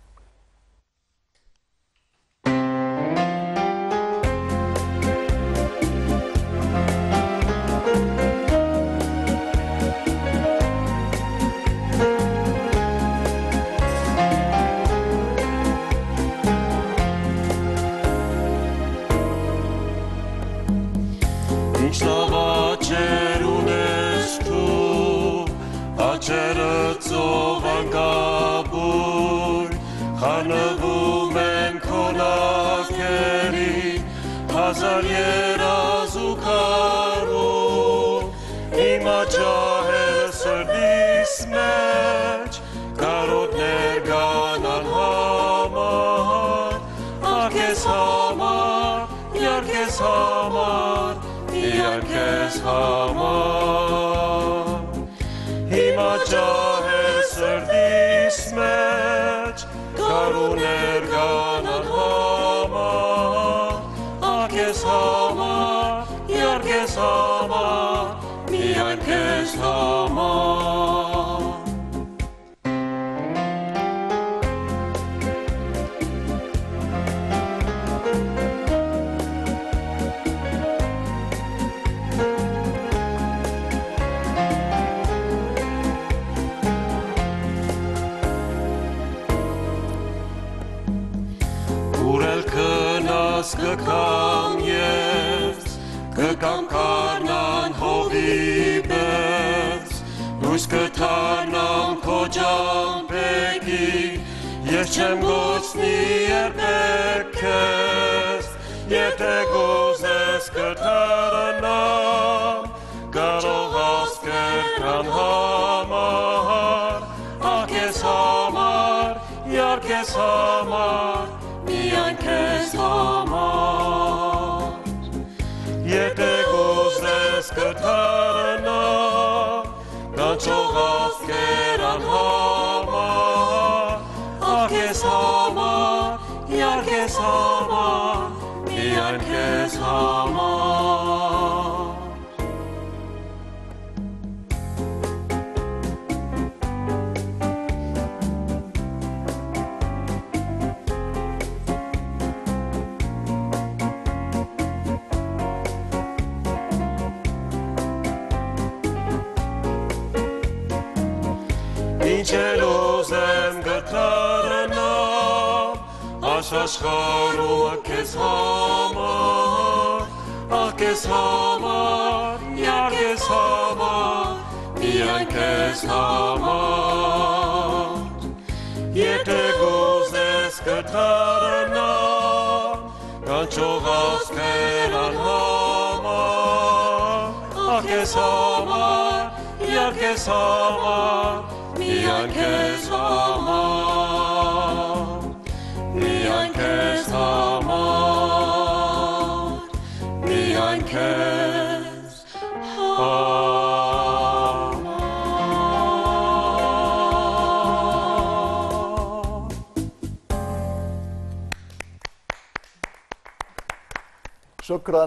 Ինչլավաճեր ունես դու, աճերը ծովանգաբույր, խանվում են քո լավքերի, հազար երազ ու քարու, իմ աճահերը սրդիս մեջ, կարոտներ գանան համար, արկես համար, իարկես համար, իարկես համար, հիմա ջահը սրդիս մեջ, կարուներ գանան համար, արկես համար, իարկես համար, միայն քեզ համար, Ուրել կնաս կկամ ես y gamcarna'n hofibeth, Nws gytarna'n codia'n begi, Iechem gos ni er beceth, Iedegos es gytar ynam, Garo hasger gan hamar, Ac es hamar, iar kes hamar, Mian kes hamar. Iedegos es gytar ynam, Gancho hasger an hamar, Ac es hamar, iar kes hamar, Mian kes hamar. Incelozem gatarana Ashashcharu akes hamar Akes hamar Yakes hamar Yankes hamar Yetegos es gatarana Gancho haskeran hamar Akes hamar Yakes hamar Miankes hamar, Miankes hamar, Miankes hamar. شكرا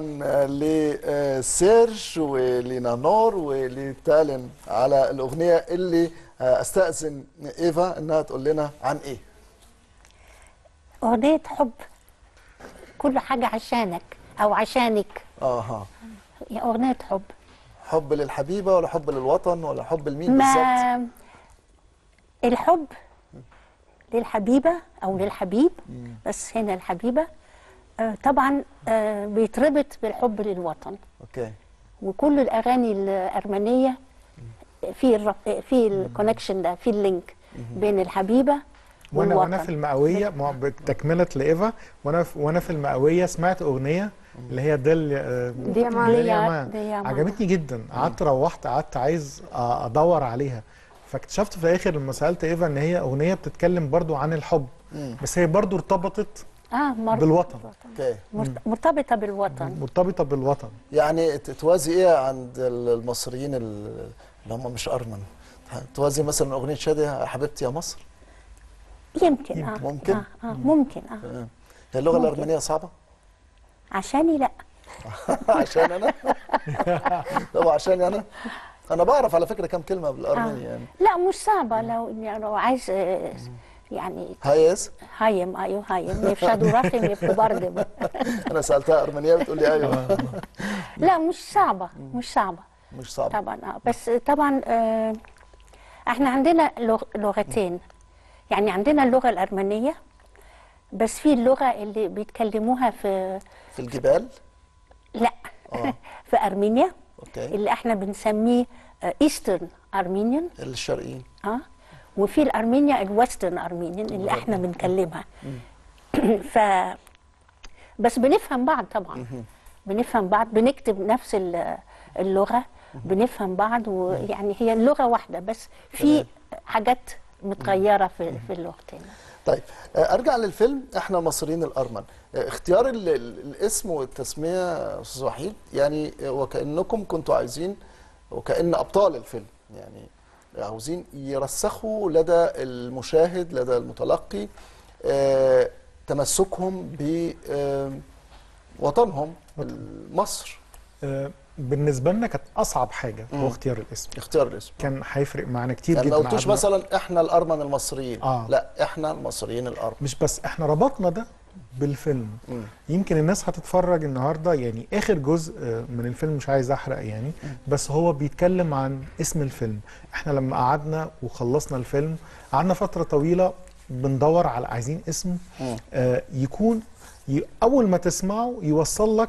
لسيرج ولنانور ولتالن على الاغنيه اللي استاذن ايفا انها تقول لنا عن ايه أغنية حب كل حاجة عشانك أو عشانك اها يا أغنية حب حب للحبيبه ولا حب للوطن ولا حب لمين بالظبط ما الحب للحبيبة أو للحبيب بس هنا الحبيبة آه، طبعا آه، بيتربط بالحب للوطن اوكي وكل الأغاني الأرمنية في الرب- في الكونكشن ده في اللينك بين الحبيبة وانا والوطن وانا في المئويه ما هو بتكمله لايفا وانا في وانا في المئويه سمعت اغنيه اللي هي دل آه، ديامان. دل يامان. ديامان. عجبتني جدا قعدت روحت قعدت عايز آه، ادور عليها فاكتشفت في الاخر لما سالت ايفا ان هي اغنيه بتتكلم برضو عن الحب مم. بس هي برضو ارتبطت اه مر- بالوطن اوكي مرت- مرتبطة بالوطن مرتبطه بالوطن يعني ت- توازي ايه عند المصريين ال- اللي هم مش ارمن توازي مثلا اغنيه شاديه يا حبيبتي يا مصر يمكن اه ممكن؟ آه, آه ممكن اه تمام. هي اللغه ممكن. الارمنيه صعبه عشاني لا عشان انا طب عشان انا انا بعرف على فكره كم كلمه بالارمني يعني لا مش صعبة لو يعني لو عايز آه، يعني هايز هايم ايوه هايم نفشدوا رقم يبقوا برضه انا سالتها ارمنيه بتقول لي ايوه لا مش صعبة مش صعبة مش صعبه طبعا اه بس طبعا آه احنا عندنا لغ- لغتين يعني عندنا اللغة الأرمنية بس في اللغة اللي بيتكلموها في في الجبال لا اه في أرمينيا اوكي اللي احنا بنسميه ايسترن أرمينيان الشرقيين اه وفي الأرمينيا الويسترن أرمينيان اللي احنا بنكلمها ف بس بنفهم بعض طبعا بنفهم بعض بنكتب نفس ال- اللغة بنفهم بعض ويعني هي اللغة واحدة بس في حاجات متغيرة في في اللغتين طيب آه، ارجع للفيلم احنا المصريين الارمن آه، اختيار ال- ال- الاسم والتسميه يا استاذ وحيد يعني آه، وكانكم كنتوا عايزين وكان ابطال الفيلم يعني عاوزين يرسخوا لدى المشاهد لدى المتلقي آه، تمسكهم بوطنهم مصر آه، بالنسبه لنا كانت اصعب حاجه مم. هو اختيار الاسم اختيار الاسم كان هيفرق معانا كتير يعني جدا ما قلتوش قعدنا- مثلا احنا الارمن المصريين آه. لا احنا المصريين الارمن مش بس احنا ربطنا ده بالفيلم مم. يمكن الناس هتتفرج النهارده يعني اخر جزء آه، من الفيلم مش عايز احرق يعني بس هو بيتكلم عن اسم الفيلم احنا لما قعدنا وخلصنا الفيلم قعدنا فتره طويله بندور على عايزين اسم مم. آه، يكون ي- اول ما تسمعه يوصل لك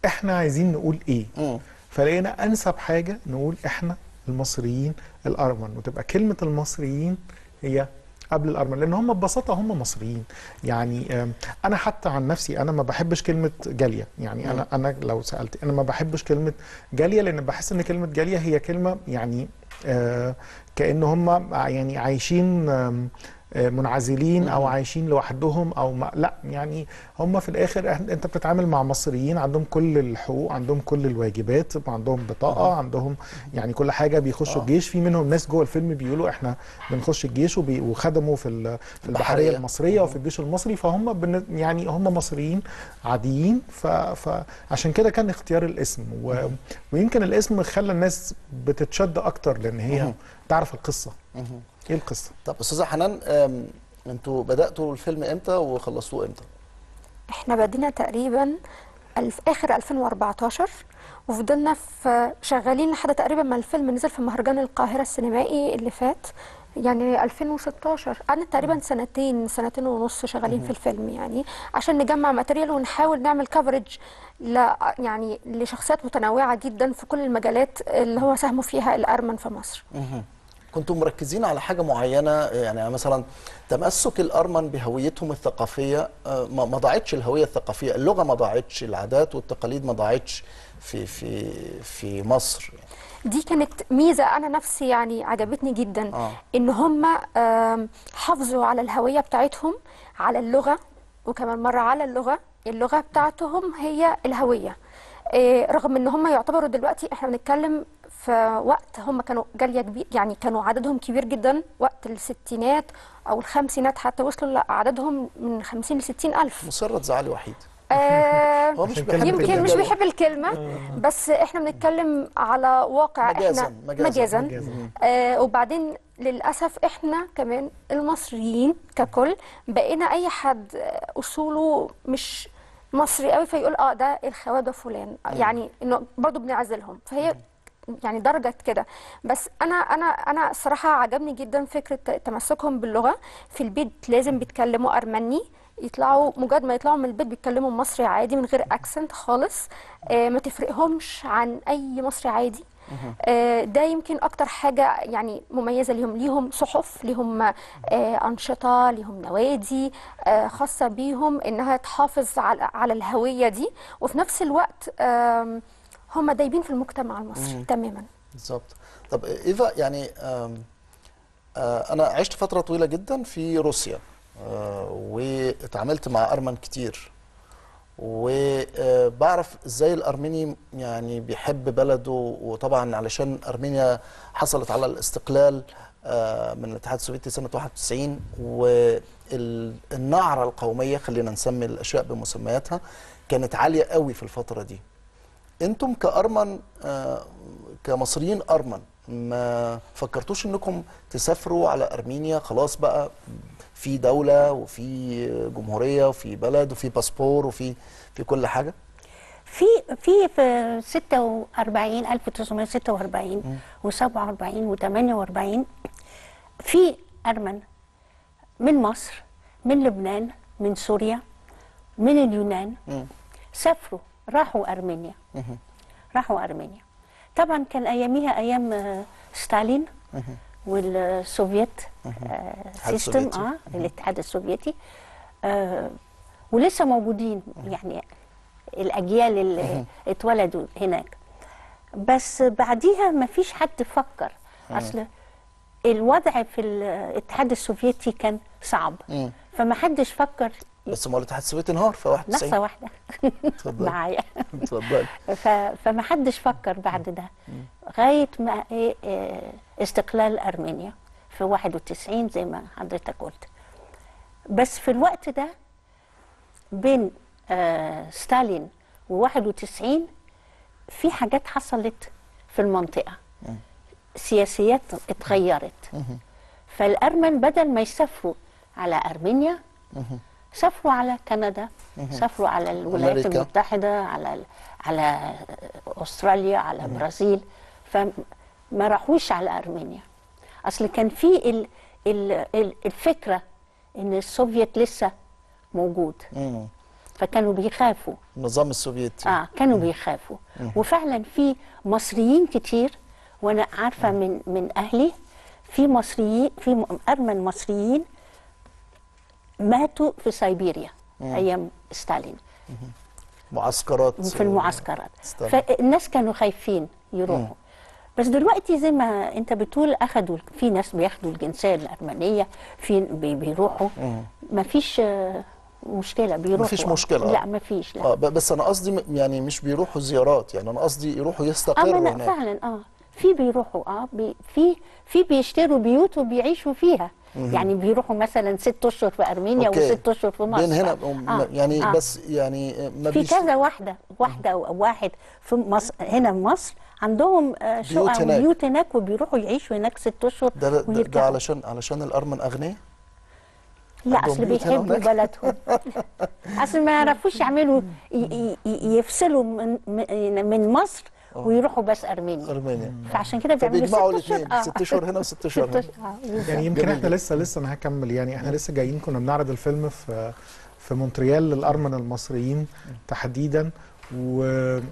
احنا عايزين نقول ايه فلقينا انسب حاجه نقول احنا المصريين الارمن وتبقى كلمه المصريين هي قبل الارمن لان هم ببساطه هم مصريين يعني آم، انا حتى عن نفسي انا ما بحبش كلمه جاليه يعني انا انا لو سالت انا ما بحبش كلمه جاليه لان بحس ان كلمه جاليه هي كلمه يعني آه كان هم يعني عايشين آم، آه، منعزلين او عايشين لوحدهم او ما لا يعني هم في الاخر إحنا- انت بتتعامل مع مصريين عندهم كل الحقوق عندهم كل الواجبات عندهم بطاقه عندهم يعني كل حاجه بيخشوا الجيش في منهم ناس جوه الفيلم بيقولوا احنا بنخش الجيش وبي- وخدموا في ال- في البحريه البحرية. المصريه وفي الجيش المصري فهم بن- يعني هم مصريين عاديين ف- فعشان كده كان اختيار الاسم و... ويمكن الاسم خلى الناس بتتشد اكتر لان هي مهم. تعرف القصه ايه القصه طب استاذه حنان آم، انتوا بداتوا الفيلم امتى وخلصتوه امتى احنا بدينا تقريبا الف اخر 2014 وفضلنا في شغالين لحد تقريبا ما الفيلم نزل في مهرجان القاهرة السينمائي اللي فات يعني 2016 قعدنا تقريبا سنتين سنتين ونص شغالين مهم. في الفيلم يعني عشان نجمع ماتيريال ونحاول نعمل كفرج ل يعني لشخصيات متنوعة جدا في كل المجالات اللي هو ساهموا فيها الأرمن في مصر مهم. كنتوا مركزين على حاجة معينة يعني مثلا تمسك الأرمن بهويتهم الثقافية آه، ما ما ضاعتش الهوية الثقافية اللغة ما ضاعتش العادات والتقاليد ما ضاعتش في في في مصر دي كانت ميزة أنا نفسي يعني عجبتني جدا آه. إن هم آم، حافظوا على الهوية بتاعتهم على اللغة وكمان مرة على اللغة اللغة بتاعتهم هي الهوية إيه، رغم ان هم يعتبروا دلوقتي احنا بنتكلم في وقت هم كانوا جاليه كبير يعني كانوا عددهم كبير جدا وقت الستينات او الخمسينات حتى وصلوا لعددهم من 50 ل 60 الف مصرة تزعلي وحيد آه هو مش بيحب يمكن الكلمة. مش بيحب الكلمة بس احنا بنتكلم على واقع مجازاً، احنا مجازاً. مجازا, مجازاً. آه وبعدين للأسف احنا كمان المصريين ككل بقينا أي حد آه، أصوله مش مصري قوي فيقول اه ده الخواجة فلان يعني انه برضه بنعزلهم فهي يعني درجة كده بس انا انا انا الصراحة عجبني جدا فكرة تمسكهم باللغة في البيت لازم بيتكلموا ارمني يطلعوا مجرد ما يطلعوا من البيت بيتكلموا مصري عادي من غير اكسنت خالص آه ما تفرقهمش عن اي مصري عادي آه، ده يمكن اكتر حاجه يعني مميزه ليهم ليهم صحف ليهم آه، انشطه ليهم نوادي آه، خاصه بيهم انها تحافظ على على الهويه دي وفي نفس الوقت آم، هم دايبين في المجتمع المصري مم. تماما بالظبط طب ايفا يعني آم، آه، انا عشت فتره طويله جدا في روسيا آه، واتعاملت مع ارمن كتير وبعرف ازاي الارميني يعني بيحب بلده وطبعا علشان ارمينيا حصلت على الاستقلال آه، من الاتحاد السوفيتي سنه 91 والنعره القوميه خلينا نسمي الاشياء بمسمياتها كانت عاليه قوي في الفتره دي انتم كارمن آه، كمصريين ارمن ما فكرتوش انكم تسافروا على ارمينيا خلاص بقى في دوله وفي جمهوريه وفي بلد وفي باسبور وفي في كل حاجه في في في 46 1946 و47 و48 في ارمن من مصر من لبنان من سوريا من اليونان سافروا راحوا ارمينيا راحوا ارمينيا طبعا كان اياميها ايام آه، ستالين والسوفيت آه، الاتحاد سيستم السوفيتي. اه الاتحاد السوفيتي آه ولسه موجودين يعني الاجيال اللي اتولدوا هناك بس بعديها ما فيش حد فكر مم. اصل الوضع في الاتحاد السوفيتي كان صعب مم. فما حدش فكر بس ما هو الاتحاد السوفيتي انهار في 91 لحظه واحده اتفضلي. معايا اتفضلي ف... فما حدش فكر بعد ده غايه ما إيه إيه استقلال ارمينيا في 91 زي ما حضرتك قلت بس في الوقت ده بين آه ستالين و91 في حاجات حصلت في المنطقه سياسيات اتغيرت فالارمن بدل ما يسافروا على ارمينيا سافروا على كندا مهم. سافروا على الولايات أمريكا. المتحده على على استراليا على البرازيل فما راحوش على ارمينيا اصل كان في ال ال ال الفكره ان السوفيت لسه موجود مم. فكانوا بيخافوا النظام السوفيتي اه كانوا بيخافوا مم. وفعلا في مصريين كتير وانا عارفه من من اهلي في مصريين في م- ارمن مصريين ماتوا في سيبيريا مم. ايام ستالين معسكرات في المعسكرات ستالين. فالناس كانوا خايفين يروحوا بس دلوقتي زي ما انت بتقول اخدوا في ناس بياخدوا الجنسيه الارمنيه في بي- بيروحوا مم. ما فيش آه، مشكله بيروحوا مفيش مشكله لا ما فيش لا اه ب- بس انا قصدي م- يعني مش بيروحوا زيارات يعني انا قصدي يروحوا اه يستقروا ما أنا هناك فعلا اه في بيروحوا اه بي في في بيشتروا بيوت وبيعيشوا فيها مهم. يعني بيروحوا مثلا ست اشهر في ارمينيا أوكي. وست اشهر في مصر بين هنا آه. يعني آه. بس يعني ما في بيش كذا واحده واحده او واحد في مصر هنا في مصر عندهم آه، بيوت شقق هناك. وبيوت هناك وبيروحوا يعيشوا هناك ست اشهر ده, ده, ده ويرجعوا علشان علشان الارمن اغنياء لا عندهم اصل بيوت هنا بيحبوا وهناك؟ بلدهم اصل ما يعرفوش يعملوا ي- ي- ي- يفصلوا من من من مصر ويروحوا بس ارمينيا ارمينيا فعشان كده بيعملوا فبيجمعوا ست اشهر الاثنين ست اشهر هنا وست اشهر ست هنا أشهر. آه، بالظبط. يعني يمكن جميل احنا جدا. لسه لسه انا هكمل يعني احنا لسه جايين كنا بنعرض الفيلم في في مونتريال للارمن المصريين تحديدا و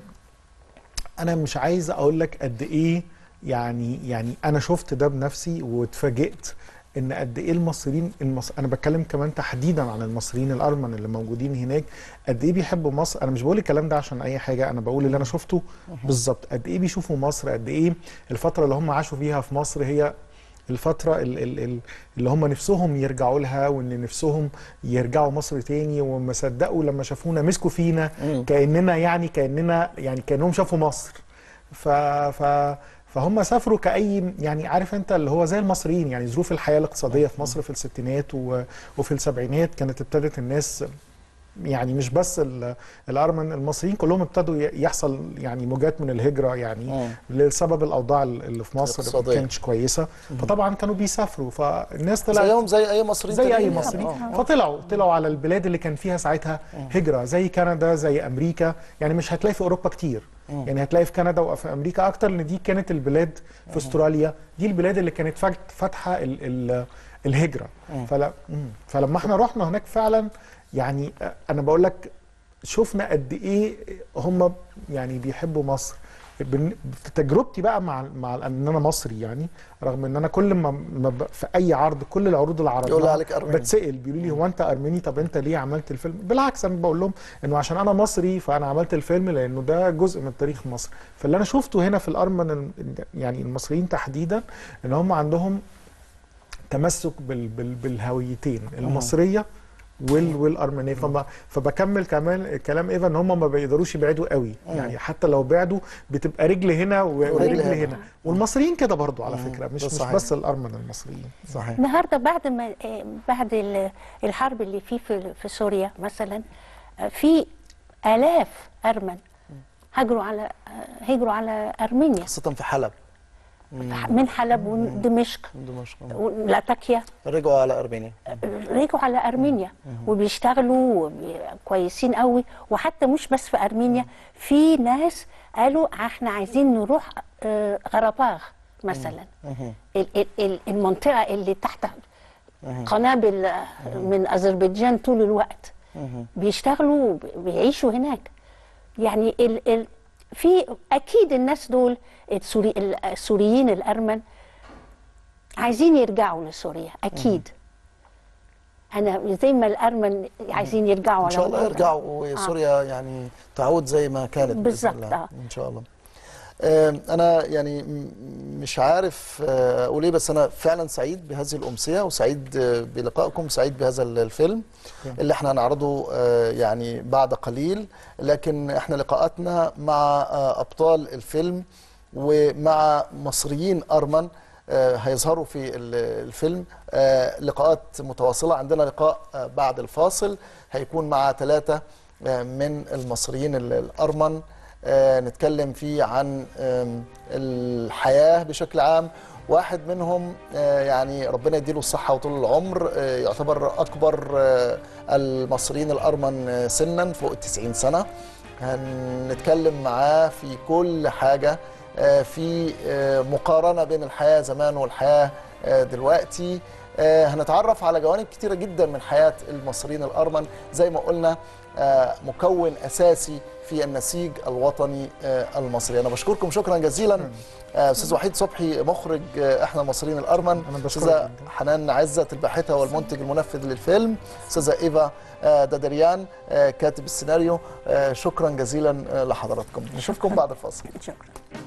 انا مش عايز اقول لك قد ايه يعني يعني انا شفت ده بنفسي واتفاجئت ان قد ايه المصريين المص... انا بتكلم كمان تحديدا عن المصريين الارمن اللي موجودين هناك قد ايه بيحبوا مصر انا مش بقول الكلام ده عشان اي حاجه انا بقول اللي انا شفته بالظبط قد ايه بيشوفوا مصر قد ايه الفتره اللي هم عاشوا فيها في مصر هي الفترة ال- ال- ال- اللي هم نفسهم يرجعوا لها وان نفسهم يرجعوا مصر تاني وما صدقوا لما شافونا مسكوا فينا كأننا يعني كأننا يعني كأنهم شافوا مصر ف ف فهم سافروا كأي يعني عارف انت اللي هو زي المصريين يعني ظروف الحياة الاقتصادية في مصر في الستينات و- وفي السبعينات كانت ابتدت الناس يعني مش بس ال- الارمن المصريين كلهم ابتدوا ي- يحصل يعني موجات من الهجره يعني لسبب الاوضاع اللي في مصر ما الاقتصادية. كانتش كويسه فطبعا كانوا بيسافروا فالناس طلعت زيهم زي اي مصري زي اي تانيين. مصري آه. فطلعوا طلعوا على البلاد اللي كان فيها ساعتها هجره زي كندا زي امريكا يعني مش هتلاقي في اوروبا كتير مم. يعني هتلاقي في كندا وفي امريكا اكتر لان دي كانت البلاد في استراليا دي البلاد اللي كانت فات- فاتحه ال ال الهجره مم. فلا مم. فلما احنا رحنا هناك فعلا يعني انا بقول لك شفنا قد ايه هم يعني بيحبوا مصر بن- في تجربتي بقى مع مع ان انا مصري يعني رغم ان انا كل ما, ما ب- في اي عرض كل العروض اللي يقول عرضناها عليك أرميني. بتسال بيقولوا لي هو انت ارميني طب انت ليه عملت الفيلم بالعكس انا بقول لهم انه عشان انا مصري فانا عملت الفيلم لانه ده جزء من تاريخ مصر فاللي انا شفته هنا في الارمن ال- يعني المصريين تحديدا ان هم عندهم تمسك بال بال بالهويتين المصريه وال والارمنيه فما فبكمل كمان كلام ايفا ان هم ما بيقدروش يبعدوا قوي مم. يعني حتى لو بعدوا بتبقى رجل هنا و- ورجل ورجل هنا. هنا والمصريين كده برضو على فكره مش ده مش صحيح. بس الارمن المصريين صحيح النهارده بعد ما آه، بعد ال- الحرب اللي في في في سوريا مثلا آه، في آلاف أرمن هاجروا على آه، هاجروا على أرمينيا خاصة في حلب من حلب ودمشق دمشق ولاتاكيا رجعوا على ارمينيا رجعوا على ارمينيا وبيشتغلوا وبي- كويسين قوي وحتى مش بس في ارمينيا في ناس قالوا احنا عايزين نروح آه، غرباغ مثلا ال- ال- ال- المنطقه اللي تحت قنابل آه، من اذربيجان طول الوقت بيشتغلوا بيعيشوا هناك يعني ال ال في اكيد الناس دول السوري السوريين الارمن عايزين يرجعوا لسوريا اكيد انا زي ما الارمن عايزين يرجعوا ان شاء على الله وطنهم. يرجعوا آه. وسوريا يعني تعود زي ما كانت بإذن بالظبط، الله. آه. ان شاء الله آم، انا يعني م- مش عارف آه، اقول ايه بس انا فعلا سعيد بهذه الامسيه وسعيد آه، بلقائكم سعيد بهذا ال- الفيلم اللي احنا هنعرضه آه، يعني بعد قليل لكن احنا لقاءاتنا مع آه، ابطال الفيلم ومع مصريين ارمن آه، هيظهروا في ال- الفيلم آه، لقاءات متواصله عندنا لقاء آه، بعد الفاصل هيكون مع ثلاثه آه، من المصريين ال- الارمن آه، نتكلم فيه عن آم، الحياه بشكل عام واحد منهم آه، يعني ربنا يديله الصحه وطول العمر آه، يعتبر اكبر آه، المصريين الارمن آه، سنا فوق ال 90 سنه هنتكلم معاه في كل حاجه آه، في آه، مقارنه بين الحياه زمان والحياه آه، دلوقتي آه، هنتعرف على جوانب كتيرة جدا من حياة المصريين الأرمن زي ما قلنا آه، مكون أساسي في النسيج الوطني آه، المصري أنا بشكركم شكرا جزيلا آه، أستاذ وحيد صبحي مخرج آه، إحنا المصريين الأرمن أستاذة حنان عزت الباحثة والمنتج المنفذ للفيلم أستاذة إيفا آه، دادريان آه، كاتب السيناريو آه، شكرا جزيلا آه، لحضراتكم نشوفكم بعد الفاصل شكرا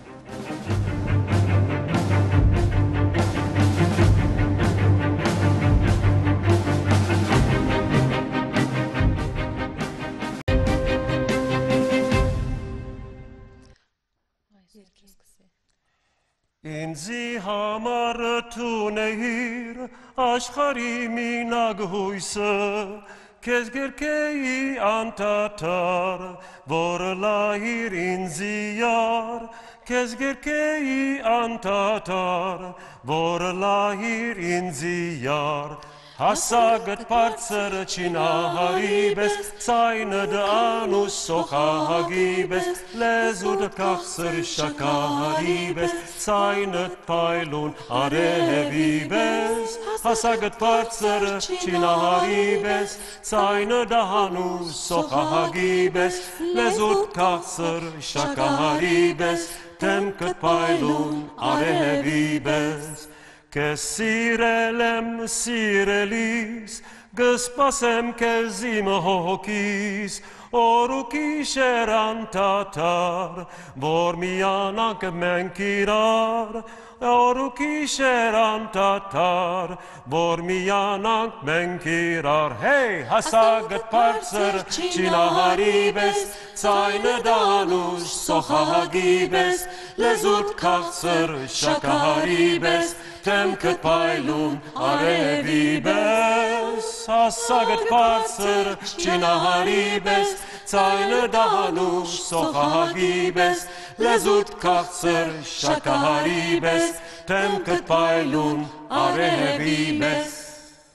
In sie hamar tu nehir ashkhari minag huise kez gerkei antatar vor lahir in ziyar kez gerkei antatar vor lahir in ziyar Hasagat parzer cina haribes, seine de anus socha hagibes, lezu de kachser shaka haribes, seine peilun arehebibes. Hasagat parzer cina haribes, seine de anus socha hagibes, lezu de kachser shaka haribes, temket peilun arehebibes. Che sirelem sirelis, găspasem che zim hokis, orukis erantatar, vormianak menkirar, orukis erantatar, vormianak menkirar. Hey, hasagat parzer, cina haribes, seine danus socha hagibes, lezut kachzer, shaka haribes, temket pailum arevibes, hasaget parzer, cina haribes, seine danus socha hagibes, lezut kachzer, shaka haribes, temket pailum arevibes.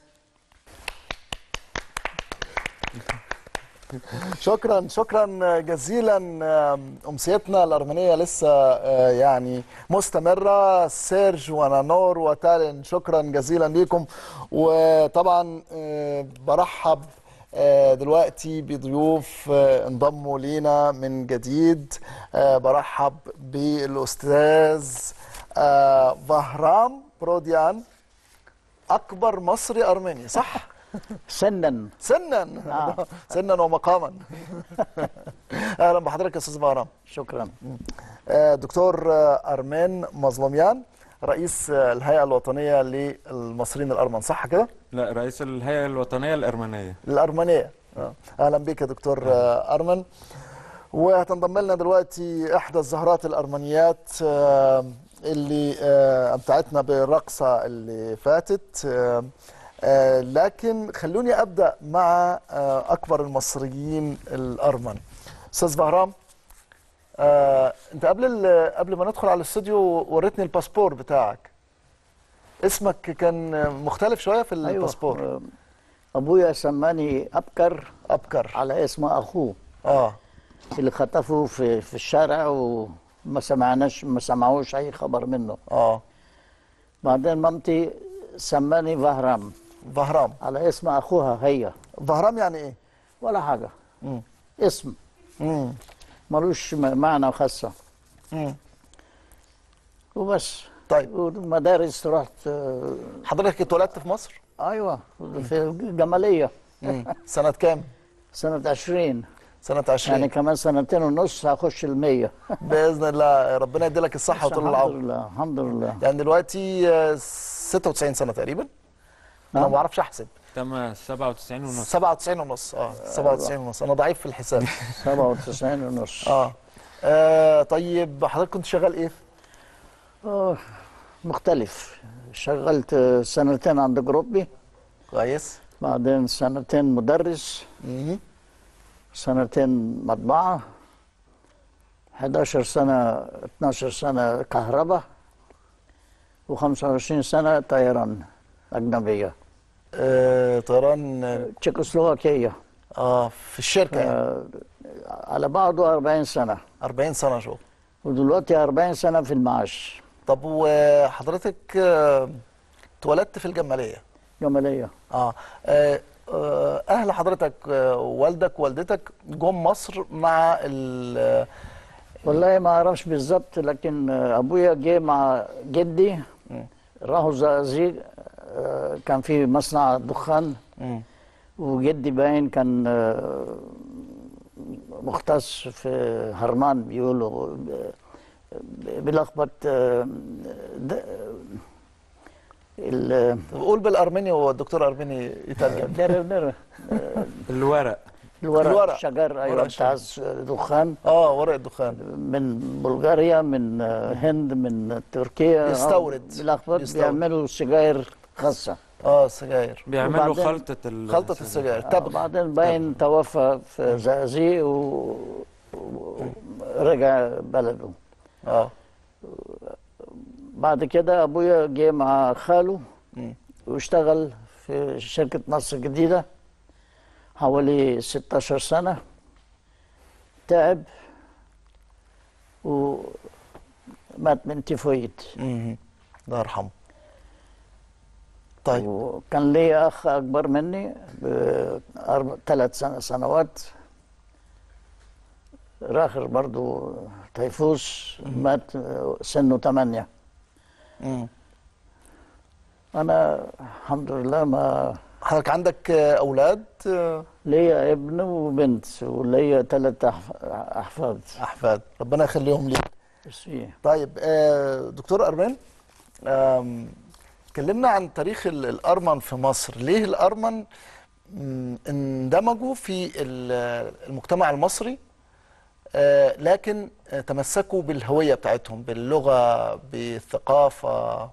شكرا شكرا جزيلا امسيتنا الارمنيه لسه آه، يعني مستمره سيرج ونانور وتالين شكرا جزيلا ليكم وطبعا آه، برحب آه، دلوقتي بضيوف آه، انضموا لينا من جديد آه، برحب بالاستاذ آه، بهرام بروديان اكبر مصري ارمني صح سنا سنا آه. سنا ومقاما اهلا بحضرتك يا استاذ بهرام شكرا آه، دكتور آه، ارمين مظلوميان رئيس آه، الهيئه الوطنيه للمصريين الارمن صح كده لا رئيس الهيئة الوطنية الأرمنية الارمنيه آه. اهلا بك يا دكتور آه، ارمن وهتنضم لنا دلوقتي احدى الزهرات الارمنيات آه، اللي آه، امتعتنا بالرقصه اللي فاتت آه، آه، لكن خلوني ابدا مع آه، اكبر المصريين الارمن استاذ بهرام آه، انت قبل ال- قبل ما ندخل على الاستوديو وريتني الباسبور بتاعك اسمك كان مختلف شويه في الباسبور أيوة. ابويا سماني ابكر ابكر على اسم اخوه اه اللي خطفه في في الشارع وما سمعناش ما سمعوش اي خبر منه اه بعدين مامتي سماني بهرام بهرام على اسم اخوها هي بهرام يعني ايه ولا حاجه مم. اسم مم. ملوش م- معنى خاصه مم. وبس طيب والمدارس رحت آه، حضرتك اتولدت في مصر ايوه في الجماليه مم. سنه كام سنه 20 سنه 20 يعني كمان سنتين ونص هخش المية باذن الله ربنا يدي لك الصحه وطول الحمد العمر لله الحمد لله يعني دلوقتي آه، 96 سنه تقريبا انا ما نعم. بعرفش احسب تم 97 ونص 97 ونص اه 97 ونص انا ضعيف في الحساب 97 ونص اه آه، طيب حضرتك كنت شغال ايه؟ آه، مختلف شغلت سنتين عند جروبي كويس بعدين سنتين مدرس سنتين مطبعة 11 سنة 12 سنة كهرباء و25 سنة طيران أجنبية آه، طيران تشيكوسلوفاكية اه في الشركة يعني. آه، على بعضه 40 سنة 40 سنة شغل ودلوقتي 40 سنة في المعاش طب وحضرتك آه، اتولدت في الجمالية جماليه اه آه، آه، اهل حضرتك آه، والدك ووالدتك جم مصر مع ال والله ما اعرفش بالظبط لكن آه، ابويا جه مع جدي راحوا زقازيق آه، كان في مصنع دخان وجدي باين كان آه، مختص في هرمان بيقولوا ب- ب- بيلخبط آه، د- ال قول بالارميني والدكتور ارميني يترجم در در الورق الورق, الورق. الشجر ايوه ورق بتاع الشجر. الدخان اه ورق الدخان من بلغاريا من آه، هند من تركيا آه، بيستورد. بيلخبط بيستورد. بيعملوا سجاير خاصه اه سجاير بيعملوا وبعدين- خلطة ال خلطة السجاير آه، تبغ بعدين باين توفى في زقازيق و... ورجع بلده اه بعد كده ابويا جه مع خاله مم. واشتغل في شركة مصر الجديدة حوالي 16 سنة تعب ومات من تيفويد مم. الله يرحمه طيب وكان لي أخ أكبر مني بثلاث سنة سنوات راخر برضو تيفوس مات سنه ثمانية مم. أنا الحمد لله ما حضرتك عندك آه، اولاد آه، ليا ابن وبنت وليا ثلاث أحفاد احفاد ربنا يخليهم ليك ميرسي. طيب آه، دكتور ارمين آم، كلمنا عن تاريخ ال- الارمن في مصر ليه الارمن مم، اندمجوا في ال- المجتمع المصري آه، لكن آه، تمسكوا بالهوية بتاعتهم باللغة بالثقافة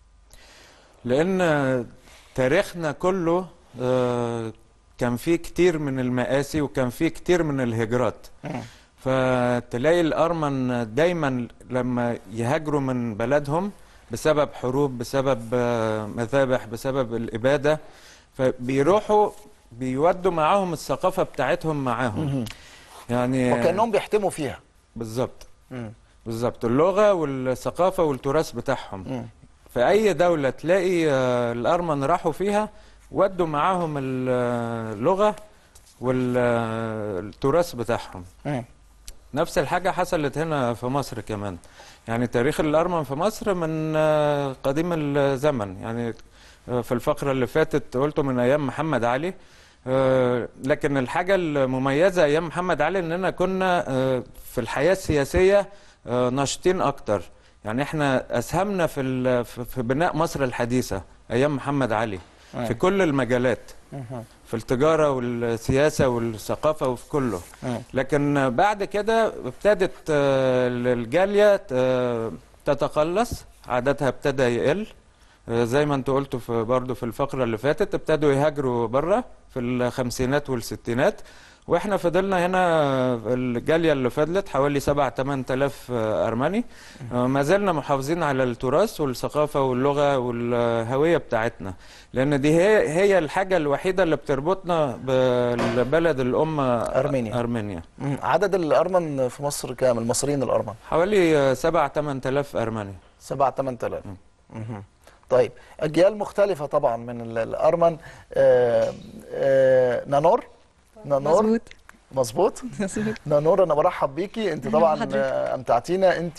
لان تاريخنا كله آه، كان فيه كتير من المآسي وكان فيه كتير من الهجرات فتلاقي الأرمن دايما لما يهاجروا من بلدهم بسبب حروب بسبب آه، مذابح بسبب الإبادة فبيروحوا بيودوا معاهم الثقافة بتاعتهم معاهم يعني وكأنهم بيحتموا فيها بالظبط بالظبط اللغة والثقافة والتراث بتاعهم في أي دولة تلاقي آه، الأرمن راحوا فيها ودوا معاهم ال- آه، اللغة والتراث بتاعهم نفس الحاجة حصلت هنا في مصر كمان يعني تاريخ الأرمن في مصر من آه، قديم الزمن يعني آه، في الفقرة اللي فاتت قلته من أيام محمد علي آه، لكن الحاجة المميزة أيام محمد علي إننا كنا آه، في الحياة السياسية آه، ناشطين أكتر يعني إحنا أسهمنا في ال- في في بناء مصر الحديثة أيام محمد علي أيوة. في كل المجالات في التجارة والسياسة والثقافة وفي كله لكن بعد كده ابتدت آه، الجالية آه، تتقلص عددها ابتدى يقل آه، زي ما انت قلت في برضه في الفقرة اللي فاتت ابتدوا يهاجروا بره في الخمسينات والستينات واحنا فضلنا هنا الجالية اللي فضلت حوالي 7 8000 أرمني آه، ما زلنا محافظين على التراث والثقافة واللغة والهوية بتاعتنا لأن دي هي هي الحاجة الوحيدة اللي بتربطنا بالبلد الأم أرمينيا. أرمينيا مم. عدد الأرمن في مصر كام المصريين الأرمن حوالي 7 8000 أرمني 7 8000 مهم. طيب أجيال مختلفة طبعا من ال- الأرمن آه، آه، نانور نانور مظبوط. مظبوط مظبوط. نانور أنا برحب بيكي أنت طبعا حضرتك. آه، أمتعتينا أنت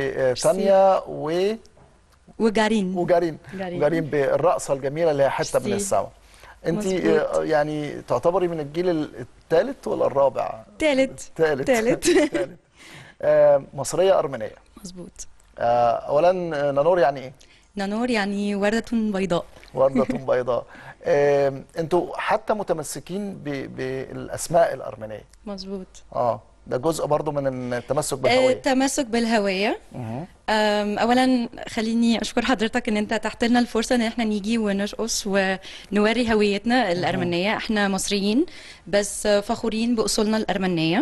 وتانيا و وجارين وجارين جارين. وجارين بالرقصة الجميلة اللي هي حتة من ميرسي. السما أنت مظبوط. آه، يعني تعتبري من الجيل الثالث ولا الرابع؟ تالت الثالث تالت. الثالث. آه، مصرية أرمنية مظبوط آه، أولا آه، نانور يعني إيه؟ نانور يعني وردة بيضاء وردة بيضاء آم، انتوا حتى متمسكين ب- بالاسماء الارمينيه مظبوط اه ده جزء برضو من التمسك آه، بالهويه التمسك بالهوية مهم. أم، اولا خليني اشكر حضرتك ان انت تحت لنا الفرصه ان احنا نيجي ونرقص ونوري هويتنا الارمنيه احنا مصريين بس فخورين باصولنا الارمنيه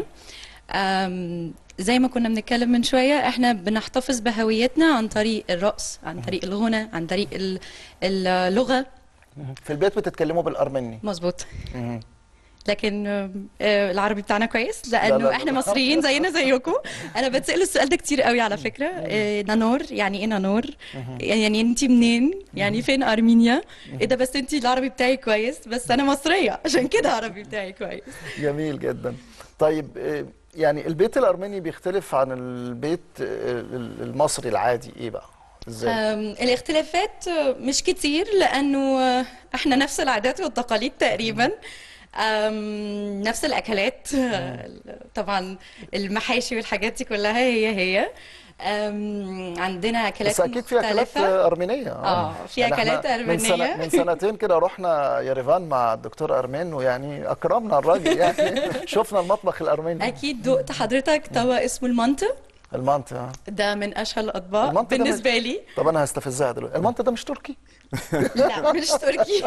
أم، زي ما كنا بنتكلم من شويه احنا بنحتفظ بهويتنا عن طريق الرقص عن طريق الغنى عن طريق ال- اللغه في البيت بتتكلموا بالارمني مظبوط مهم. لكن آه، العربي بتاعنا كويس لا، لانه لا، احنا لا. مصريين زينا زيكم انا بتسال السؤال ده كتير قوي على فكره آه، نانور يعني ايه نانور يعني انت منين يعني فين ارمينيا ايه ده بس انت العربي بتاعي كويس بس انا مصريه عشان كده العربي بتاعي كويس جميل جدا طيب آه، يعني البيت الارميني بيختلف عن البيت آه، المصري العادي ايه بقى ازاي أم، الاختلافات آه، مش كتير لانه آه، احنا نفس العادات والتقاليد تقريبا أم، نفس الاكلات آه، طبعا المحاشي والحاجات دي كلها هي هي أم، عندنا اكلات بس اكيد في اكلات مختلفة. آه، ارمينيه اه في يعني إحنا اكلات من, سنة ارمينيه من سنتين كده رحنا يريفان مع الدكتور ارمين ويعني اكرمنا الراجل يعني شفنا المطبخ الارميني اكيد دقت حضرتك طبق اسمه المانتا المانتي آه. ده من اشهى الاطباق المانتي ده مش- بالنسبه لي طب انا هستفزها دلوقتي المانتي ده مش تركي لا مش تركي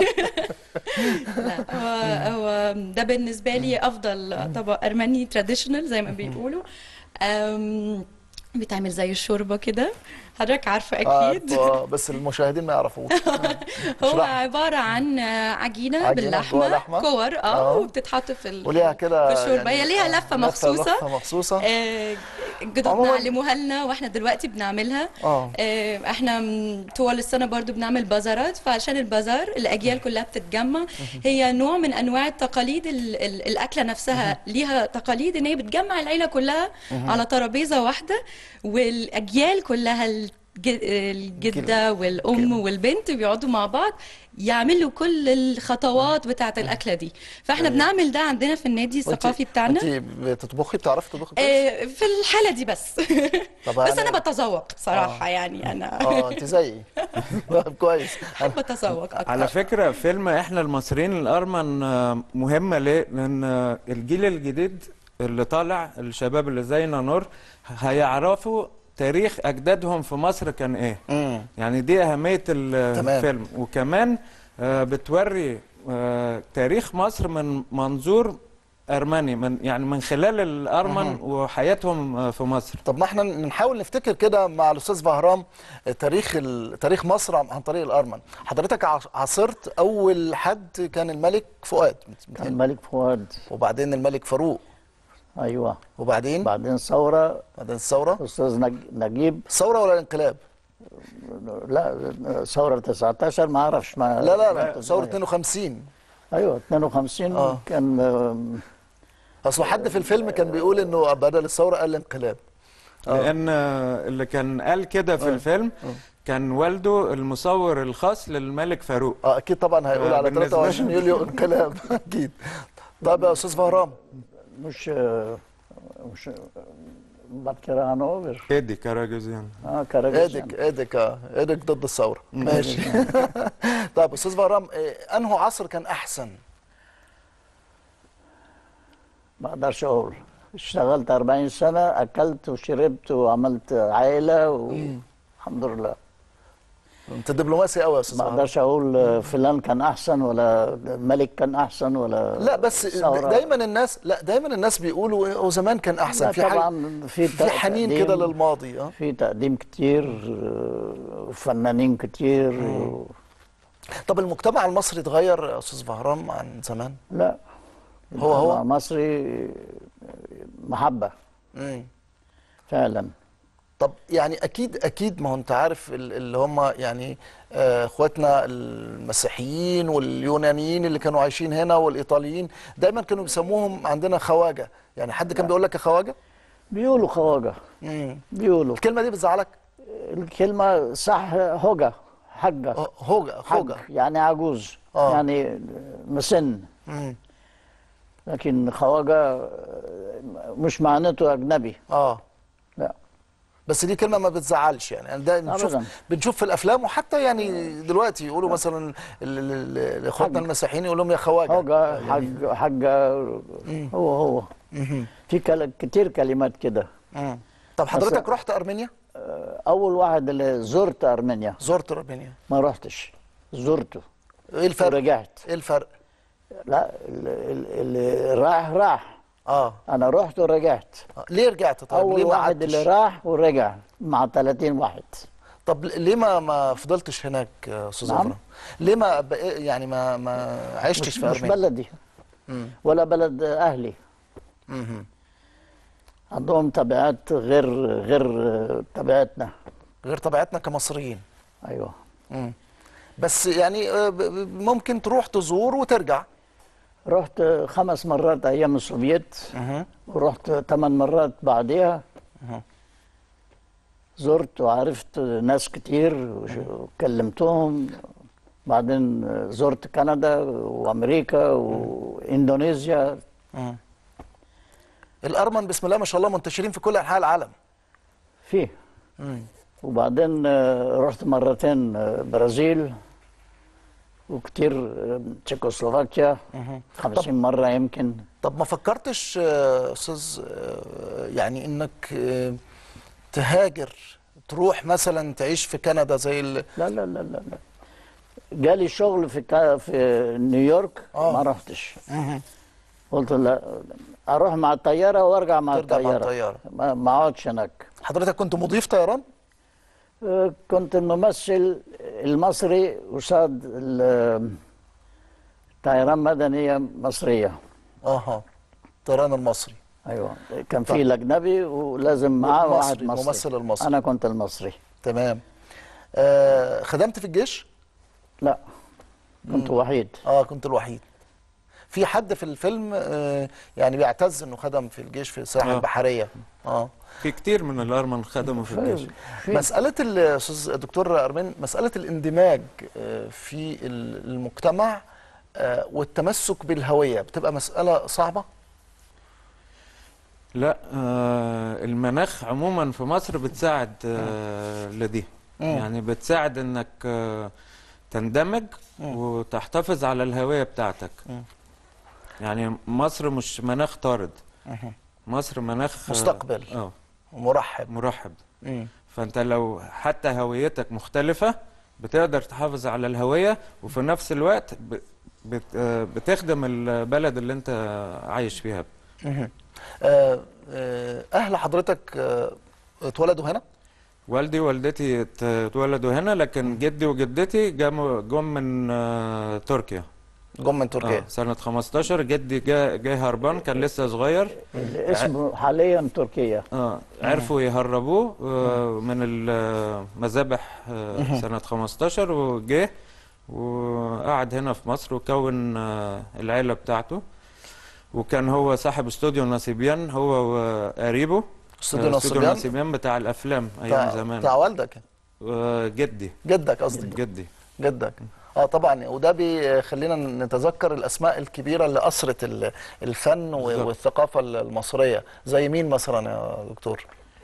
لا هو هو ده بالنسبه لي افضل طبق ارمني تراديشنال زي ما بيقولوا أم، بيتعمل زي الشوربه كده حضرتك عارفه اكيد آه بس المشاهدين ما يعرفوش هو اشرح. عباره عن عجينه, عجينة باللحمه جوه لحمة. كور اه آه. وبتتحط في ال- وليها كده في الشوربه يعني هي ليها لفه مخصوصه لفه مخصوصه آه، جدودنا عموماً- علموها لنا واحنا دلوقتي بنعملها اه آه، احنا م- طوال السنه برضو بنعمل بازارات فعشان البازار الاجيال كلها بتتجمع هي نوع من انواع التقاليد ال- ال- الاكله نفسها ليها تقاليد ان هي بتجمع العيله كلها مهم. على ترابيزه واحده والاجيال كلها الج- الجده والام والبنت بيقعدوا مع بعض يعملوا كل الخطوات بتاعه الاكله دي فاحنا طيب. بنعمل ده عندنا في النادي الثقافي بتاعنا انت بتطبخي بتعرفي تطبخي كويس؟ آه، في الحاله دي بس طب بس أنا- انا بتذوق صراحه يعني انا اه انت زيي طب كويس بتذوق اكتر على فكرة فيلم احنا المصريين الارمن آه، مهمة ليه؟ لان آه، الجيل الجديد اللي طالع الشباب اللي زينا نور هيعرفوا تاريخ اجدادهم في مصر كان ايه يعني دي اهمية ال- الفيلم وكمان آه، بتوري آه، تاريخ مصر من منظور ارمني من يعني من خلال الارمن مهم. وحياتهم آه، في مصر طب ما احنا نحاول نفتكر كده مع الاستاذ بهرام تاريخ ال- تاريخ مصر عن عن طريق الارمن حضرتك عص- عاصرت اول حد كان الملك فؤاد كان الملك فؤاد وبعدين الملك فاروق ايوه وبعدين بعدين ثوره بعدين الثوره استاذ نج- نجيب ثوره ولا الانقلاب لا ثوره 19 ما اعرفش ما لا لا لا ثوره 52 ايوه 52 آه. كان آم، اصل حد في الفيلم كان بيقول انه بدل الثوره قال الانقلاب لان آه، اللي كان قال كده في الفيلم كان والده المصور الخاص للملك فاروق اه اكيد طبعا هيقول آه، على بالنسبة 23 له. يوليو انقلاب اكيد طب يا استاذ بهرام مش آه، مش باتكرانوفر ايدي كاراجوزيان اه كاراجوزيان ايدك ايدك اه ايدك ضد الثوره ماشي طيب استاذ بهرام آه، انه عصر كان احسن ما اقدرش اقول اشتغلت 40 سنه اكلت وشربت وعملت عائله والحمد لله انت دبلوماسي قوي يا استاذ ما بهرام اقدرش اقول آه، فلان كان احسن ولا الملك كان احسن ولا لا بس ثورة. دايما الناس لا دايما الناس بيقولوا إيه، هو زمان كان احسن لا في حاجة- طبعا في في حنين تقديم- كده للماضي اه في تقديم كتير آه، وفنانين كتير و... طب المجتمع المصري اتغير يا استاذ بهرام عن زمان لا هو هو مصري محبه مم. فعلا طب يعني اكيد اكيد ما هو انت عارف ال- اللي هم يعني آه، اخواتنا المسيحيين واليونانيين اللي كانوا عايشين هنا والايطاليين دايما كانوا بيسموهم عندنا خواجه يعني حد كان بيقول لك يا خواجه بيقولوا خواجه مم. بيقولوا الكلمه دي بتزعلك الكلمه صح هوجه حجه هوجه حج هوجه يعني عجوز آه. يعني مسن مم. لكن خواجه مش معناته اجنبي اه لا بس دي كلمه ما بتزعلش يعني يعني ده بنشوف أبداً. بنشوف في الافلام وحتى يعني دلوقتي يقولوا مثلا ال- ال- ال- اخواتنا المسيحيين يقول لهم يا خواجه هوجه حج حجه هو هو في كل... كتير كلمات كده مم. طب حضرتك رحت ارمينيا اول واحد اللي زرت ارمينيا زرت ارمينيا ما رحتش زرته ايه الفرق ورجعت ايه الفرق لا اللي, اللي راح راح اه انا رحت ورجعت ليه رجعت طيب اول ليه ما واحد قعدتش؟ اللي راح ورجع مع 30 واحد طب ليه ما ما فضلتش هناك يا استاذ نعم. ابراهيم ليه ما بق- يعني ما ما عشتش مش, في مش ارمينيا بلدي مم. ولا بلد اهلي مهم. عندهم طبيعات غير غير طبيعتنا غير طبيعتنا كمصريين ايوه مم. بس يعني آه، ب- ب- ممكن تروح تزور وترجع رحت خمس مرات ايام السوفييت ورحت ثمان مرات بعديها مهم. زرت وعرفت ناس كتير وش- وكلمتهم بعدين زرت كندا وامريكا واندونيسيا مم. الارمن بسم الله ما شاء الله منتشرين في كل انحاء العالم فيه مم. وبعدين آه، رحت مرتين آه، برازيل وكتير آه، تشيكوسلوفاكيا مهم. 50 مرة يمكن طب ما فكرتش آه، استاذ آه، يعني انك آه، تهاجر تروح مثلا تعيش في كندا زي ال... لا لا لا لا لا جالي شغل في كا في نيويورك ما رحتش قلت لا اروح مع الطياره وارجع مع ترجع مع الطياره الطيارة. ما ما اقعدش هناك حضرتك كنت مضيف طيران آه، كنت الممثل المصري قصاد ال- طيران مدنيه مصريه اها الطيران المصري ايوه كان في طيب. الاجنبي ولازم معاه والمصري، واحد مصري الممثل المصري. انا كنت المصري تمام آه خدمت في الجيش لا كنت مم. وحيد اه كنت الوحيد في حد في الفيلم آه يعني بيعتز انه خدم في الجيش في الساحه آه. البحريه اه في كتير من الارمن خدموا في الجيش مسألة الأستاذ الدكتور أرمين مسألة الاندماج آه، في ال- المجتمع آه، والتمسك بالهوية بتبقى مسألة صعبة؟ لا آه المناخ عموما في مصر بتساعد آه لدي مم. يعني بتساعد انك آه تندمج مم. وتحتفظ على الهوية بتاعتك مم. يعني مصر مش مناخ طارد مهم. مصر مناخ آه، مستقبل. اه مرحب مرحب مم. فانت لو حتى هويتك مختلفة بتقدر تحافظ على الهوية وفي نفس الوقت ب- بت آه، بتخدم البلد اللي انت عايش فيها مهم. آه، آه، أهل حضرتك آه، اتولدوا هنا؟ والدي ووالدتي ات- اتولدوا هنا لكن جدي وجدتي جم جم من آه، تركيا جم من تركيا آه سنة 15 جدي جا جاي هربان كان لسه صغير اسمه حاليا تركيا اه عرفوا يهربوه آه من المذابح آه مهم. سنة 15 وجه وقعد هنا في مصر وكون آه العيلة بتاعته وكان هو صاحب استوديو نصيبيان هو وقريبه استوديو آه، نصيبيان؟ نصيبيان بتاع الافلام بتاع- ايام زمان بتاع والدك آه، جدي جدك قصدي جدي جدك اه طبعا وده بيخلينا نتذكر الاسماء الكبيره اللي اثرت ال- الفن و- بالظبط. والثقافه المصريه زي مين مثلا يا دكتور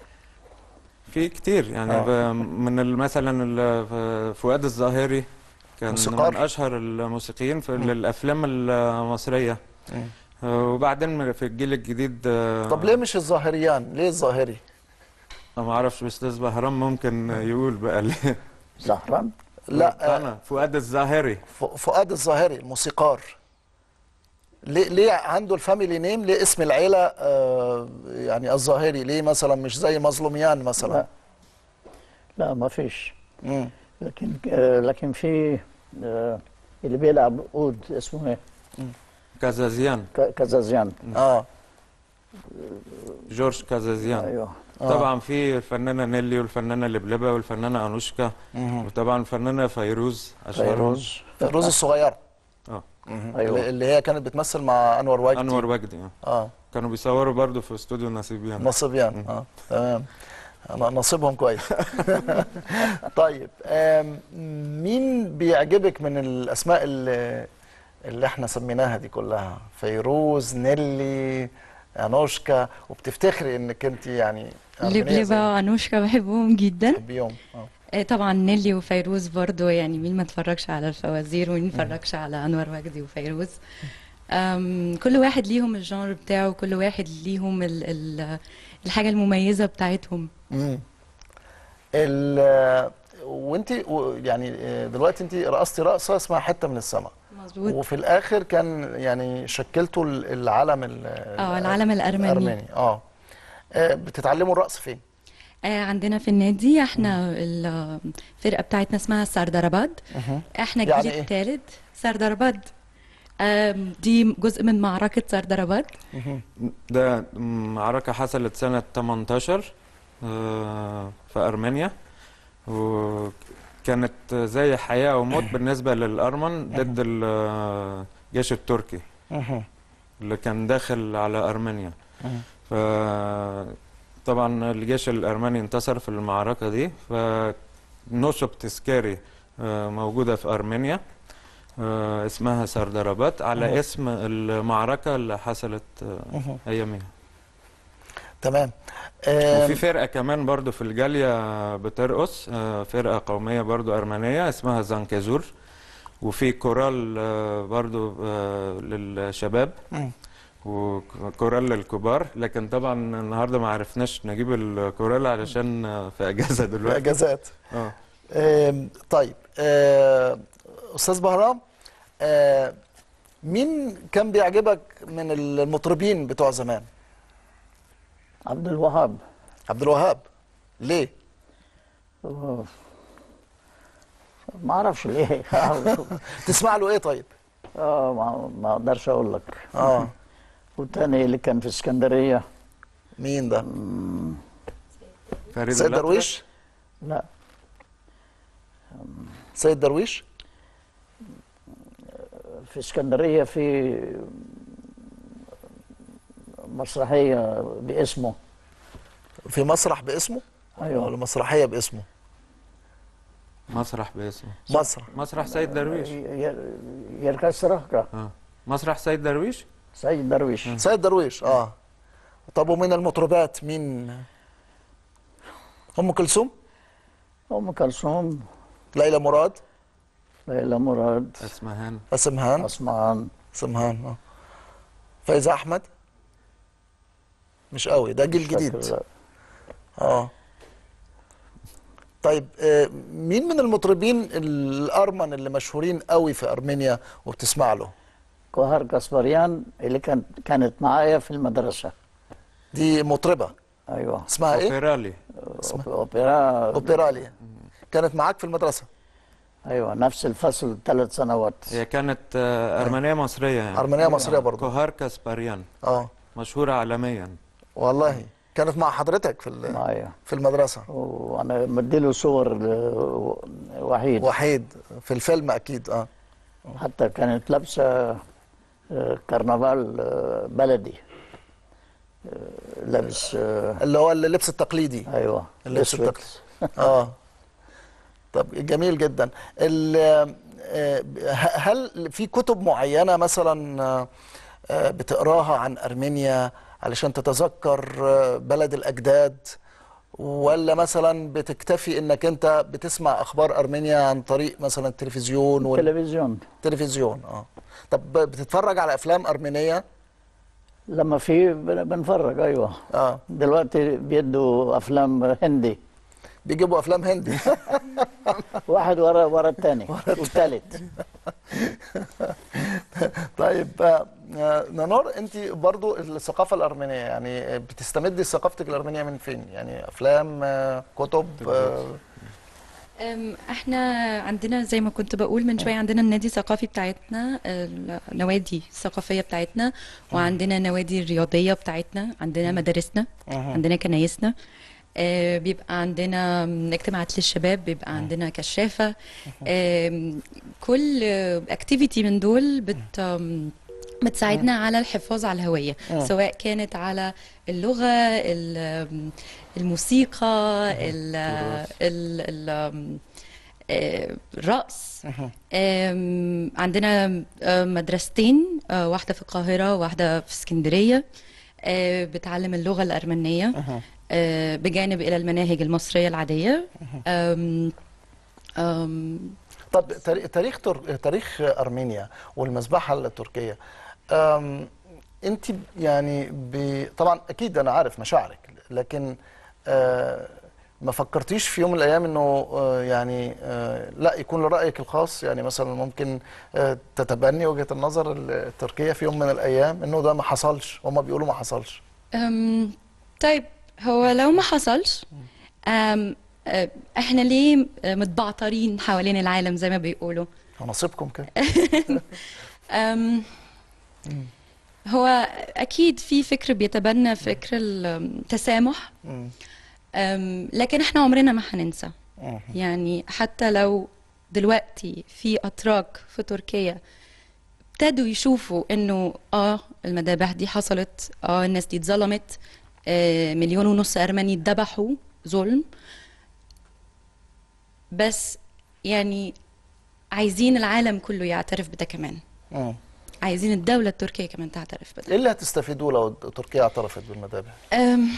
في كتير يعني آه. ب- من ال- مثلا ال- فؤاد الظاهري كان موسيقار. من اشهر الموسيقيين في الافلام المصريه مم. آه، وبعدين في الجيل الجديد آه، طب ليه مش الظاهريان ليه الظاهري أنا ما اعرفش استاذ بهرام ممكن يقول بقى ليه زهران لا انا فؤاد الظاهري ف- فؤاد الظاهري الموسيقار ليه ليه عنده الفاميلي نيم ليه اسم العيله آه يعني الظاهري ليه مثلا مش زي مظلوميان مثلا لا. لا ما فيش مم. لكن آه، لكن في آه، اللي بيلعب عود اسمه ايه؟ كازازيان ك- كازازيان اه جورج كازازيان ايوه آه. طبعا في الفنانه نيلي والفنانه لبلبه والفنانه انوشكا مهم. وطبعا الفنانه فيروز أشهرهم. فيروز فيروز الصغيره اه مهم. أيوة. اللي- اللي هي كانت بتمثل مع انور وجدي انور وجدي آه. اه كانوا بيصوروا برضو في استوديو نصيبيان نصيبيان اه تمام أنا نصيبهم كويس طيب آم، مين بيعجبك من الاسماء اللي, اللي احنا سميناها دي كلها فيروز نيلي انوشكا وبتفتخري انك انت يعني أرمينية لبلبة زي- وأنوشكا بحبهم جدا بتحبيهم اه آه، طبعا نيلي وفيروز برضو يعني مين ما اتفرجش على الفوازير ومين ما اتفرجش على انور وجدي وفيروز أم، كل واحد ليهم الجانر بتاعه كل واحد ليهم ال ال الحاجة المميزة بتاعتهم امم ال وانت و- يعني آه، دلوقتي انت رقصتي رقصه اسمها حته من السماء مظبوط وفي الاخر كان يعني شكلتوا ال- العلم ال- اه العالم الأرمني الارمني اه آه، بتتعلموا الرقص فين؟ آه، عندنا في النادي احنا الفرقة بتاعتنا اسمها سردرباد مهم. احنا يعني الجيل إيه؟ الثالث سردرباد أم، دي جزء من معركة سردربات ده معركة حصلت سنة 18 آه، في أرمينيا وكانت زي حياة أو موت بالنسبة للأرمن ضد الجيش التركي اللي كان داخل على أرمينيا فطبعا الجيش الأرمني انتصر في المعركة دي فنصب تذكاري آه، موجودة في أرمينيا آه، اسمها سردربات على مهم. اسم المعركة اللي حصلت آه، مهم. أياميها تمام وفي فرقة كمان برضو في الجالية بترقص آه، فرقة قومية برضو أرمنية اسمها زانكازور وفي كورال آه، برضو آه، للشباب مم. وكورال للكبار لكن طبعا النهارده ما عرفناش نجيب الكورال علشان آه، في اجازه دلوقتي اجازات اه آم، طيب آه، استاذ بهرام آه، مين كان بيعجبك من المطربين بتوع زمان عبد الوهاب عبد الوهاب ليه ما اعرفش ليه تسمع له ايه طيب اه ما ما اقدرش اقول لك اه والتاني اللي كان في اسكندريه مين ده فريد سيد الأطرش؟ درويش لا سيد درويش في اسكندريه في مسرحيه باسمه في مسرح باسمه ايوه ولا مسرحيه باسمه مسرح باسمه مسرح مسرح سيد درويش يركسرك اه مسرح سيد درويش سيد درويش سيد درويش اه طب ومن المطربات مين ام كلثوم ام كلثوم ليلى مراد ليلى مراد اسمهان اسمهان اسمهان اسمهان اه فايزة احمد مش قوي ده جيل جديد اه طيب آه، مين من المطربين الارمن اللي مشهورين قوي في ارمينيا وبتسمع له كوهر كاسبريان اللي كانت كانت معايا في المدرسه دي مطربه ايوه اسمها ايه اوبيرالي اوبرا اوبيرالي كانت معاك في المدرسه ايوه نفس الفصل ثلاث سنوات هي كانت آه، ارمنيه مصريه يعني أرمنية مصرية برضو. كوهار كاسباريان اه مشهوره عالميا والله كانت مع حضرتك في ال- معايا في المدرسه وانا مديله صور آه، وحيد وحيد في الفيلم اكيد اه حتى كانت لابسه آه، كرنفال آه، بلدي آه، لابس آه، اللي هو اللبس التقليدي ايوه اللبس أسود. التقليدي اه طب جميل جدا ال- آه، ه- هل في كتب معينه مثلا آه، آه، بتقراها عن ارمينيا علشان تتذكر آه، بلد الاجداد ولا مثلا بتكتفي انك انت بتسمع اخبار ارمينيا عن طريق مثلا التلفزيون وال... تلفزيون تلفزيون اه طب بتتفرج على افلام ارمينيه لما في بن- بنفرج ايوه اه دلوقتي بيدوا افلام هندي بيجيبوا افلام هندي واحد ورا ورا الثاني والثالث طيب آه، آه، نانور انت برضو الثقافه الارمينيه يعني بتستمدي ثقافتك الارمينيه من فين يعني افلام آه، كتب آه، أم، احنا عندنا زي ما كنت بقول من شويه عندنا النادي الثقافي بتاعتنا النوادي الثقافيه بتاعتنا وعندنا نوادي الرياضيه بتاعتنا عندنا مدارسنا أها. عندنا كنايسنا آه، بيبقى عندنا اجتماعات للشباب بيبقى عندنا كشافه آم، كل اكتيفيتي من دول بت آم، بتساعدنا على الحفاظ على الهوية مم. سواء كانت على اللغة ال- الموسيقى ال- ال- ال- آم، آه، الرقص آم، عندنا آه، مدرستين آه، واحدة في القاهرة وواحدة في اسكندرية آه، بتعلم اللغة الأرمنية آه، بجانب إلى المناهج المصرية العادية آم، آم، طب تاري- تاريخ تر... تاريخ ارمينيا والمذبحه التركيه أم... انت يعني ب... طبعا اكيد انا عارف مشاعرك لكن آه ما فكرتيش في يوم من الايام انه آه يعني آه لا يكون لرايك الخاص يعني مثلا ممكن آه تتبني وجهه النظر التركيه في يوم من الايام انه ده ما حصلش هما بيقولوا ما حصلش أم، طيب هو لو ما حصلش أم، أه، احنا ليه متبعترين حوالين العالم زي ما بيقولوا نصيبكم كده أم هو اكيد في فكر بيتبنى فكر التسامح أم لكن احنا عمرنا ما هننسى يعني حتى لو دلوقتي في اتراك في تركيا ابتدوا يشوفوا انه اه المذابح دي حصلت اه الناس دي اتظلمت آه مليون ونص ارمني اتذبحوا ظلم بس يعني عايزين العالم كله يعترف بده كمان مم. عايزين الدولة التركية كمان تعترف بده ايه اللي هتستفيدوه لو تركيا اعترفت بالمذابح؟ أم،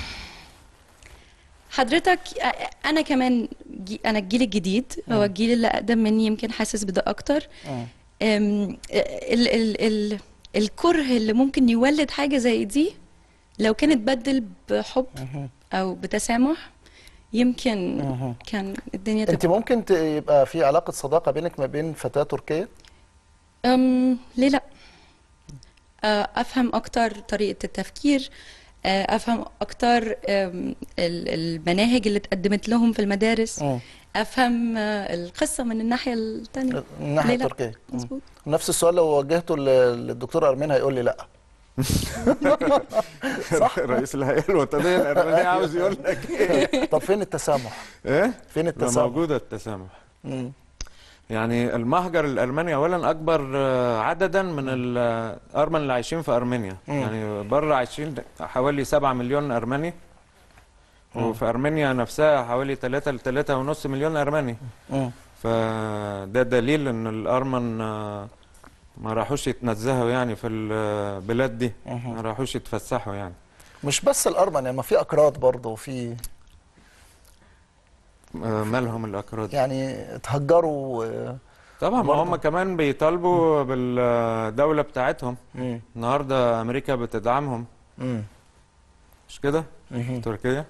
حضرتك أ- انا كمان جي انا الجيل الجديد هو مم. الجيل اللي اقدم مني يمكن حاسس بده اكتر أم، ال ال ال الكره اللي ممكن يولد حاجة زي دي لو كانت بدل بحب او بتسامح يمكن مهم. كان الدنيا انت ممكن ت- يبقى في علاقه صداقه بينك ما بين فتاه تركيه؟ أم ليه لا آه، افهم اكتر طريقه التفكير آه، افهم اكتر أم، ال- المناهج اللي اتقدمت لهم في المدارس مم. افهم آه، القصه من الناحيه الثانيه من الناحيه ليه لا؟ التركيه مم. مظبوط نفس السؤال لو وجهته لل- للدكتور ارمين هيقول لي لا صح رئيس الهيئه الوطنيه الارمنيه عاوز يقول لك ايه طب فين التسامح؟ ايه فين لا، التسامح؟ موجوده التسامح مم. يعني المهجر الارمني اولا اكبر آه، عددا من الارمن اللي عايشين في ارمينيا مم. يعني بره عايشين حوالي 7 مليون ارمني مم. وفي ارمينيا نفسها حوالي 3 ل 3.5 مليون ارمني مم. فده دليل ان الارمن آه، ما راحوش يتنزهوا يعني في البلاد دي مهم. ما راحوش يتفسحوا يعني مش بس الارمن يعني ما في اكراد برضه وفي آه، مالهم الاكراد يعني اتهجروا آه، طبعا ما برضه. هم كمان بيطالبوا بالدولة بتاعتهم مم. النهارده امريكا بتدعمهم مم. مش كده مهم. تركيا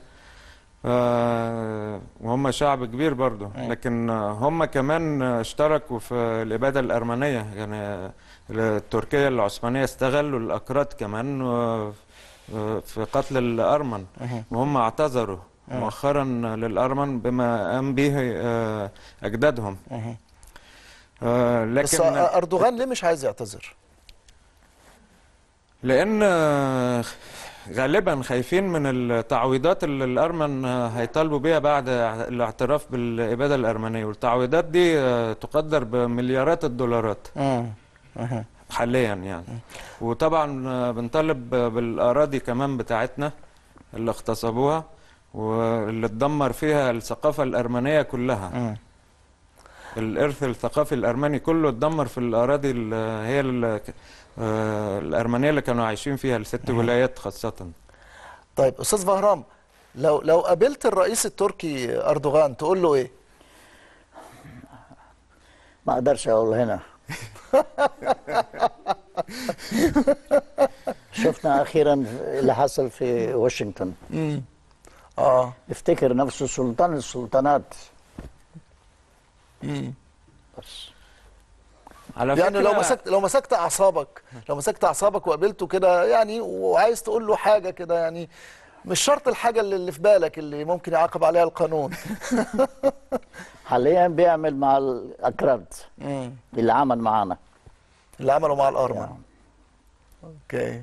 آه وهم شعب كبير برضو لكن هم كمان اشتركوا في الإبادة الأرمنية يعني تركيا العثمانية استغلوا الأكراد كمان آه، في قتل الأرمن مهم. وهم اعتذروا مم. مؤخرا للأرمن بما قام به آه، أجدادهم مهم. آه، بس لكن اردوغان ليه مش عايز يعتذر؟ لان آه، غالبا خايفين من التعويضات اللي الارمن آه، هيطالبوا بيها بعد الاعتراف بالاباده الارمنيه والتعويضات دي آه، تقدر بمليارات الدولارات مم. مهم. حاليا يعني وطبعا آه، بنطالب بالاراضي كمان بتاعتنا اللي اغتصبوها واللي اتدمر فيها الثقافه الارمنيه كلها مم. الارث الثقافي الارمني كله اتدمر في الاراضي اللي هي ال- آه، الارمنيه اللي كانوا عايشين فيها الست ولايات خاصه طيب استاذ فهرام لو لو قابلت الرئيس التركي اردوغان تقول له ايه؟ ما اقدرش اقول هنا شفنا اخيرا اللي حصل في واشنطن مم. اه افتكر نفسه سلطان السلطانات مم. بس على يعني لو فكرة- مسكت لو مسكت اعصابك لو مسكت اعصابك وقابلته كده يعني وعايز تقول له حاجه كده يعني مش شرط الحاجه اللي اللي في بالك اللي ممكن يعاقب عليها القانون حاليا بيعمل مع الاكراد مم. اللي عمل معانا اللي عمله مع الارمن اوكي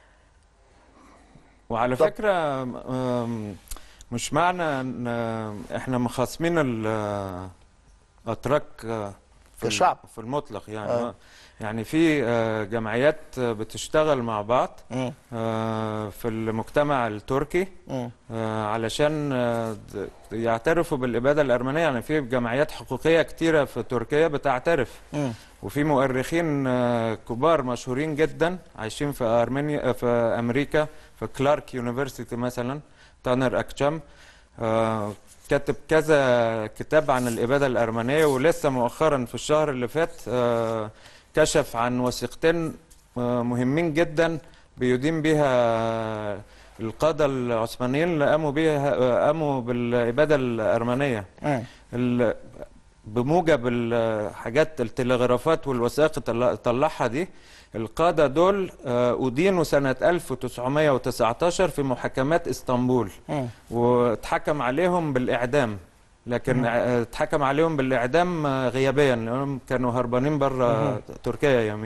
وعلى فكره آم، مش معنى ان آه، احنا مخاصمين الاتراك آه، في ال- كشعب. في المطلق يعني آه. آه. يعني في آه، جمعيات آه، بتشتغل مع بعض مم. آه، في المجتمع التركي مم. آه، علشان آه، د- يعترفوا بالإبادة الأرمنية يعني في جمعيات حقوقية كتيرة في تركيا بتعترف مم. وفي مؤرخين آه، كبار مشهورين جدا عايشين في أرمينيا آه، في أمريكا في كلارك يونيفرسيتي مثلا تانر أكشام آه، كاتب كذا كتاب عن الإبادة الأرمنية ولسه مؤخرا في الشهر اللي فات آه، كشف عن وثيقتين آه، مهمين جدا بيدين بها القادة العثمانيين اللي قاموا بيها قاموا بالإبادة الأرمنية مم. ال- بموجب الحاجات التلغرافات والوثائق اللي طلعها دي القادة دول آه، أدينوا سنة 1919 في محاكمات اسطنبول مم. واتحكم عليهم بالإعدام لكن مم. آه، اتحكم عليهم بالإعدام آه، غيابيا لأنهم كانوا هربانين بره مهم. تركيا يوميها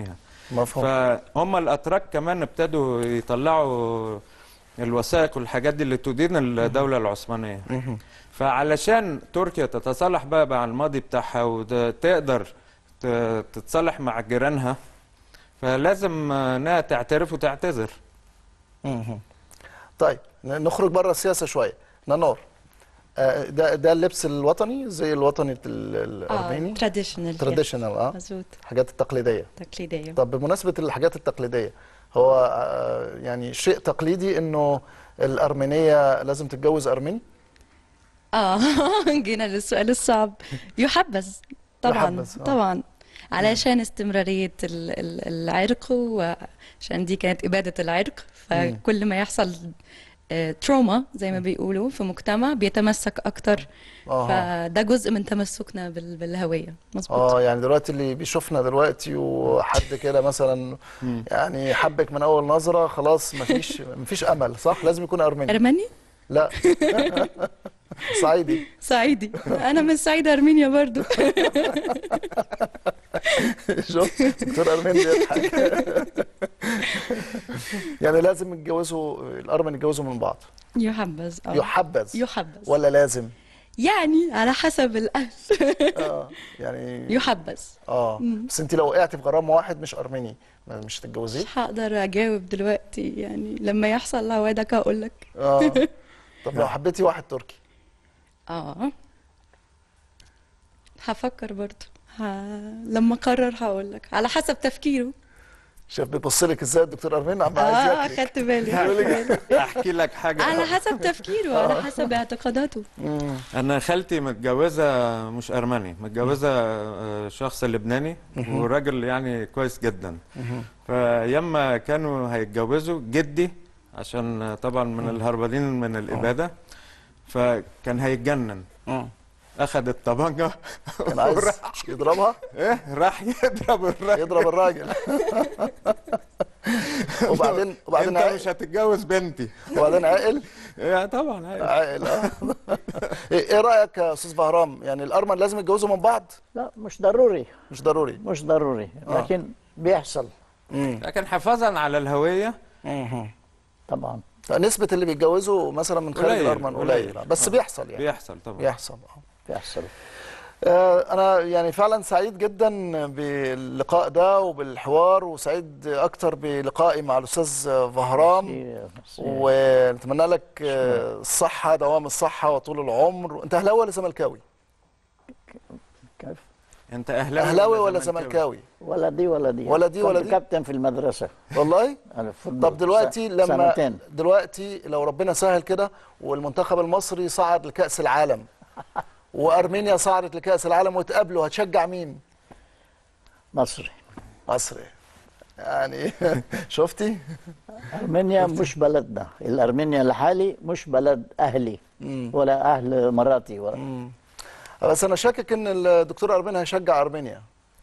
مفهوم. فهم الاتراك كمان ابتدوا يطلعوا الوثائق والحاجات دي اللي تدين الدوله العثمانيه مهم. فعلشان تركيا تتصالح بقى مع الماضي بتاعها وتقدر ت- تتصالح مع جيرانها فلازم انها تعترف وتعتذر مهم. طيب ن- نخرج بره السياسه شويه نانور آه، ده ده اللبس الوطني زي الوطني ال- الارميني traditional تراديشنال اه مظبوط الحاجات التقليديه تقليدية طب بمناسبه الحاجات التقليديه هو آه، يعني شيء تقليدي انه الارمينيه لازم تتجوز ارميني اه جينا للسؤال الصعب يحبذ طبعا يحبذ، آه. طبعا علشان استمرارية ال- ال- العرق وعشان دي كانت إبادة العرق فكل ما يحصل تروما زي ما بيقولوا في مجتمع بيتمسك أكتر أها. فده جزء من تمسكنا بال- بالهوية مظبوط اه يعني دلوقتي اللي بيشوفنا دلوقتي وحد كده مثلا يعني حبك من اول نظره خلاص مفيش مفيش امل صح لازم يكون ارميني أرمني؟ لا صعيدي صعيدي أنا من صعيد أرمينيا برضو شوف دكتور ارمين بيضحك يعني لازم يتجوزوا الارمن يتجوزوا من بعض يحبذ اه يحبذ يحبذ ولا لازم يعني على حسب الأهل اه يعني يحبذ اه مم. بس انت لو وقعتي في غرام واحد مش ارميني ما- مش هتتجوزيه مش هقدر اجاوب دلوقتي يعني لما يحصل عوادك هقول لك اه طب لو حبيتي واحد تركي اه هفكر برضه ه... لما اقرر هقول لك على حسب تفكيره شايف بيبص لك ازاي الدكتور ارمين عم اه عايز ياكلك خدت بالي يقول لك احكي لك حاجه على حسب تفكيره على حسب اعتقاداته انا خالتي متجوزه مش ارمني متجوزه آه، شخص لبناني مهم. وراجل يعني كويس جدا مهم. فيما كانوا هيتجوزوا جدي عشان آه، طبعا من الهربانين من الاباده فكان هيتجنن اخذ الطبنجه كان عايز وراح- يضربها ايه راح يضرب الراجل يضرب الراجل وبعدين وبعدين انت عاقل مش هتتجوز بنتي وبعدين عاقل يا طبعا عاقل عاقل اه ايه إيه رايك يا استاذ بهرام يعني الارمن لازم يتجوزوا من بعض لا مش ضروري مش ضروري مش ضروري آه. لكن بيحصل لكن حفاظا على الهويه طبعا نسبة اللي بيتجوزوا مثلا من خارج قليل، الأرمن قليل. قليلة بس آه. بيحصل يعني بيحصل طبعا بيحصل آه. بيحصل آه، أنا يعني فعلا سعيد جدا باللقاء ده وبالحوار وسعيد أكتر بلقائي مع الأستاذ فهرام ونتمنى لك آه، الصحة دوام الصحة وطول العمر أنت أهلاوي ولا زملكاوي؟ كيف انت اهلاوي أهلاوي ولا زملكاوي؟ ولا دي ولا دي ولا دي ولا كنت دي؟ كابتن في المدرسة والله؟ أنا في فوتبول. طب دلوقتي س- لما سنتين دلوقتي لو ربنا سهل كده والمنتخب المصري صعد لكأس العالم وأرمينيا صعدت لكأس العالم وتقابلوا هتشجع مين؟ مصري مصري يعني شفتي؟ أرمينيا مش بلدنا الأرمينيا لحالي مش بلد أهلي ولا أهل مراتي ولا بس أنا شاكك إن الدكتور أرمين هيشجع أرمينيا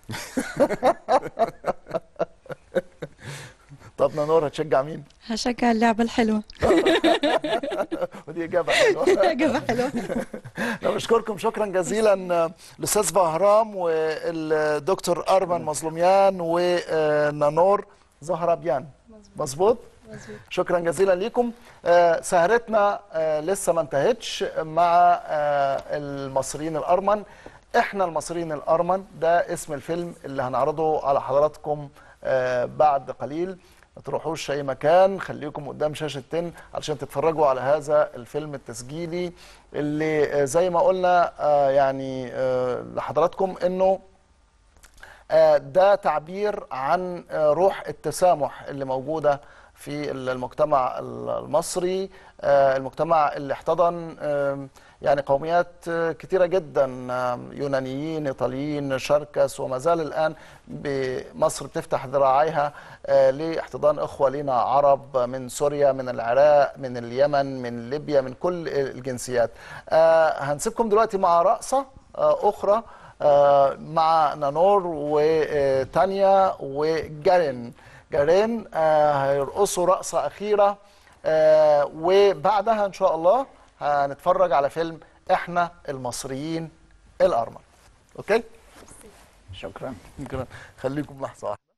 طب نانور هتشجع مين؟ هشجع اللعبة الحلوة ودي إجابة حلوة إجابة حلوة أنا بشكركم شكرا جزيلا الأستاذ بهرام والدكتور أرمن مظلوميان ونانور زهربيان مظبوط؟ شكرا جزيلا ليكم آه، سهرتنا آه، لسه ما انتهتش مع آه، المصريين الأرمن احنا المصريين الأرمن ده اسم الفيلم اللي هنعرضه على حضراتكم آه، بعد قليل ما تروحوش اي مكان خليكم قدام شاشه تن علشان تتفرجوا على هذا الفيلم التسجيلي اللي آه، زي ما قلنا آه، يعني آه، لحضراتكم انه آه، ده تعبير عن آه، روح التسامح اللي موجوده في المجتمع المصري آه، المجتمع اللي احتضن آم، يعني قوميات آه، كتيرة جدا آم، يونانيين إيطاليين شركس وما زال الآن مصر بتفتح ذراعيها آه، لاحتضان إخوة لنا عرب من سوريا من العراق من اليمن من ليبيا من كل الجنسيات آه، هنسيبكم دلوقتي مع رقصة آه، أخرى آه، مع نانور وتانيا وجارين جارين آه، هيرقصوا رقصة أخيرة آه، وبعدها إن شاء الله هنتفرج على فيلم إحنا المصريين الأرمن أوكي؟ شكرا خليكم لحظة واحدة